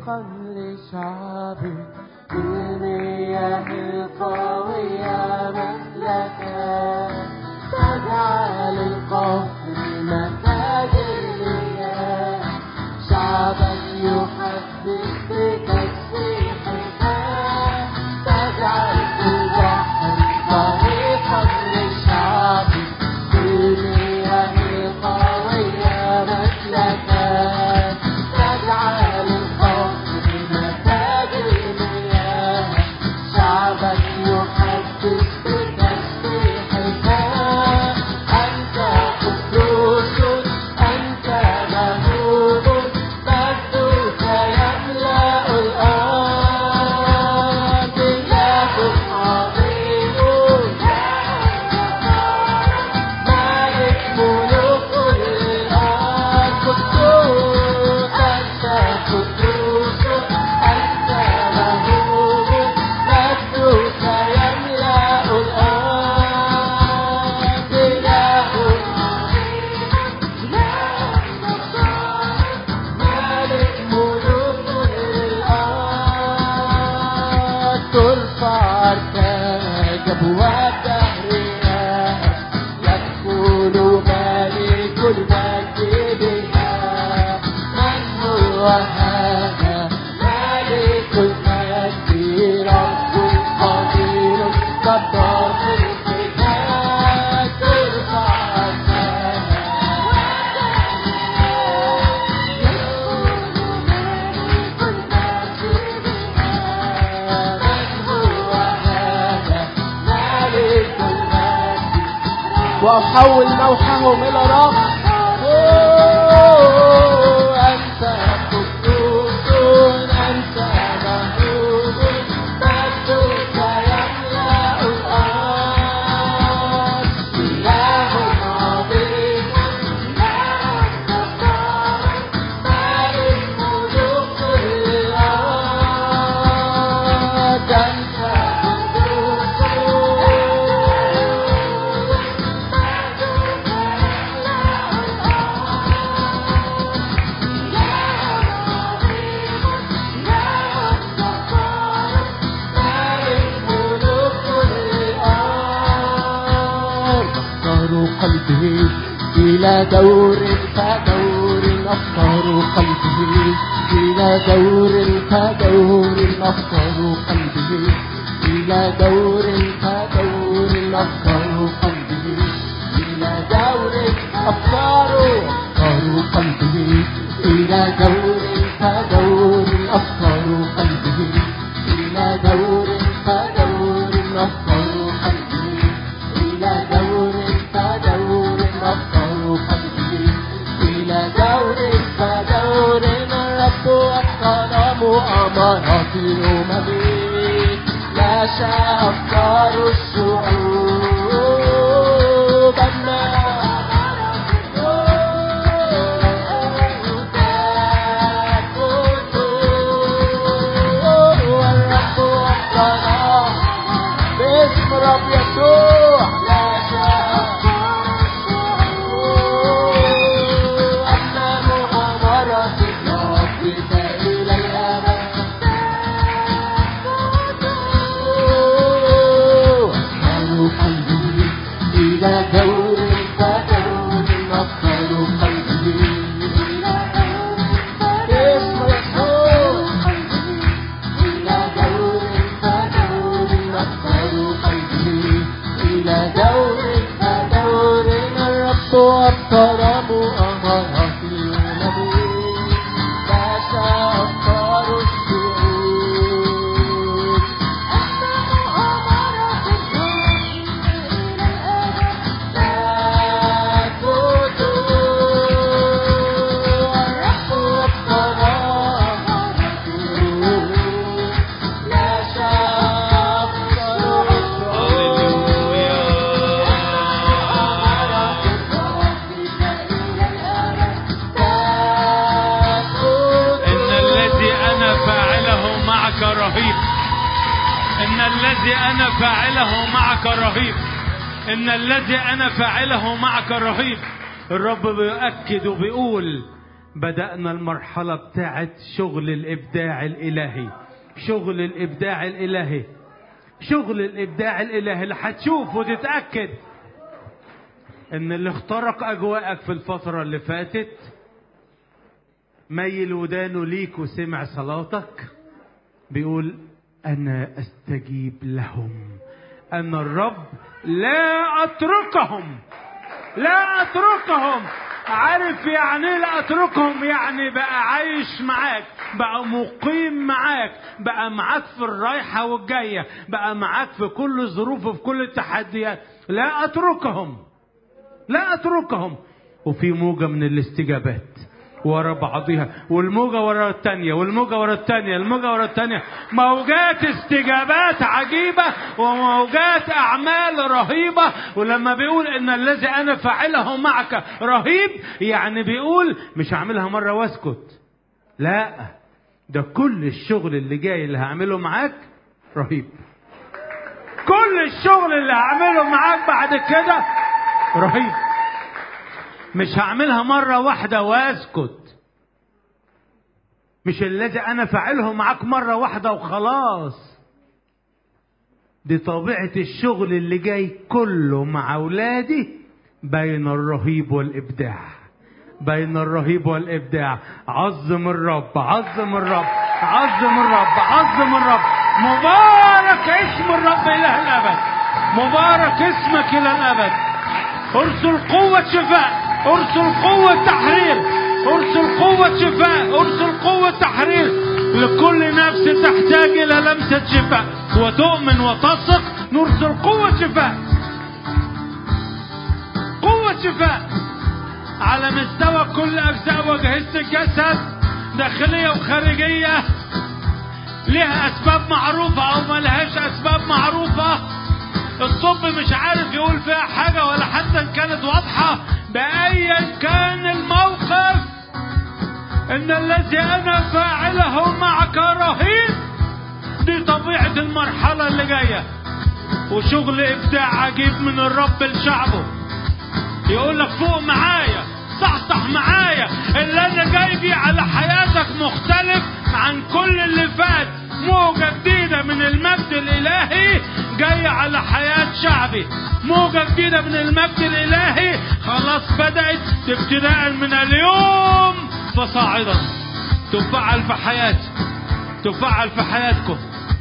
قدر شعبي بالمياه القوية مسلكا تجعل القفر متاجر المياه شعبك يحدث بتسبيحك تجعل في البحر طريقا للشعب بالمياه القوية مسلكا تجعل القفر متاجر المياه شعبك يحدث بتسبيحك أنت قدوس أنت مهوب مجدك يملأ الأرض إله عظيم مالك ملوك الأرض قدوس أنت قدوس أنت مهوب مجدك يملأ الأرض إله مالك ملوك الأرض ترفع أركان أبواب دهرها يدخل مالك المجد بها من هو هذا مالك المجد رب قدير جبار في الجهاد ترفع أركان وأحول نوحهم إلى رقص أوه، أنت قدوس أنت مهوب مجدك يملأ الأرض إله عظيم مالك ملوك الأرض أنت قدوس أفكار قلبه إلى دور فدور أفكار قلبه إلى دور فدور أفكار قلبه إلى دور فدور أفكار قلبه إلى دور أفكار أفكار قلبه إلى دور فدور أفكار قلبه إلى دور فدور أفكار قلبه إلى دور فدور أفكار قلبه إلى دور فدور الرب والظلام أمارات الأمم لا شاء أفكار الشعوب أما والرب والظلام باسم رب يسوع لا شاء أما مؤامرة ربك إلى الأبد أسهر قلبي إلى دور فدور أسهر قلبي باسم يسوع إلى دور فدور أكثر قلبي إلى دور فدور الرب أبطل مؤامرات النبي باشا أفكار الشعوب لا تدور الرب أبطل لا شاء أفكار إن الذي أنا فاعله معك رهيب إن الذي أنا فاعله معك رهيب إن الذي أنا فاعله معك رهيب الرب بيؤكد وبيقول بدأنا المرحلة بتاعت شغل الإبداع الإلهي شغل الإبداع الإلهي شغل الإبداع الإلهي اللي هتشوف وتتأكد إن اللي اخترق أجواءك في الفترة اللي فاتت ميل ودانه ليك وسمع صلاتك بيقول أنا أستجيب لهم أن الرب لا أتركهم لا أتركهم عارف يعني إيه لا أتركهم يعني بقى عايش معاك بقى مقيم معاك بقى معاك في الرايحة والجاية بقى معاك في كل الظروف وفي كل التحديات لا أتركهم لا أتركهم وفي موجة من الاستجابات ورا بعضها والموجة ورا التانية والموجة ورا التانية الموجة ورا التانية موجات استجابات عجيبة وموجات أعمال رهيبة ولما بيقول إن الذي أنا فاعله معك رهيب يعني بيقول مش هعملها مرة واسكت لا ده كل الشغل اللي جاي اللي هعمله معاك رهيب كل الشغل اللي هعمله معاك بعد كده رهيب مش هعملها مرة واحدة واسكت مش الذي انا فاعله معاك مرة واحدة وخلاص دي طبيعة الشغل اللي جاي كله مع اولادي بين الرهيب والابداع بين الرهيب والابداع عظم الرب عظم الرب عظم الرب عظم الرب مبارك اسم الرب الى الابد مبارك اسمك الى الابد ارسل قوة شفاء ارسل قوة تحرير ارسل قوة شفاء ارسل قوة تحرير لكل نفس تحتاج الى لمسة شفاء وتؤمن وتثق نرسل قوة شفاء قوة شفاء على مستوى كل اجزاء واجهزة الجسد داخلية وخارجية لها اسباب معروفة او ملهاش اسباب معروفة الطب مش عارف يقول فيها حاجة ولا حتى ان كانت واضحة بأيا كان الموقف ان الذي انا فاعله معك رهيب دي طبيعة المرحلة اللي جاية وشغل ابداع عجيب من الرب لشعبه يقول لك فوق معايا صحصح معايا اللي انا جاي بيه على حياتك مختلف عن كل اللي فات موجة جديدة من المجد الالهي جاية على حياة شعبي موجة جديدة من المجد الالهي خلاص بدأت ابتداء من اليوم فصاعدا تفعل في حياتي تفعل في حياتكم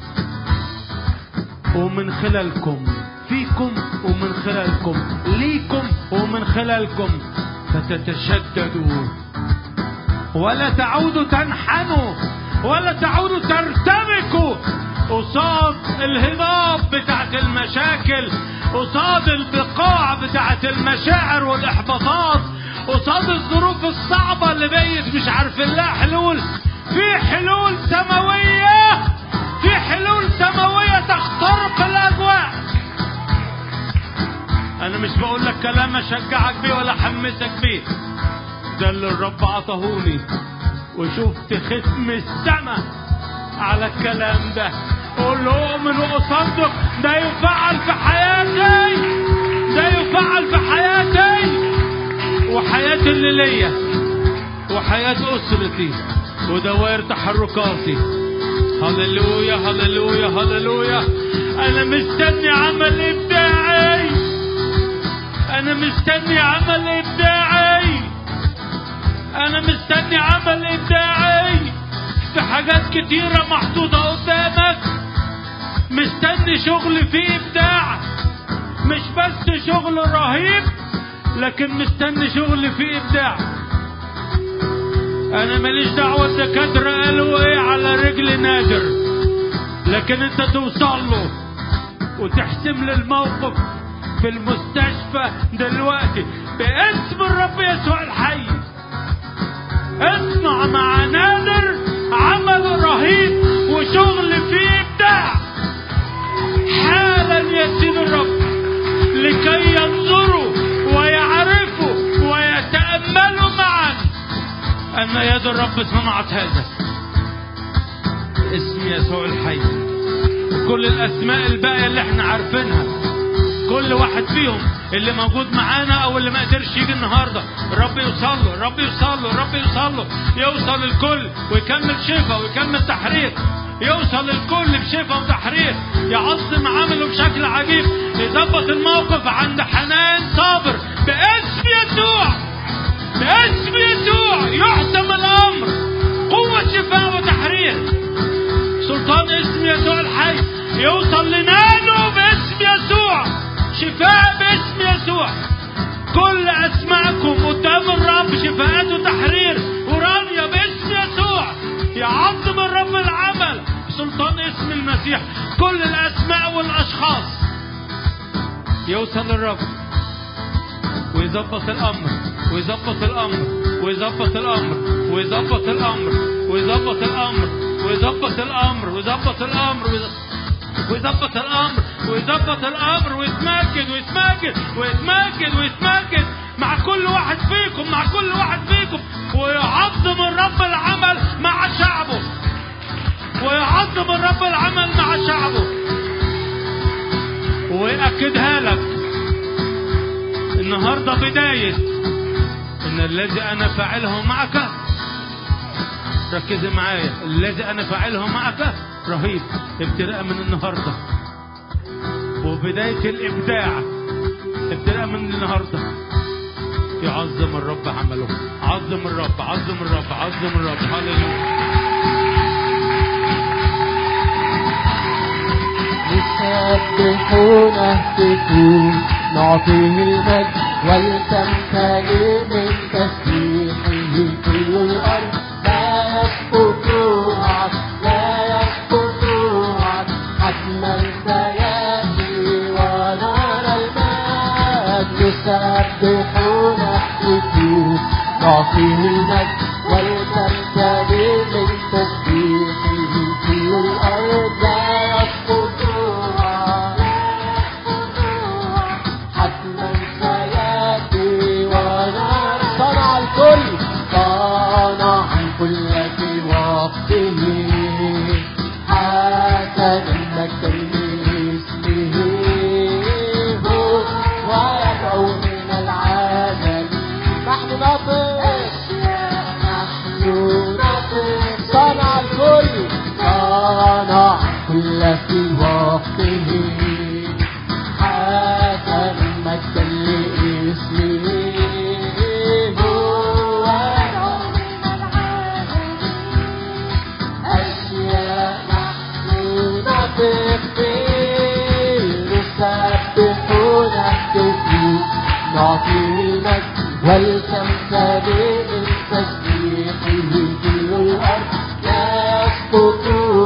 ومن خلالكم فيكم ومن خلالكم ليكم ومن خلالكم فتتشددوا ولا تعودوا تنحنوا ولا تعودوا ترتبكوا قصاد الهضاب بتاعت المشاكل قصاد البقاع بتاعت المشاعر والاحباطات قصاد الظروف الصعبة اللي بقيت مش عارفين لها حلول في حلول سماوية في حلول سماوية تخترق الأجواء أنا مش بقول لك كلام أشجعك بيه ولا أحمسك بيه ده اللي الرب عطاهولي وشفت ختم السماء على الكلام ده قول له اؤمن واصدق ده يفعل في حياتي ده يفعل في حياتي وحياة اللي ليا وحياة أسرتي ودوائر تحركاتي هللويا هللويا هللويا أنا مستني عمل إبداعي أنا مستني عمل إبداعي أنا مستني عمل إبداعي في حاجات كتيرة محطوطة قدامك مستني شغل فيه إبداع مش بس شغل رهيب لكن مستني شغل فيه إبداع أنا ماليش دعوة الدكاترة قالوا إيه على رجل نادر لكن أنت توصل له وتحسم لي الموقف في المستشفى دلوقتي باسم الرب يسوع الحي اصنع مع نادر عمل رهيب وشغل فيه ابداع حالا يسير الرب لكي ينظروا ويعرفوا ويتاملوا معا ان يد الرب صنعت هذا اسم يسوع الحي كل الاسماء الباقيه اللي احنا عارفينها كل واحد فيهم اللي موجود معانا او اللي ما قدرش يجي النهارده الرب يوصل له الرب يوصل له الرب يوصل له يوصل الكل ويكمل شفاء ويكمل تحرير يوصل الكل بشفاء وتحرير يعظم عمله بشكل عجيب يظبط الموقف عند حنان صابر باسم يسوع باسم يسوع يحسم الامر قوه شفاء وتحرير سلطان اسم يسوع الحي يوصل لنانو باسم يسوع شفاء باسم يسوع كل اسماءكم قدام الرب شفاءات وتحرير ورانيا باسم يسوع يعظم الرب العمل بسلطان اسم المسيح كل الاسماء والاشخاص يوصل الرب ويظبط الامر ويظبط الامر ويظبط الامر ويظبط الامر ويظبط الامر ويظبط الامر ويظبط الامر ويظبط الامر ويظبط الامر ويتمجد ويتمجد ويتمجد ويتمجد مع كل واحد فيكم مع كل واحد فيكم ويعظم الرب العمل مع شعبه ويعظم الرب العمل مع شعبه ويأكدها لك النهارده بداية إن الذي أنا فاعله معك ركزي معايا الذي أنا فاعله معك رهيب ابتداء من النهارده وبداية الإبداع ابتداء من النهارده يعظم الرب عمله عظم الرب عظم الرب عظم الرب هللويا يسبحون اهتفوا نعطيه المجد ولتمتلئ من تسبيحه كل الارض لا يسقط وعد لا يسقط وعد حتما سياتي ونرى المجد يسبحون اهتفوا نعطيه المجد ولتمتلئ من تسبيحه كل الارض لا يسقط وعد حتما سياتي ونرى صنع الكل صنع الكل في وقته حسن المجد لاسمه هو ويدعو من العالم نحن نطق نحن نطق صنع الكل صنع الكل في وقته حسن مجدا لاسمه هو أشياء نحن نثق به نسبحون نهتفي نعطيه المجد ولتمتلئ تسبيحه كل الأرض لا يسقط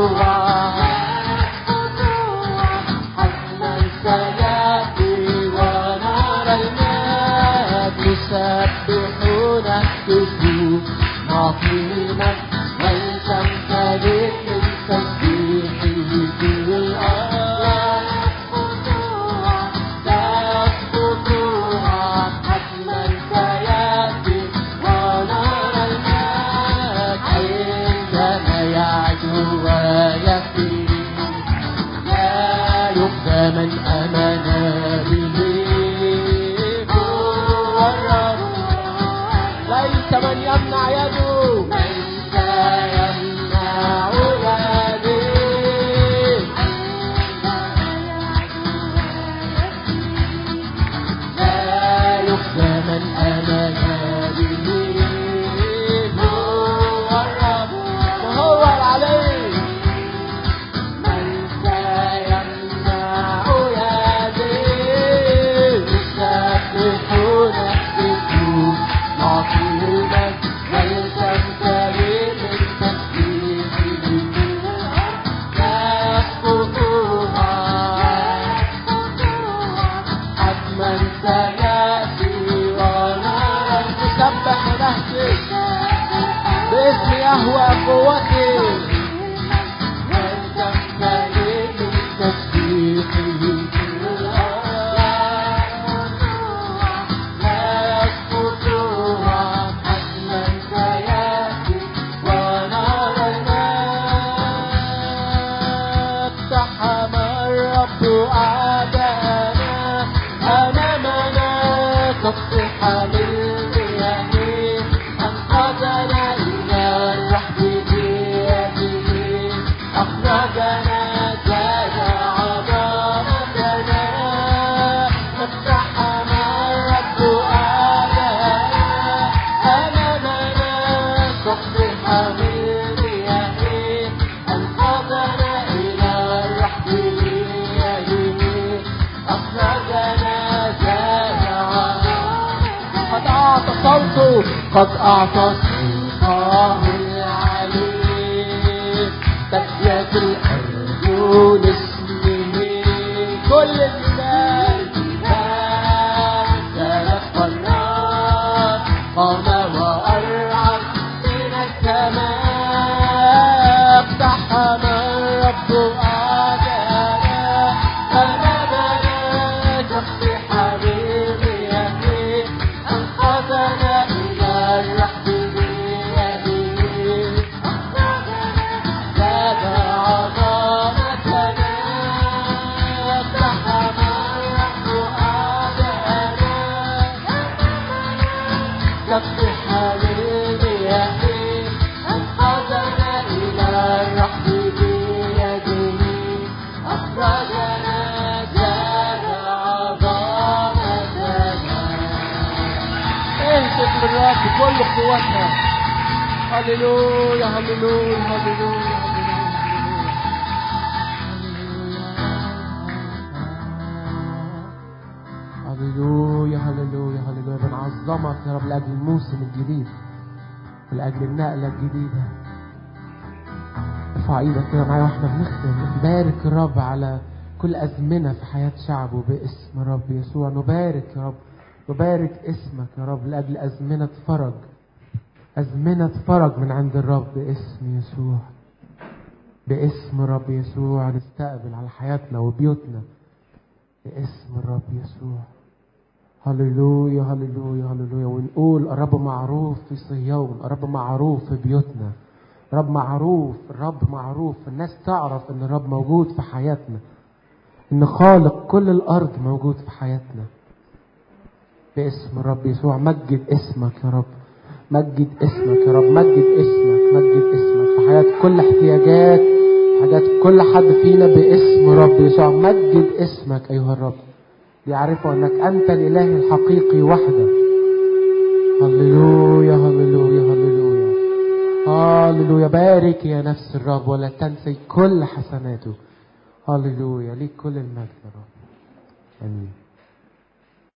حتما سيأتي ونرى المجد يسبحون نهتفي نعطيه المجد ولتمتلئ من تسبيحه كل الأرض لا يسقطها حتما سيأتي ونرى المجد عندما يعدو ويفي لا يخفى من آمن به هو الرب ليس من يمنع يده ليس يمنع يده لا يخفى من آمن به هو الرب وهو العلي من سيمنع يديه يسبحون يهتفون نعطيه المجد ولتمتلئ من تسبيحه لا يسقطها حتما سيأتي ونرى نسبح ونهتف باسم يهوى قوته ولتمتلئ من تسبيحه كل الأرض لا يسقطها حتما سيأتي ونرى المجد اقتحم الرب أعداءنا قد أعطى سلطانه العليم تحية الأرجل اسمه كل الناس سلف النار قام وأرعد من السماء اقتحم الرب أعداءنا أمامنا شخص حبيبي يمين أنقذنا إلى الرحب بيده زاد عظمتنا اقتحم الرب أعداءنا كف حبيبي يمين أنقذنا إلى الرحب بيده أخرجنا زاد عظمتنا اهتف بالرب بكل قوتنا هللويا هللويا هللويا هللويا هللويا هللويا بنعظمك يا رب لاجل الموسم الجديد ولاجل النقله الجديده ارفع ايدك كده معايا واحنا بنختم نبارك الرب على كل ازمنه في حياه شعبه باسم رب يسوع نبارك يا رب نبارك اسمك يا رب لاجل ازمنه فرج ازمنه فرج من عند الرب باسم يسوع باسم الرب يسوع نستقبل على حياتنا وبيوتنا باسم الرب يسوع هللويا هللويا هللويا ونقول الرب معروف في صهيون الرب معروف في بيوتنا الرب معروف الرب معروف الناس تعرف ان الرب موجود في حياتنا ان خالق كل الارض موجود في حياتنا باسم الرب يسوع مجد اسمك يا رب مجد اسمك يا رب مجد اسمك مجد اسمك في حياة كل احتياجات حاجات كل حد فينا باسم رب يسوع مجد اسمك ايها الرب ليعرفوا انك انت الاله الحقيقي وحدك هللويا هللويا هللويا هللويا بارك يا نفس الرب ولا تنسي كل حسناته هللويا ليك كل المجد يا رب امين